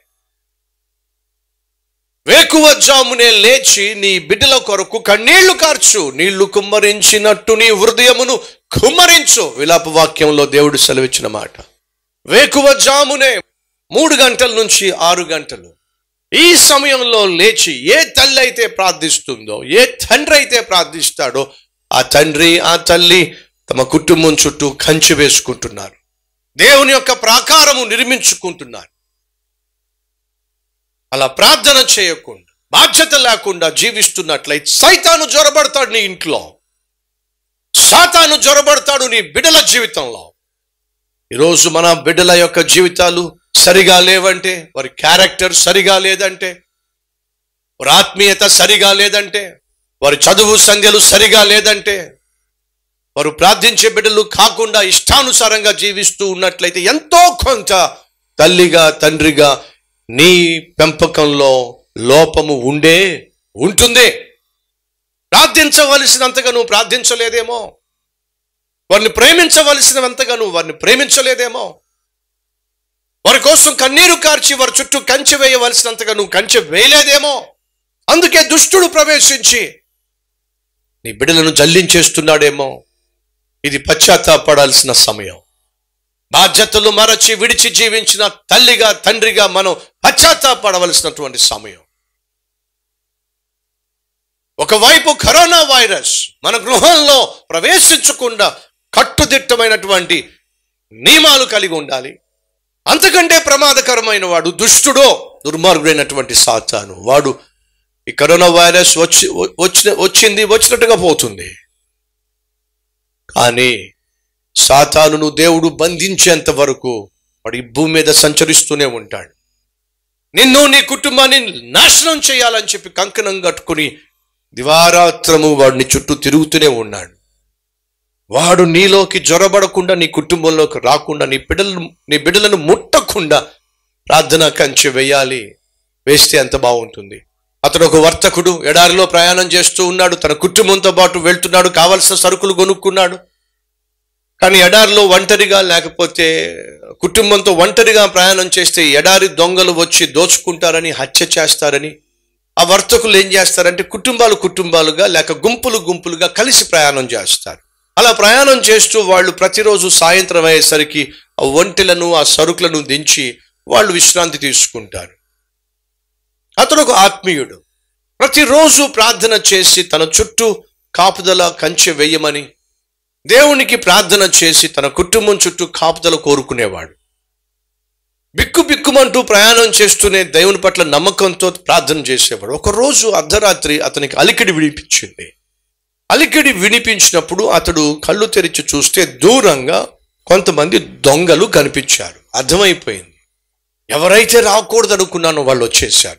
వేకువజామునే లేచి నీ బిడ్డల కొరకు కన్నీళ్లు కార్చు నీళ్లు కుమ్మరించినట్టు నీ హృదయమును కుమ్మరించు విలాప వాక్యంలో దేవుడు సెలవిచ్చిన మాట వేకువజామునే మూడు గంటల నుంచి ఆరు గంటలు ఈ సమయంలో లేచి ఏ తల్లి అయితే ప్రార్థిస్తుందో ఏ తండ్రి అయితే ప్రార్థిస్తాడో ఆ తండ్రి ఆ తల్లి తమ కుటుంబం చుట్టూ కంచి వేసుకుంటున్నారు దేవుని యొక్క ప్రాకారము నిర్మించుకుంటున్నారు అలా ప్రార్థన చేయకుండా బాధ్యత లేకుండా జీవిస్తున్నట్లయితే సైతాను జ్వరబడతాడు నీ ఇంట్లో సాతాను జ్వరబడతాడు నీ బిడ్డల జీవితంలో ఈరోజు మన బిడ్డల యొక్క జీవితాలు సరిగా లేవంటే వారి క్యారెక్టర్ సరిగా లేదంటే వారి ఆత్మీయత సరిగా లేదంటే వారి చదువు సంధ్యలు సరిగా లేదంటే వారు ప్రార్థించే బిడ్డలు కాకుండా ఇష్టానుసారంగా జీవిస్తూ ఉన్నట్లయితే ఎంతో కొంత తల్లిగా తండ్రిగా నీ పెంపకంలో లోపము ఉండే ఉంటుంది ప్రార్థించవలసినంతగా నువ్వు ప్రార్థించలేదేమో వారిని ప్రేమించవలసినంతగా నువ్వు వారిని ప్రేమించలేదేమో వారి కోసం కన్నీరు కార్చి వారి చుట్టూ కంచె వేయవలసినంతగా నువ్వు కంచె వేయలేదేమో అందుకే దుష్టుడు ప్రవేశించి నీ బిడ్డలను జల్లించేస్తున్నాడేమో ఇది పశ్చాత్తాపడాల్సిన సమయం బాధ్యతలు మరచి విడిచి జీవించిన తల్లిగా తండ్రిగా మనం పశ్చాత్తాపడవలసినటువంటి సమయం ఒకవైపు కరోనా వైరస్ మన గృహంలో ప్రవేశించకుండా కట్టుదిట్టమైనటువంటి నియమాలు కలిగి ఉండాలి అంతకంటే ప్రమాదకరమైన వాడు దుష్టుడో దుర్మార్గుడైనటువంటి సాతాను వాడు ఈ కరోనా వైరస్ వచ్చి వచ్చిన వచ్చింది వచ్చినట్టుగా పోతుంది కానీ సాతానును దేవుడు బంధించేంత వరకు వాడు ఈ భూమి మీద సంచరిస్తూనే ఉంటాడు నిన్ను నీ కుటుంబాన్ని నాశనం చేయాలని చెప్పి కంకణం కట్టుకుని దివారాత్రము వాడిని చుట్టూ తిరుగుతూనే ఉన్నాడు వాడు నీలోకి జ్వరబడకుండా నీ కుటుంబంలోకి రాకుండా నీ బిడ్డలను నీ బిడ్డలను ముట్టకుండా ప్రార్థన కంచె వేయాలి వేస్తే ఎంత బాగుంటుంది అతడు ఒక వర్తకుడు ఎడారిలో ప్రయాణం చేస్తూ ఉన్నాడు తన కుటుంబంతో పాటు వెళ్తున్నాడు కావలసిన సరుకులు కొనుక్కున్నాడు కానీ ఎడారిలో ఒంటరిగా లేకపోతే కుటుంబంతో ఒంటరిగా ప్రయాణం చేస్తే ఎడారి దొంగలు వచ్చి దోచుకుంటారని హత్య చేస్తారని ఆ వర్తకులు ఏం చేస్తారంటే కుటుంబాలు కుటుంబాలుగా లేక గుంపులు గుంపులుగా కలిసి ప్రయాణం చేస్తారు అలా ప్రయాణం చేస్తూ వాళ్ళు ప్రతిరోజు సాయంత్రం అయ్యేసరికి ఆ ఒంటెలను ఆ సరుకులను దించి వాళ్ళు విశ్రాంతి తీసుకుంటారు అతడు ఒక ఆత్మీయుడు ప్రతిరోజు ప్రార్థన చేసి తన చుట్టూ కాపుదల కంచె వేయమని దేవునికి ప్రార్థన చేసి తన కుటుంబం చుట్టూ కాపుదల కోరుకునేవాడు బిక్కు బిక్కుమంటూ ప్రయాణం చేస్తూనే దేవుని పట్ల నమ్మకంతో ప్రార్థన చేసేవాడు ఒక రోజు అర్ధరాత్రి అతనికి అలికిడి వినిపించింది అలికిడి వినిపించినప్పుడు అతడు కళ్ళు తెరిచి చూస్తే దూరంగా కొంతమంది దొంగలు కనిపించారు అర్థమైపోయింది ఎవరైతే రాకూడదు అనుకున్నానో వాళ్ళు వచ్చేసారు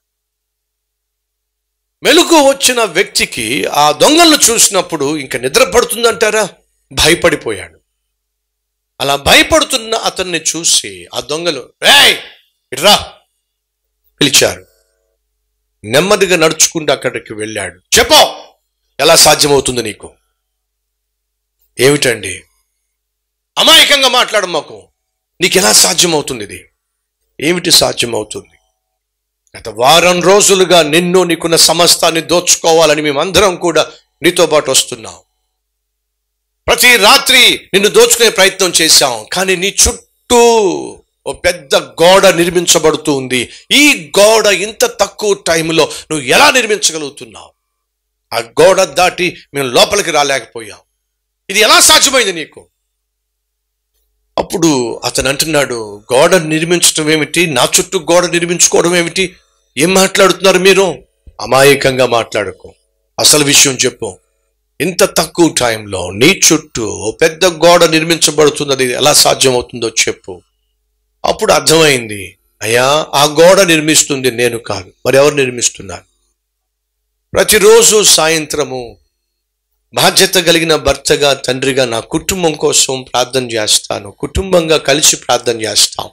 మెలుగు వచ్చిన వ్యక్తికి ఆ దొంగలను చూసినప్పుడు ఇంకా నిద్ర పడుతుందంటారా భయపడిపోయాడు అలా భయపడుతున్న అతన్ని చూసి ఆ దొంగలు రేయ్ ఇట్రా పిలిచారు నెమ్మదిగా నడుచుకుంటూ అక్కడికి వెళ్ళాడు చెప్పు ఎలా సాధ్యమవుతుంది నీకు ఏమిటండి అమాయకంగా మాట్లాడు మాకు నీకు ఎలా సాధ్యమవుతుంది ఇది ఏమిటి సాధ్యమవుతుంది గత వారం రోజులుగా నిన్ను నీకున్న సమస్తాన్ని దోచుకోవాలని మేమందరం కూడా నీతో పాటు వస్తున్నాం ప్రతి రాత్రి నిన్ను దోచుకునే ప్రయత్నం చేశాం కానీ నీ చుట్టూ ఓ పెద్ద గోడ నిర్మించబడుతూ ఉంది ఈ గోడ ఇంత తక్కువ టైంలో నువ్వు ఎలా నిర్మించగలుగుతున్నావు ఆ గోడ దాటి మేము లోపలికి రాలేకపోయాం ఇది ఎలా సాధ్యమైంది నీకు అప్పుడు అతను అంటున్నాడు గోడ నిర్మించడం ఏమిటి నా చుట్టూ గోడ నిర్మించుకోవడం ఏమిటి ఏం మాట్లాడుతున్నారు మీరు అమాయకంగా మాట్లాడుకో అసలు విషయం చెప్పు ఇంత తక్కువ టైంలో నీ చుట్టూ ఓ పెద్ద గోడ నిర్మించబడుతున్నది ఎలా సాధ్యమవుతుందో చెప్పు అప్పుడు అర్థమైంది అయ్యా ఆ గోడ నిర్మిస్తుంది నేను కాదు మరి ఎవరు నిర్మిస్తున్నారు ప్రతిరోజు సాయంత్రము బాధ్యత కలిగిన భర్తగా తండ్రిగా నా కుటుంబం కోసం ప్రార్థన చేస్తాను కుటుంబంగా కలిసి ప్రార్థన చేస్తాం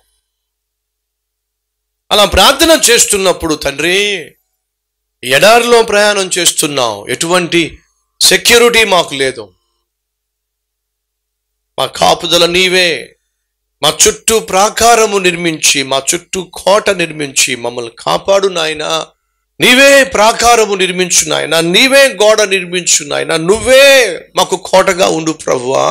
అలా ప్రార్థన చేస్తున్నప్పుడు తండ్రి ఎడారిలో ప్రయాణం చేస్తున్నాం ఎటువంటి సెక్యూరిటీ మాకు లేదు మా కాపుదల నీవే మా చుట్టూ ప్రాకారము నిర్మించి మా చుట్టూ కోట నిర్మించి మమ్మల్ని కాపాడు నాయనా నీవే ప్రాకారము నిర్మించు నాయన నీవే గోడ నిర్మించు నాయన నువ్వే మాకు కోటగా ఉండు ప్రభువా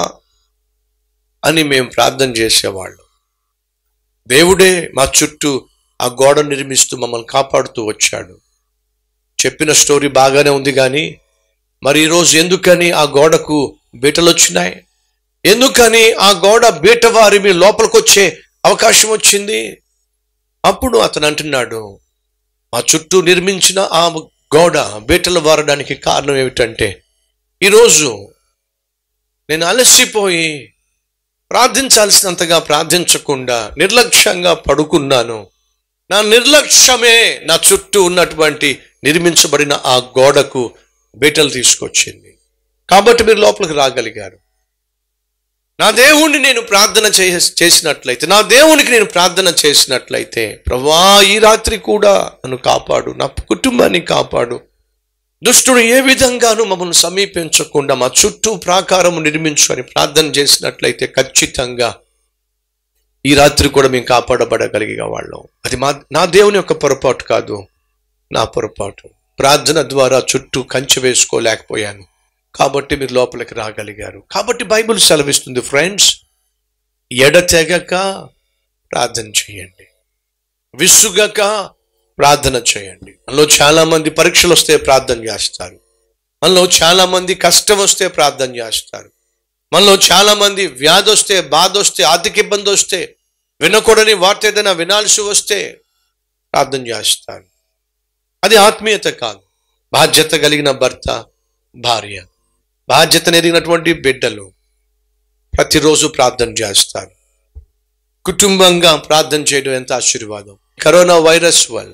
అని మేము ప్రార్థన చేసేవాళ్ళం దేవుడే మా చుట్టూ ఆ గోడ నిర్మిస్తూ మమ్మల్ని కాపాడుతూ వచ్చాడు చెప్పిన స్టోరీ బాగానే ఉంది కానీ మరి ఈరోజు ఎందుకని ఆ గోడకు బీటలు వచ్చినాయి ఎందుకని ఆ గోడ బీట వారి మీ లోపలికి వచ్చే అవకాశం వచ్చింది అప్పుడు అతను అంటున్నాడు మా చుట్టూ నిర్మించిన ఆ గోడ బీటలు వారడానికి కారణం ఏమిటంటే ఈరోజు నేను అలసిపోయి ప్రార్థించాల్సినంతగా ప్రార్థించకుండా నిర్లక్ష్యంగా పడుకున్నాను నా నిర్లక్ష్యమే నా చుట్టూ ఉన్నటువంటి నిర్మించబడిన ఆ గోడకు బీటలు తీసుకొచ్చింది కాబట్టి మీరు లోపలికి రాగలిగారు నా దేవుణ్ణి నేను ప్రార్థన చే- చేసినట్లయితే నా దేవునికి నేను ప్రార్థన చేసినట్లయితే ప్రభా ఈ రాత్రి కూడా నన్ను కాపాడు నా కుటుంబాన్ని కాపాడు దుష్టుడు ఏ విధంగానూ మమ్మల్ని సమీపించకుండా మా చుట్టూ ప్రాకారము నిర్మించు అని ప్రార్థన చేసినట్లయితే ఖచ్చితంగా ఈ రాత్రి కూడా మేము కాపాడబడగలిగే వాళ్ళం అది మా నా దేవుని యొక్క పొరపాటు కాదు నా పొరపాటు ప్రార్థన ద్వారా చుట్టూ కంచె వేసుకోలేకపోయాను కాబట్టి మీరు లోపలికి రాగలిగారు కాబట్టి బైబిల్ సెలవిస్తుంది ఫ్రెండ్స్ ఎడతెగక ప్రార్థన చేయండి విసుగక ప్రార్థన చేయండి మనలో చాలా మంది పరీక్షలు వస్తే ప్రార్థన చేస్తారు మనలో చాలా మంది కష్టం వస్తే ప్రార్థన చేస్తారు మనలో చాలా మంది వ్యాధి వస్తే బాధ వస్తే ఆర్థిక ఇబ్బంది వస్తే వినకూడని వార్త ఏదైనా వినాల్సి వస్తే ప్రార్థన చేస్తారు అది ఆత్మీయత కాదు బాధ్యత కలిగిన భర్త భార్య బాధ్యత ఎరిగినటువంటి బిడ్డలు ప్రతిరోజు ప్రార్థన చేస్తారు కుటుంబంగా ప్రార్థన చేయడం ఎంత ఆశీర్వాదం కరోనా వైరస్ వల్ల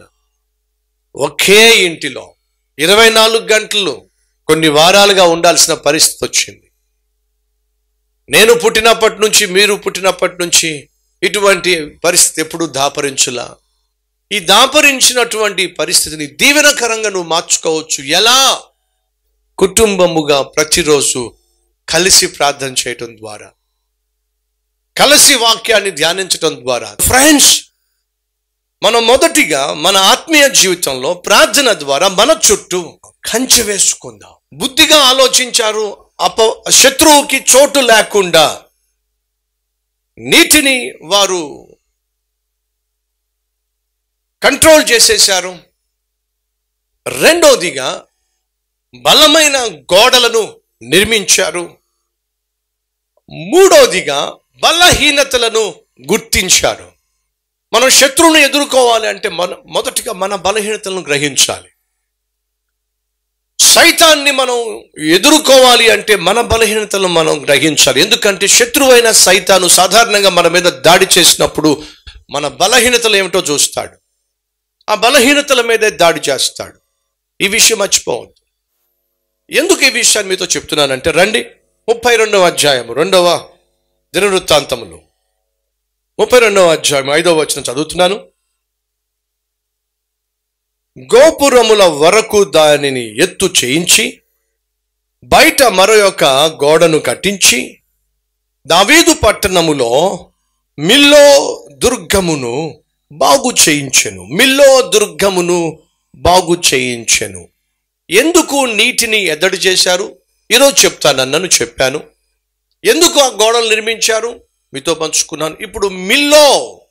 ఒకే ఇంటిలో ఇరవై నాలుగు గంటలు కొన్ని వారాలుగా ఉండాల్సిన పరిస్థితి వచ్చింది నేను పుట్టినప్పటి నుంచి మీరు పుట్టినప్పటి నుంచి ఇటువంటి పరిస్థితి ఎప్పుడు దాపరించులా ఈ దాపరించినటువంటి పరిస్థితిని దీవెనకరంగా నువ్వు మార్చుకోవచ్చు ఎలా కుటుంబముగా ప్రతిరోజు కలిసి ప్రార్థన చేయటం ద్వారా కలిసి వాక్యాన్ని ధ్యానించటం ద్వారా ఫ్రెండ్స్ మనం మొదటిగా మన ఆత్మీయ జీవితంలో ప్రార్థన ద్వారా మన చుట్టూ కంచె వేసుకుందాం బుద్ధిగా ఆలోచించారు అప శత్రువుకి చోటు లేకుండా నీటిని వారు కంట్రోల్ చేసేశారు రెండోదిగా బలమైన గోడలను నిర్మించారు మూడోదిగా బలహీనతలను గుర్తించారు మనం శత్రువును ఎదుర్కోవాలి అంటే మన మొదటిగా మన బలహీనతలను గ్రహించాలి సైతాన్ని మనం ఎదుర్కోవాలి అంటే మన బలహీనతలను మనం గ్రహించాలి ఎందుకంటే శత్రువైన సైతాను సాధారణంగా మన మీద దాడి చేసినప్పుడు మన బలహీనతలు ఏమిటో చూస్తాడు ఆ బలహీనతల మీదే దాడి చేస్తాడు ఈ విషయం మర్చిపోవద్దు ఎందుకు ఈ విషయాన్ని మీతో చెప్తున్నానంటే రండి ముప్పై రెండవ అధ్యాయం రెండవ దినవృత్తాంతములు ముప్పై రెండవ అధ్యాయం ఐదవ వచ్చిన చదువుతున్నాను గోపురముల వరకు దానిని ఎత్తు చేయించి బయట మరొక గోడను కట్టించి దావీదు పట్టణములో మిల్లో దుర్గమును బాగు చేయించెను మిల్లో దుర్గమును బాగు చేయించెను ఎందుకు నీటిని ఎద్దడి చేశారు ఈరోజు చెప్తానన్నను చెప్పాను ఎందుకు ఆ గోడలు నిర్మించారు మీతో పంచుకున్నాను ఇప్పుడు మిల్లో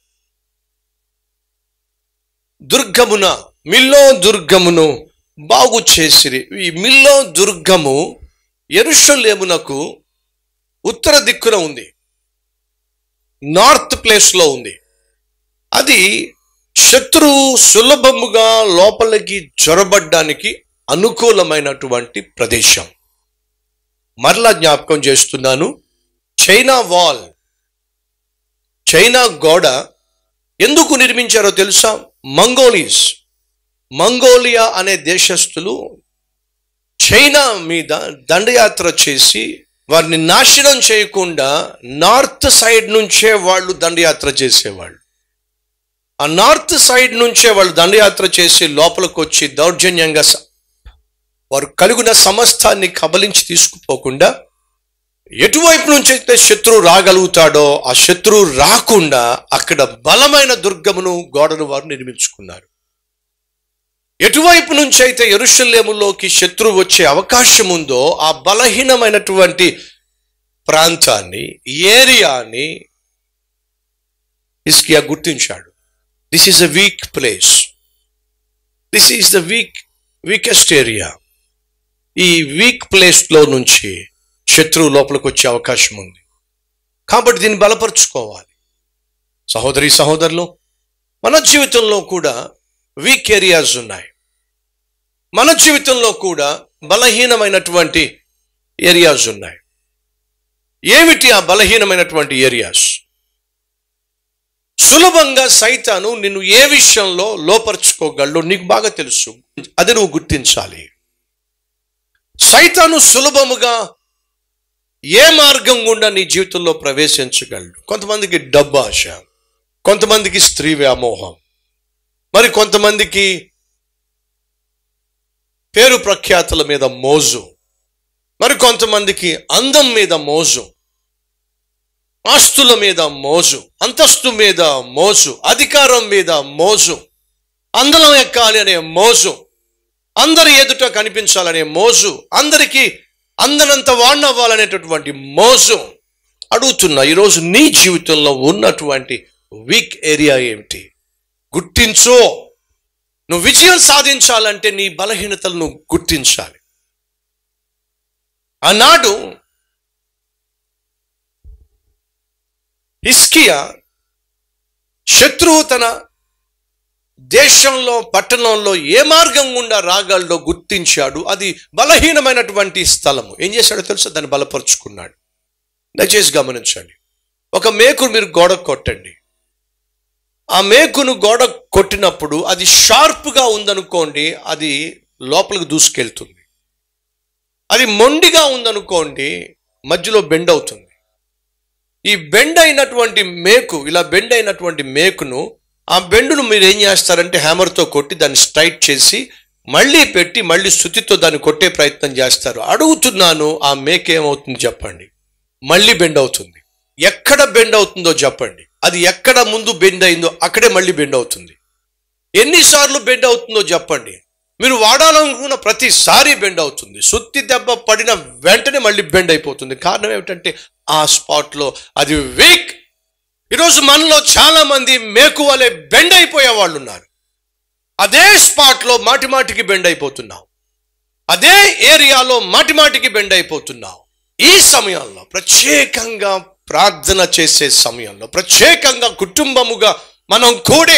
దుర్గమున మిల్లో దుర్గమును బాగు చేసిరి ఈ మిల్లో దుర్గము ఎరుషలేమునకు ఉత్తర దిక్కున ఉంది నార్త్ ప్లేస్లో ఉంది అది శత్రువు సులభముగా లోపలికి జొరబడ్డానికి అనుకూలమైనటువంటి ప్రదేశం మరలా జ్ఞాపకం చేస్తున్నాను చైనా వాల్ చైనా గోడ ఎందుకు నిర్మించారో తెలుసా మంగోలీస్ మంగోలియా అనే దేశస్థులు చైనా మీద దండయాత్ర చేసి వారిని నాశనం చేయకుండా నార్త్ సైడ్ నుంచే వాళ్ళు దండయాత్ర చేసేవాళ్ళు ఆ నార్త్ సైడ్ నుంచే వాళ్ళు దండయాత్ర చేసి లోపలికి వచ్చి దౌర్జన్యంగా స- వారు కలుగున సమస్తాన్ని కబలించి తీసుకుపోకుండా ఎటువైపు నుంచి అయితే శత్రువు రాగలుగుతాడో ఆ శత్రువు రాకుండా అక్కడ బలమైన దుర్గమును గోడను వారు నిర్మించుకున్నారు ఎటువైపు నుంచి అయితే ఎరుషలేములోకి శత్రువు వచ్చే అవకాశం ఉందో ఆ బలహీనమైనటువంటి ప్రాంతాన్ని ఏరియాని ఇస్కియా గుర్తించాడు this is a weak place this is the weak weakest area ఈ వీక్ ప్లేస్లో నుంచి శత్రువు లోపలికి వచ్చే అవకాశం ఉంది కాబట్టి దీన్ని బలపరుచుకోవాలి సహోదరి సహోదరులు మన జీవితంలో కూడా వీక్ ఏరియాస్ ఉన్నాయి మన జీవితంలో కూడా బలహీనమైనటువంటి ఏరియాస్ ఉన్నాయి ఏమిటి ఆ బలహీనమైనటువంటి ఏరియాస్ సులభంగా సైతాను నిన్ను ఏ విషయంలో లోపరుచుకోగలడో నీకు బాగా తెలుసు అది నువ్వు గుర్తించాలి సైతాను సులభముగా ఏ మార్గం గుండా నీ జీవితంలో ప్రవేశించగలడు కొంతమందికి డబ్బు ఆశ కొంతమందికి స్త్రీ వ్యామోహం మరి కొంతమందికి పేరు ప్రఖ్యాతుల మీద మోజు మరి కొంతమందికి అందం మీద మోజు ఆస్తుల మీద మోజు అంతస్తు మీద మోజు అధికారం మీద మోజు అందలం ఎక్కాలి అనే మోజు అందరి ఎదుట కనిపించాలనే మోజు అందరికీ అందనంత వాడినవ్వాలనేటటువంటి మోజు అడుగుతున్నా ఈరోజు నీ జీవితంలో ఉన్నటువంటి వీక్ ఏరియా ఏమిటి గుర్తించు నువ్వు విజయం సాధించాలంటే నీ బలహీనతలు నువ్వు గుర్తించాలి ఆనాడు హిస్కియా శత్రువు తన దేశంలో పట్టణంలో ఏ మార్గం గుండా రాగలడో గుర్తించాడు అది బలహీనమైనటువంటి స్థలము ఏం చేశాడో తెలుసా దాన్ని బలపరుచుకున్నాడు దయచేసి గమనించండి ఒక మేకు మీరు గోడ కొట్టండి ఆ మేకును గోడ కొట్టినప్పుడు అది షార్ప్గా ఉందనుకోండి అది లోపలికి దూసుకెళ్తుంది అది మొండిగా ఉందనుకోండి మధ్యలో బెండ్ అవుతుంది ఈ బెండ్ అయినటువంటి మేకు ఇలా బెండ్ అయినటువంటి మేకును ఆ బెండును మీరు ఏం చేస్తారంటే హ్యామర్తో కొట్టి దాన్ని స్ట్రైట్ చేసి మళ్ళీ పెట్టి మళ్ళీ శుతితో దాన్ని కొట్టే ప్రయత్నం చేస్తారు అడుగుతున్నాను ఆ మేక ఏమవుతుంది చెప్పండి మళ్ళీ బెండ్ అవుతుంది ఎక్కడ బెండ్ అవుతుందో చెప్పండి అది ఎక్కడ ముందు బెండ్ అయిందో అక్కడే మళ్ళీ బెండ్ అవుతుంది ఎన్నిసార్లు బెండ్ అవుతుందో చెప్పండి మీరు వాడాలనుకున్న ప్రతిసారి బెండ్ అవుతుంది సుత్తి దెబ్బ పడిన వెంటనే మళ్ళీ బెండ్ అయిపోతుంది కారణం ఏమిటంటే ఆ స్పాట్లో అది వీక్ ఈరోజు మనలో చాలా మంది మేకు వలె బెండ్ అయిపోయే వాళ్ళు ఉన్నారు అదే స్పాట్లో మాటి మాటికి బెండ్ అయిపోతున్నాం అదే ఏరియాలో మాటి మాటికి బెండ్ అయిపోతున్నాం ఈ సమయంలో ప్రత్యేకంగా ప్రార్థన చేసే సమయంలో ప్రత్యేకంగా కుటుంబముగా మనం కూడే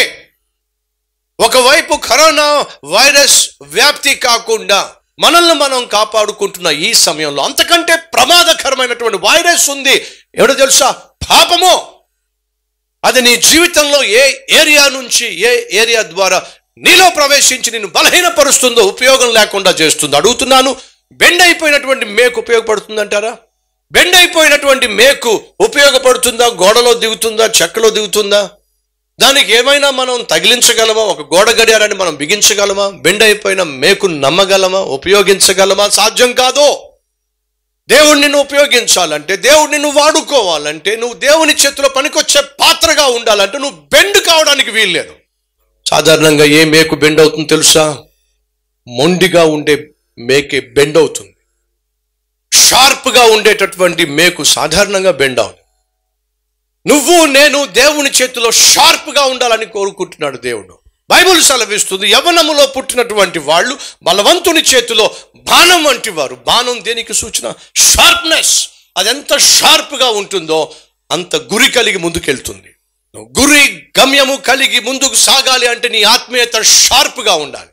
ఒకవైపు కరోనా వైరస్ వ్యాప్తి కాకుండా మనల్ని మనం కాపాడుకుంటున్న ఈ సమయంలో అంతకంటే ప్రమాదకరమైనటువంటి వైరస్ ఉంది ఎవడో తెలుసా పాపము అది నీ జీవితంలో ఏ ఏరియా నుంచి ఏ ఏరియా ద్వారా నీలో ప్రవేశించి నిన్ను బలహీనపరుస్తుందో ఉపయోగం లేకుండా చేస్తుందో అడుగుతున్నాను బెండ్ అయిపోయినటువంటి మేకు ఉపయోగపడుతుందంటారా బెండ్ అయిపోయినటువంటి మేకు ఉపయోగపడుతుందా గోడలో దిగుతుందా చెక్కలో దిగుతుందా దానికి ఏమైనా మనం తగిలించగలమా ఒక గోడ గడియారాన్ని మనం బిగించగలమా బెండ్ అయిపోయిన మేకు నమ్మగలమా ఉపయోగించగలమా సాధ్యం కాదు దేవుడు నిన్ను ఉపయోగించాలంటే దేవుడు నిన్ను వాడుకోవాలంటే నువ్వు దేవుని చేతిలో పనికొచ్చే పాత్రగా ఉండాలంటే నువ్వు బెండ్ కావడానికి వీల్లేదు సాధారణంగా ఏ మేకు బెండ్ అవుతుందో తెలుసా మొండిగా ఉండే మేకే బెండ్ అవుతుంది షార్ప్గా ఉండేటటువంటి మేకు సాధారణంగా బెండ్ అవుతుంది నువ్వు నేను దేవుని చేతిలో షార్ప్గా ఉండాలని కోరుకుంటున్నాడు దేవుడు బైబుల్ సెలవిస్తుంది యవనములో పుట్టినటువంటి వాళ్ళు బలవంతుని చేతిలో బాణం వంటి వారు బాణం దేనికి సూచన షార్ప్నెస్ అది ఎంత షార్ప్గా ఉంటుందో అంత గురి కలిగి ముందుకెళ్తుంది నువ్వు గురి గమ్యము కలిగి ముందుకు సాగాలి అంటే నీ ఆత్మీయత షార్ప్గా ఉండాలి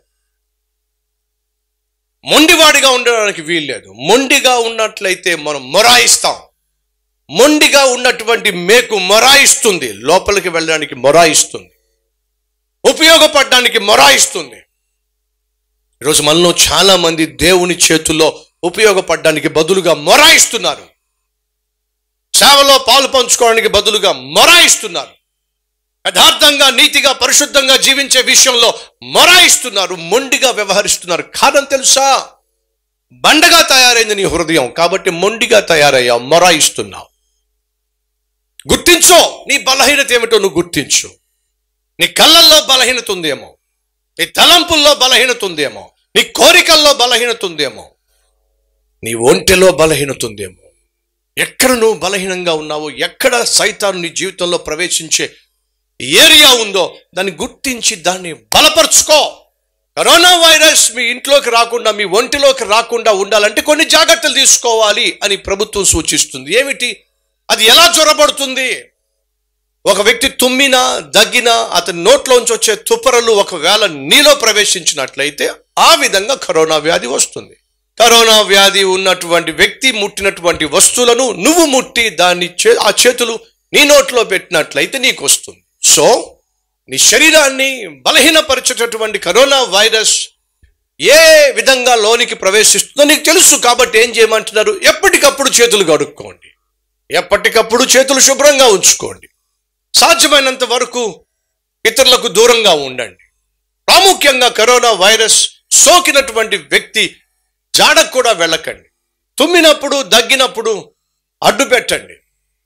మొండివాడిగా ఉండడానికి వీల్లేదు మొండిగా ఉన్నట్లయితే మనం మొరాయిస్తాం మొండిగా ఉన్నటువంటి మేకు మొరాయిస్తుంది లోపలికి వెళ్ళడానికి మొరాయిస్తుంది ఉపయోగపడడానికి మొరాయిస్తుంది ఈరోజు మనలో చాలా మంది దేవుని చేతుల్లో ఉపయోగపడడానికి బదులుగా మొరాయిస్తున్నారు సేవలో పాలు పంచుకోవడానికి బదులుగా మొరాయిస్తున్నారు యథార్థంగా నీతిగా పరిశుద్ధంగా జీవించే విషయంలో మొరాయిస్తున్నారు మొండిగా వ్యవహరిస్తున్నారు కాదని తెలుసా బండగా తయారైంది నీ హృదయం కాబట్టి మొండిగా తయారయ్యావు మొరాయిస్తున్నావు గుర్తించో నీ బలహీనత ఏమిటో నువ్వు గుర్తించు నీ కళ్ళల్లో బలహీనత ఉందేమో నీ తలంపుల్లో బలహీనత ఉందేమో నీ కోరికల్లో బలహీనత ఉందేమో నీ ఒంటెలో బలహీనత ఉందేమో ఎక్కడ నువ్వు బలహీనంగా ఉన్నావో ఎక్కడ సైతాను నీ జీవితంలో ప్రవేశించే ఏరియా ఉందో దాన్ని గుర్తించి దాన్ని బలపరుచుకో కరోనా వైరస్ మీ ఇంట్లోకి రాకుండా మీ ఒంటిలోకి రాకుండా ఉండాలంటే కొన్ని జాగ్రత్తలు తీసుకోవాలి అని ప్రభుత్వం సూచిస్తుంది ఏమిటి అది ఎలా జ్వరబడుతుంది ఒక వ్యక్తి తుమ్మినా దగ్గినా అతని నోట్లోంచి వచ్చే తుప్పరలు ఒకవేళ నీలో ప్రవేశించినట్లయితే ఆ విధంగా కరోనా వ్యాధి వస్తుంది కరోనా వ్యాధి ఉన్నటువంటి వ్యక్తి ముట్టినటువంటి వస్తువులను నువ్వు ముట్టి దాన్ని చే- ఆ చేతులు నీ నోట్లో పెట్టినట్లయితే నీకు వస్తుంది సో నీ శరీరాన్ని బలహీనపరిచేటటువంటి కరోనా వైరస్ ఏ విధంగా లోనికి ప్రవేశిస్తుందో నీకు తెలుసు కాబట్టి ఏం చేయమంటున్నారు ఎప్పటికప్పుడు చేతులు కడుక్కోండి ఎప్పటికప్పుడు చేతులు శుభ్రంగా ఉంచుకోండి సాధ్యమైనంత వరకు ఇతరులకు దూరంగా ఉండండి ప్రాముఖ్యంగా కరోనా వైరస్ సోకినటువంటి వ్యక్తి జాడకు కూడా వెళ్ళకండి తుమ్మినప్పుడు దగ్గినప్పుడు అడ్డు పెట్టండి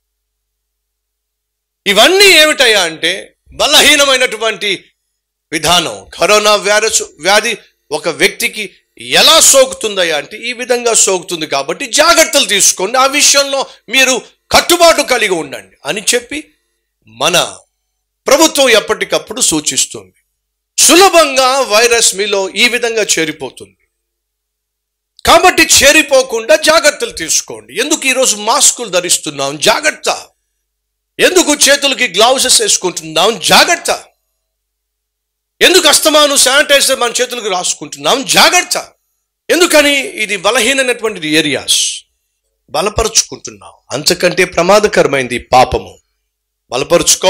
ఇవన్నీ ఏమిటయ్యా అంటే బలహీనమైనటువంటి విధానం కరోనా వైరస్ వ్యాధి ఒక వ్యక్తికి ఎలా సోకుతుందయ్యా అంటే ఈ విధంగా సోకుతుంది కాబట్టి జాగ్రత్తలు తీసుకోండి ఆ విషయంలో మీరు కట్టుబాటు కలిగి ఉండండి అని చెప్పి మన ప్రభుత్వం ఎప్పటికప్పుడు సూచిస్తుంది సులభంగా వైరస్ మీలో ఈ విధంగా చేరిపోతుంది కాబట్టి చేరిపోకుండా జాగ్రత్తలు తీసుకోండి ఎందుకు ఈరోజు మాస్కులు ధరిస్తున్నాం జాగ్రత్త ఎందుకు చేతులకి గ్లౌజెస్ వేసుకుంటున్నాం జాగ్రత్త ఎందుకు అస్తమాను శానిటైజర్ మన చేతులకు రాసుకుంటున్నాం జాగ్రత్త ఎందుకని ఇది బలహీనమైనటువంటి ఏరియాస్ బలపరుచుకుంటున్నాం అంతకంటే ప్రమాదకరమైంది ఈ పాపము బలపరుచుకో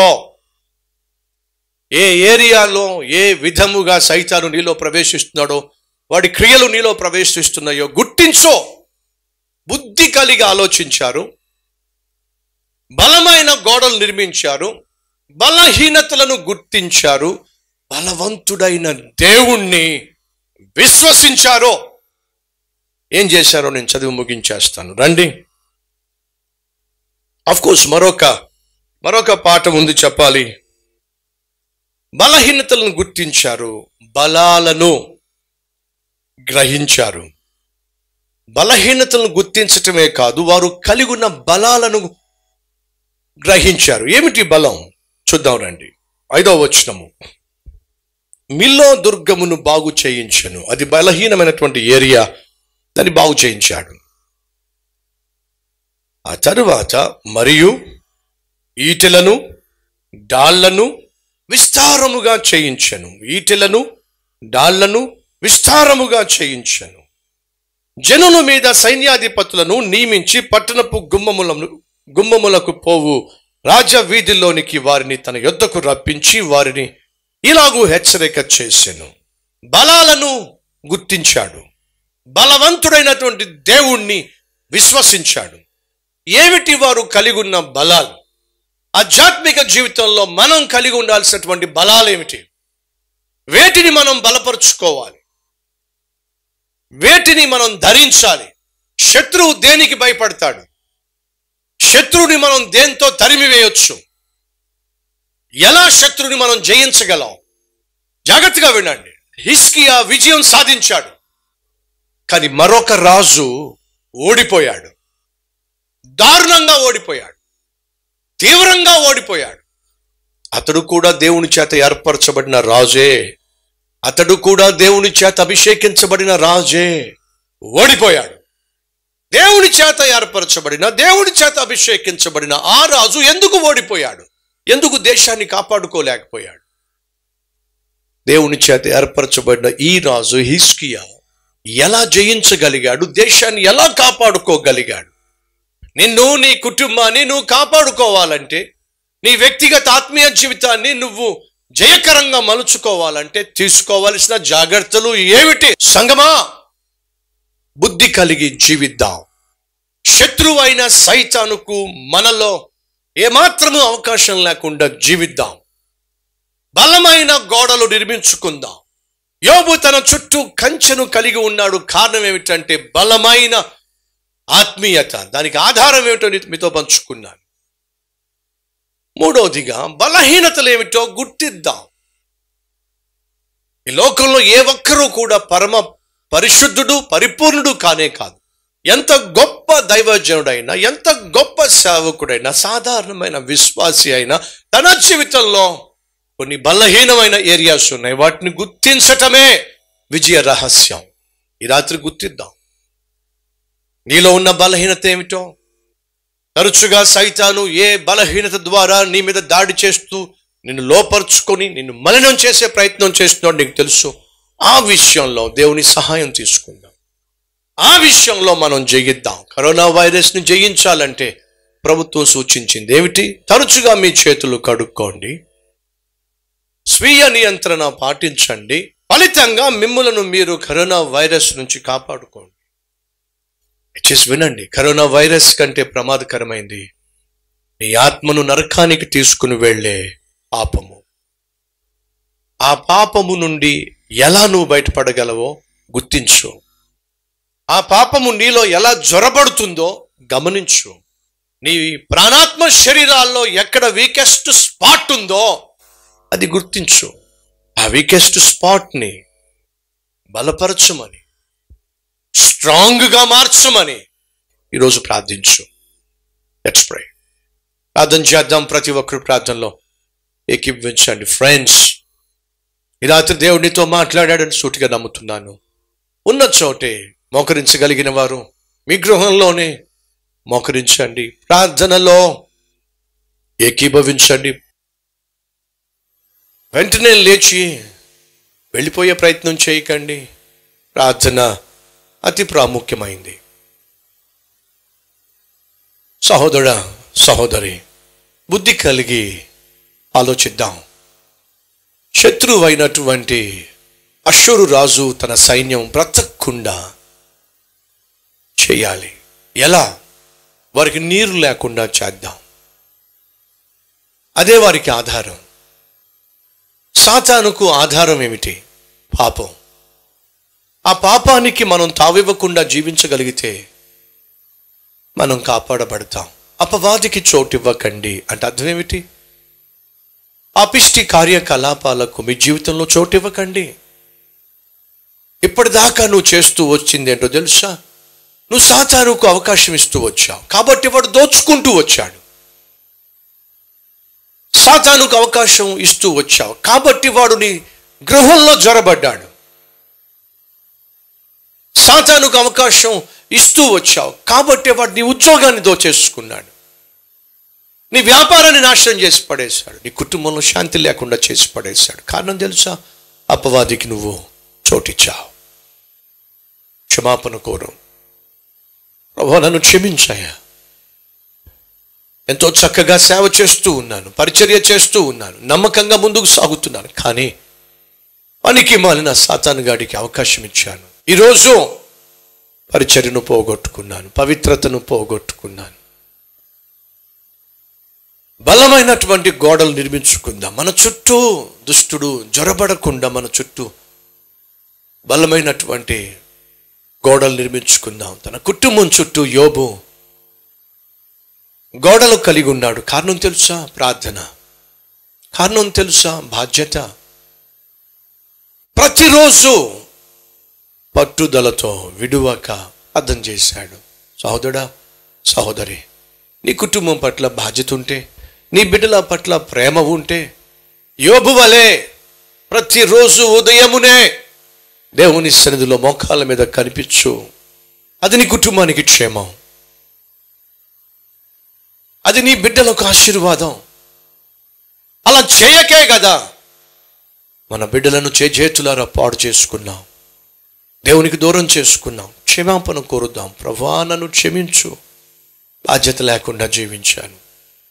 ఏ ఏరియాలో ఏ విధముగా సైతాను నీలో ప్రవేశిస్తున్నాడో వాడి క్రియలు నీలో ప్రవేశిస్తున్నాయో గుర్తించో బుద్ధి కలిగి ఆలోచించారు బలమైన గోడలు నిర్మించారు బలహీనతలను గుర్తించారు బలవంతుడైన దేవుణ్ణి విశ్వసించారో ఏం చేశారో నేను చదివి ముగించేస్తాను రండి అఫ్ కోర్స్ మరొక మరొక పాఠం ఉంది చెప్పాలి బలహీనతలను గుర్తించారు బలాలను గ్రహించారు బలహీనతలను గుర్తించటమే కాదు వారు కలిగి ఉన్న బలాలను గ్రహించారు ఏమిటి బలం చూద్దాం రండి ఐదవ వచనము మిల్లో దుర్గమును బాగు చేయించను అది బలహీనమైనటువంటి ఏరియా దాన్ని బాగు చేయించాడు ఆ తరువాత మరియు ఈటెలను డాళ్లను విస్తారముగా చేయించను ఈటెలను డాళ్లను విస్తారముగా చేయించను జనుల మీద సైన్యాధిపతులను నియమించి పట్టణపు గుమ్మములను గుమ్మములకు పోవు రాజ వీధిలోనికి వారిని తన యొద్దకు రప్పించి వారిని ఇలాగూ హెచ్చరిక చేసెను బలాలను గుర్తించాడు బలవంతుడైనటువంటి దేవుణ్ణి విశ్వసించాడు ఏమిటి వారు కలిగి ఉన్న బలాలు ఆధ్యాత్మిక జీవితంలో మనం కలిగి ఉండాల్సినటువంటి బలాలు ఏమిటి వేటిని మనం బలపరుచుకోవాలి వేటిని మనం ధరించాలి శత్రువు దేనికి భయపడతాడు శత్రువుని మనం దేంతో తరిమివేయొచ్చు ఎలా శత్రువుని మనం జయించగలం జాగ్రత్తగా వినండి హిస్కియా విజయం సాధించాడు కానీ మరొక రాజు ఓడిపోయాడు దారుణంగా ఓడిపోయాడు తీవ్రంగా ఓడిపోయాడు అతడు కూడా దేవుని చేత ఏర్పరచబడిన రాజే అతడు కూడా దేవుని చేత అభిషేకించబడిన రాజే ఓడిపోయాడు దేవుని చేత ఏర్పరచబడిన దేవుని చేత అభిషేకించబడిన ఆ రాజు ఎందుకు ఓడిపోయాడు ఎందుకు దేశాన్ని కాపాడుకోలేకపోయాడు దేవుని చేత ఏర్పరచబడిన ఈ రాజు హిస్కియా ఎలా జయించగలిగాడు దేశాన్ని ఎలా కాపాడుకోగలిగాడు నిన్ను నీ కుటుంబాన్ని నువ్వు కాపాడుకోవాలంటే నీ వ్యక్తిగత ఆత్మీయ జీవితాన్ని నువ్వు జయకరంగా మలుచుకోవాలంటే తీసుకోవలసిన జాగ్రత్తలు ఏమిటి సంగమా బుద్ధి కలిగి జీవిద్దాం శత్రువు అయిన సైతానుకు మనలో ఏమాత్రము అవకాశం లేకుండా జీవిద్దాం బలమైన గోడలు నిర్మించుకుందాం యోబు తన చుట్టూ కంచెను కలిగి ఉన్నాడు కారణం ఏమిటంటే బలమైన ఆత్మీయత దానికి ఆధారం ఏమిటో నీ- మీతో పంచుకున్నాను మూడవదిగా బలహీనతలు ఏమిటో గుర్తిద్దాం ఈ లోకంలో ఏ ఒక్కరూ కూడా పరమ పరిశుద్ధుడు పరిపూర్ణుడు కానే కాదు ఎంత గొప్ప దైవజనుడైనా ఎంత గొప్ప సేవకుడైనా సాధారణమైన విశ్వాసి అయినా తన జీవితంలో కొన్ని బలహీనమైన ఏరియాస్ ఉన్నాయి వాటిని గుర్తించటమే విజయ రహస్యం ఈ రాత్రి గుర్తిద్దాం నీలో ఉన్న బలహీనత ఏమిటో తరచుగా సైతాను ఏ బలహీనత ద్వారా నీ మీద దాడి చేస్తూ నిన్ను లోపరుచుకొని నిన్ను మలినం చేసే ప్రయత్నం చేస్తున్నాడు నీకు తెలుసు ఆ విషయంలో దేవుని సహాయం తీసుకుందాం ఆ విషయంలో మనం జయిద్దాం కరోనా వైరస్ ని జయించాలంటే ప్రభుత్వం సూచించింది ఏమిటి తరచుగా మీ చేతులు కడుక్కోండి స్వీయ నియంత్రణ పాటించండి ఫలితంగా మిమ్ములను మీరు కరోనా వైరస్ నుంచి కాపాడుకోండి చేసి వినండి కరోనా వైరస్ కంటే ప్రమాదకరమైంది నీ ఆత్మను నరకానికి తీసుకుని వెళ్ళే పాపము ఆ పాపము నుండి ఎలా నువ్వు బయటపడగలవో గుర్తించు ఆ పాపము నీలో ఎలా జ్వరబడుతుందో గమనించు నీ ప్రాణాత్మ శరీరాల్లో ఎక్కడ వీకెస్ట్ స్పాట్ ఉందో అది గుర్తించు ఆ వీకెస్ట్ స్పాట్ని బలపరచమని స్ట్రాంగ్గా మార్చమని ఈరోజు ప్రార్థించు లెట్స్ ప్రే ప్రార్థన చేద్దాం ప్రతి ఒక్కరు ప్రార్థనలో ఏకీభవించండి ఫ్రెండ్స్ ఈ రాత్రి దేవుడితో మాట్లాడాడని సూటిగా నమ్ముతున్నాను ఉన్న చోటే మోకరించగలిగిన వారు మీ గృహంలోనే మోకరించండి ప్రార్థనలో ఏకీభవించండి వెంటనే లేచి వెళ్ళిపోయే ప్రయత్నం చేయకండి ప్రార్థన అతి ప్రాముఖ్యమైంది సహోదర సహోదరి బుద్ధి కలిగి ఆలోచిద్దాం శత్రువైనటువంటి అశ్వరు రాజు తన సైన్యం బ్రతకకుండా చేయాలి ఎలా వారికి నీరు లేకుండా చేద్దాం అదే వారికి ఆధారం సాతానుకు ఆధారం ఏమిటి పాపం ఆ పాపానికి మనం తావివ్వకుండా జీవించగలిగితే మనం కాపాడబడతాం అపవాదికి చోటు ఇవ్వకండి అంటే అర్థం ఏమిటి అపిష్టి కార్యకలాపాలకు మీ జీవితంలో చోటు ఇవ్వకండి ఇప్పటిదాకా నువ్వు చేస్తూ వచ్చింది ఏంటో తెలుసా నువ్వు సాతానుకు అవకాశం ఇస్తూ వచ్చావు కాబట్టి వాడు దోచుకుంటూ వచ్చాడు సాతానుకు అవకాశం ఇస్తూ వచ్చావు కాబట్టి వాడు నీ గృహంలో జ్వరబడ్డాడు సాతానుకు అవకాశం ఇస్తూ వచ్చావు కాబట్టి వాడు నీ ఉద్యోగాన్ని దోచేసుకున్నాడు నీ వ్యాపారాన్ని నాశనం చేసి పడేశాడు నీ కుటుంబంలో శాంతి లేకుండా చేసి పడేశాడు కారణం తెలుసా అపవాదికి నువ్వు చోటిచ్చావు క్షమాపణ కోరు ప్రభు నన్ను క్షమించాయా ఎంతో చక్కగా సేవ చేస్తూ ఉన్నాను పరిచర్య చేస్తూ ఉన్నాను నమ్మకంగా ముందుకు సాగుతున్నాను కానీ పనికి మాలిన సాతాను గాడికి అవకాశం ఇచ్చాను ఈరోజు పరిచర్యను పోగొట్టుకున్నాను పవిత్రతను పోగొట్టుకున్నాను బలమైనటువంటి గోడలు నిర్మించుకుందాం మన చుట్టూ దుష్టుడు జ్వరబడకుండా మన చుట్టూ బలమైనటువంటి గోడలు నిర్మించుకుందాం తన కుటుంబం చుట్టూ యోబు గోడలు కలిగి ఉన్నాడు కారణం తెలుసా ప్రార్థన కారణం తెలుసా బాధ్యత ప్రతిరోజు పట్టుదలతో విడువక అర్థం చేశాడు సహోదరుడా సహోదరి నీ కుటుంబం పట్ల బాధ్యత ఉంటే నీ బిడ్డల పట్ల ప్రేమ ఉంటే యోబు వలె ప్రతిరోజు ఉదయమునే దేవుని సన్నిధిలో మోకాళ్ళ మీద కనిపించు అది నీ కుటుంబానికి క్షేమం అది నీ బిడ్డలకు ఆశీర్వాదం అలా చేయకే కదా మన బిడ్డలను చేజేతులారా పాడు చేసుకున్నాం దేవునికి దూరం చేసుకున్నాం క్షమాపణ కోరుద్దాం ప్రభా నన్ను క్షమించు బాధ్యత లేకుండా జీవించాను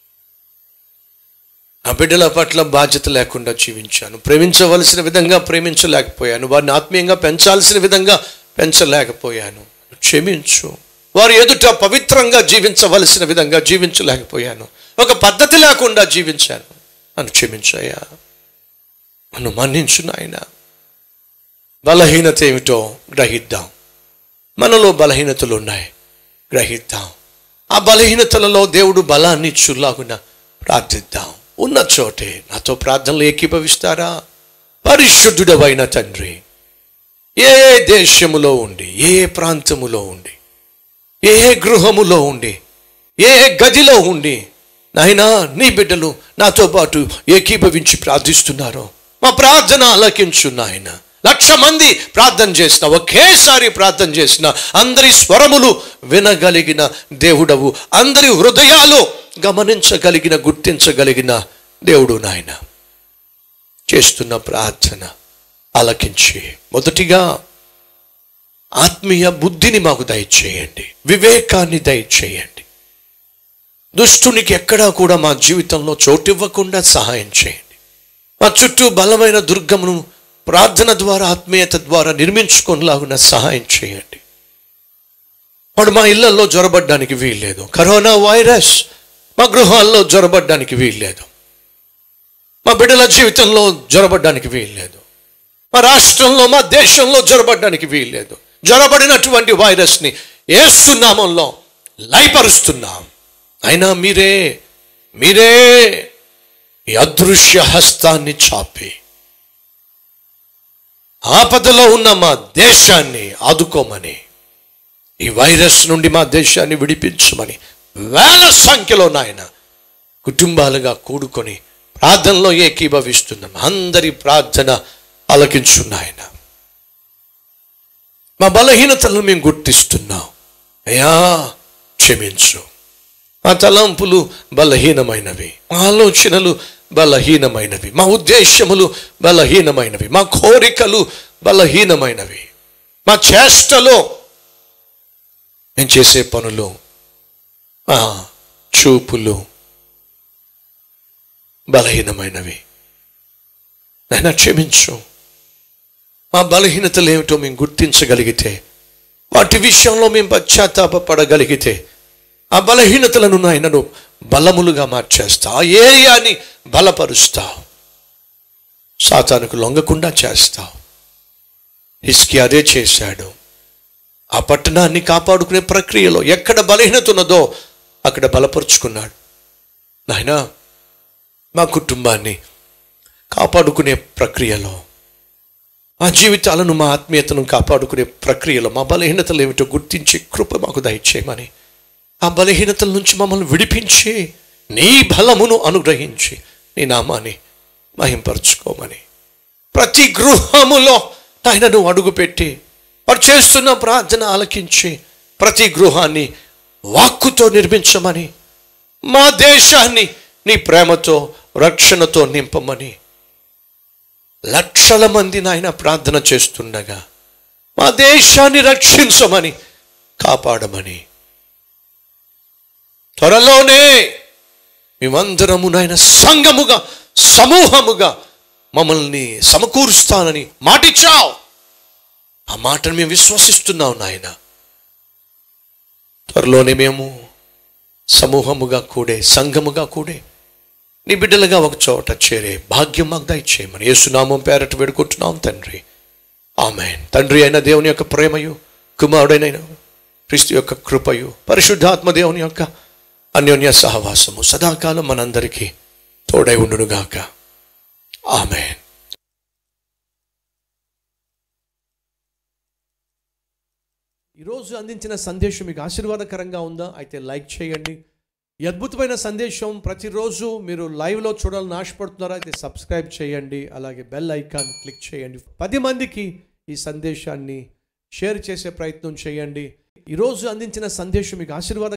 నా బిడ్డల పట్ల బాధ్యత లేకుండా జీవించాను ప్రేమించవలసిన విధంగా ప్రేమించలేకపోయాను వారిని ఆత్మీయంగా పెంచాల్సిన విధంగా పెంచలేకపోయాను క్షమించు వారు ఎదుట పవిత్రంగా జీవించవలసిన విధంగా జీవించలేకపోయాను ఒక పద్ధతి లేకుండా జీవించాను నన్ను క్షమించాయా నన్ను మన్నించు నాయన బలహీనత ఏమిటో గ్రహిద్దాం మనలో బలహీనతలు ఉన్నాయి గ్రహిద్దాం ఆ బలహీనతలలో దేవుడు బలాన్ని ఇచ్చులాగున ప్రార్థిద్దాం ఉన్న చోటే నాతో ప్రార్థనలు ఏకీభవిస్తారా పరిశుద్ధుడవైన తండ్రి ఏ దేశములో ఉండి ఏ ప్రాంతములో ఉండి ఏ గృహములో ఉండి ఏ గదిలో ఉండి నాయనా నీ బిడ్డలు నాతో పాటు ఏకీభవించి ప్రార్థిస్తున్నారో మా ప్రార్థన ఆలకించు నాయన లక్ష మంది ప్రార్థన చేసిన ఒకేసారి ప్రార్థన చేసిన అందరి స్వరములు వినగలిగిన దేవుడవు అందరి హృదయాలు గమనించగలిగిన గుర్తించగలిగిన దేవుడు నాయన చేస్తున్న ప్రార్థన ఆలకించి మొదటిగా ఆత్మీయ బుద్ధిని మాకు దయచేయండి వివేకాన్ని దయచేయండి దుష్టునికి ఎక్కడా కూడా మా జీవితంలో చోటివ్వకుండా సహాయం చేయండి మా చుట్టూ బలమైన దుర్గమును ప్రార్థన ద్వారా ఆత్మీయత ద్వారా నిర్మించుకునేలాగున సహాయం చేయండి వాడు మా ఇళ్లలో జ్వరబడ్డానికి వీల్లేదు కరోనా వైరస్ మా గృహాల్లో జ్వరబడ్డానికి వీల్లేదు మా బిడ్డల జీవితంలో జ్వరబడ్డానికి వీల్లేదు మా రాష్ట్రంలో మా దేశంలో జ్వరబడ్డానికి వీల్లేదు జ్వరబడినటువంటి వైరస్ని ఏసునామంలో లయపరుస్తున్నాం అయినా మీరే మీరే ఈ అదృశ్య హస్తాన్ని చాపి ఆపదలో ఉన్న మా దేశాన్ని ఆదుకోమని ఈ వైరస్ నుండి మా దేశాన్ని విడిపించమని వేల సంఖ్యలో నాయన కుటుంబాలుగా కూడుకొని ప్రార్థనలో ఏకీభవిస్తున్నాం అందరి ప్రార్థన ఆలకించు నాయన మా బలహీనతలను మేము గుర్తిస్తున్నాం అయ్యా క్షమించు మా తలంపులు బలహీనమైనవి మా ఆలోచనలు బలహీనమైనవి మా ఉద్దేశములు బలహీనమైనవి మా కోరికలు బలహీనమైనవి మా చేష్టలో మేము చేసే పనులు మా చూపులు బలహీనమైనవి నైనా క్షమించు మా బలహీనతలు ఏమిటో మేము గుర్తించగలిగితే వాటి విషయంలో మేము పశ్చాత్తాపడగలిగితే ఆ బలహీనతలను నాయనను బలములుగా మార్చేస్తావు ఆ ఏరియాని బలపరుస్తావు సాతానుకు లొంగకుండా చేస్తావు హిస్కి అదే చేశాడు ఆ పట్టణాన్ని కాపాడుకునే ప్రక్రియలో ఎక్కడ బలహీనత ఉన్నదో అక్కడ బలపరుచుకున్నాడు నాయన మా కుటుంబాన్ని కాపాడుకునే ప్రక్రియలో మా జీవితాలను మా ఆత్మీయతను కాపాడుకునే ప్రక్రియలో మా బలహీనతలు ఏమిటో గుర్తించి కృప మాకు దయచేయమని ఆ బలహీనతల నుంచి మమ్మల్ని విడిపించి నీ బలమును అనుగ్రహించి నీ నామాన్ని మహింపరచుకోమని ప్రతి గృహములో ఆయన నువ్వు అడుగుపెట్టి వారు చేస్తున్న ప్రార్థన ఆలకించి ప్రతి గృహాన్ని వాక్కుతో నిర్మించమని మా దేశాన్ని నీ ప్రేమతో రక్షణతో నింపమని లక్షల మంది నాయన ప్రార్థన చేస్తుండగా మా దేశాన్ని రక్షించమని కాపాడమని త్వరలోనే మేమందరము నాయన సంఘముగా సమూహముగా మమ్మల్ని సమకూరుస్తానని మాటిచ్చావు ఆ మాటను మేము విశ్వసిస్తున్నాం నాయన త్వరలోనే మేము సమూహముగా కూడే సంఘముగా కూడే నీ బిడ్డలుగా ఒక చోట చేరే భాగ్యం మాకు దయచేయమని యేసునామం పేరట వేడుకుంటున్నాం తండ్రి ఆమెన్ తండ్రి అయిన దేవుని యొక్క ప్రేమయు కుమారుడైన క్రీస్తు యొక్క కృపయు పరిశుద్ధాత్మ దేవుని యొక్క అన్యోన్య సహవాసము సదాకాలం మనందరికీ తోడై ఉండునుగాక ఆమెన్ ఈరోజు అందించిన సందేశం మీకు ఆశీర్వాదకరంగా ఉందా అయితే లైక్ చేయండి ఈ అద్భుతమైన సందేశం ప్రతిరోజు మీరు లైవ్లో చూడాలని ఆశపడుతున్నారా అయితే సబ్స్క్రైబ్ చేయండి అలాగే బెల్ ఐకాన్ క్లిక్ చేయండి పది మందికి ఈ సందేశాన్ని షేర్ చేసే ప్రయత్నం చేయండి ఈరోజు అందించిన సందేశం మీకు ఆశీర్వాద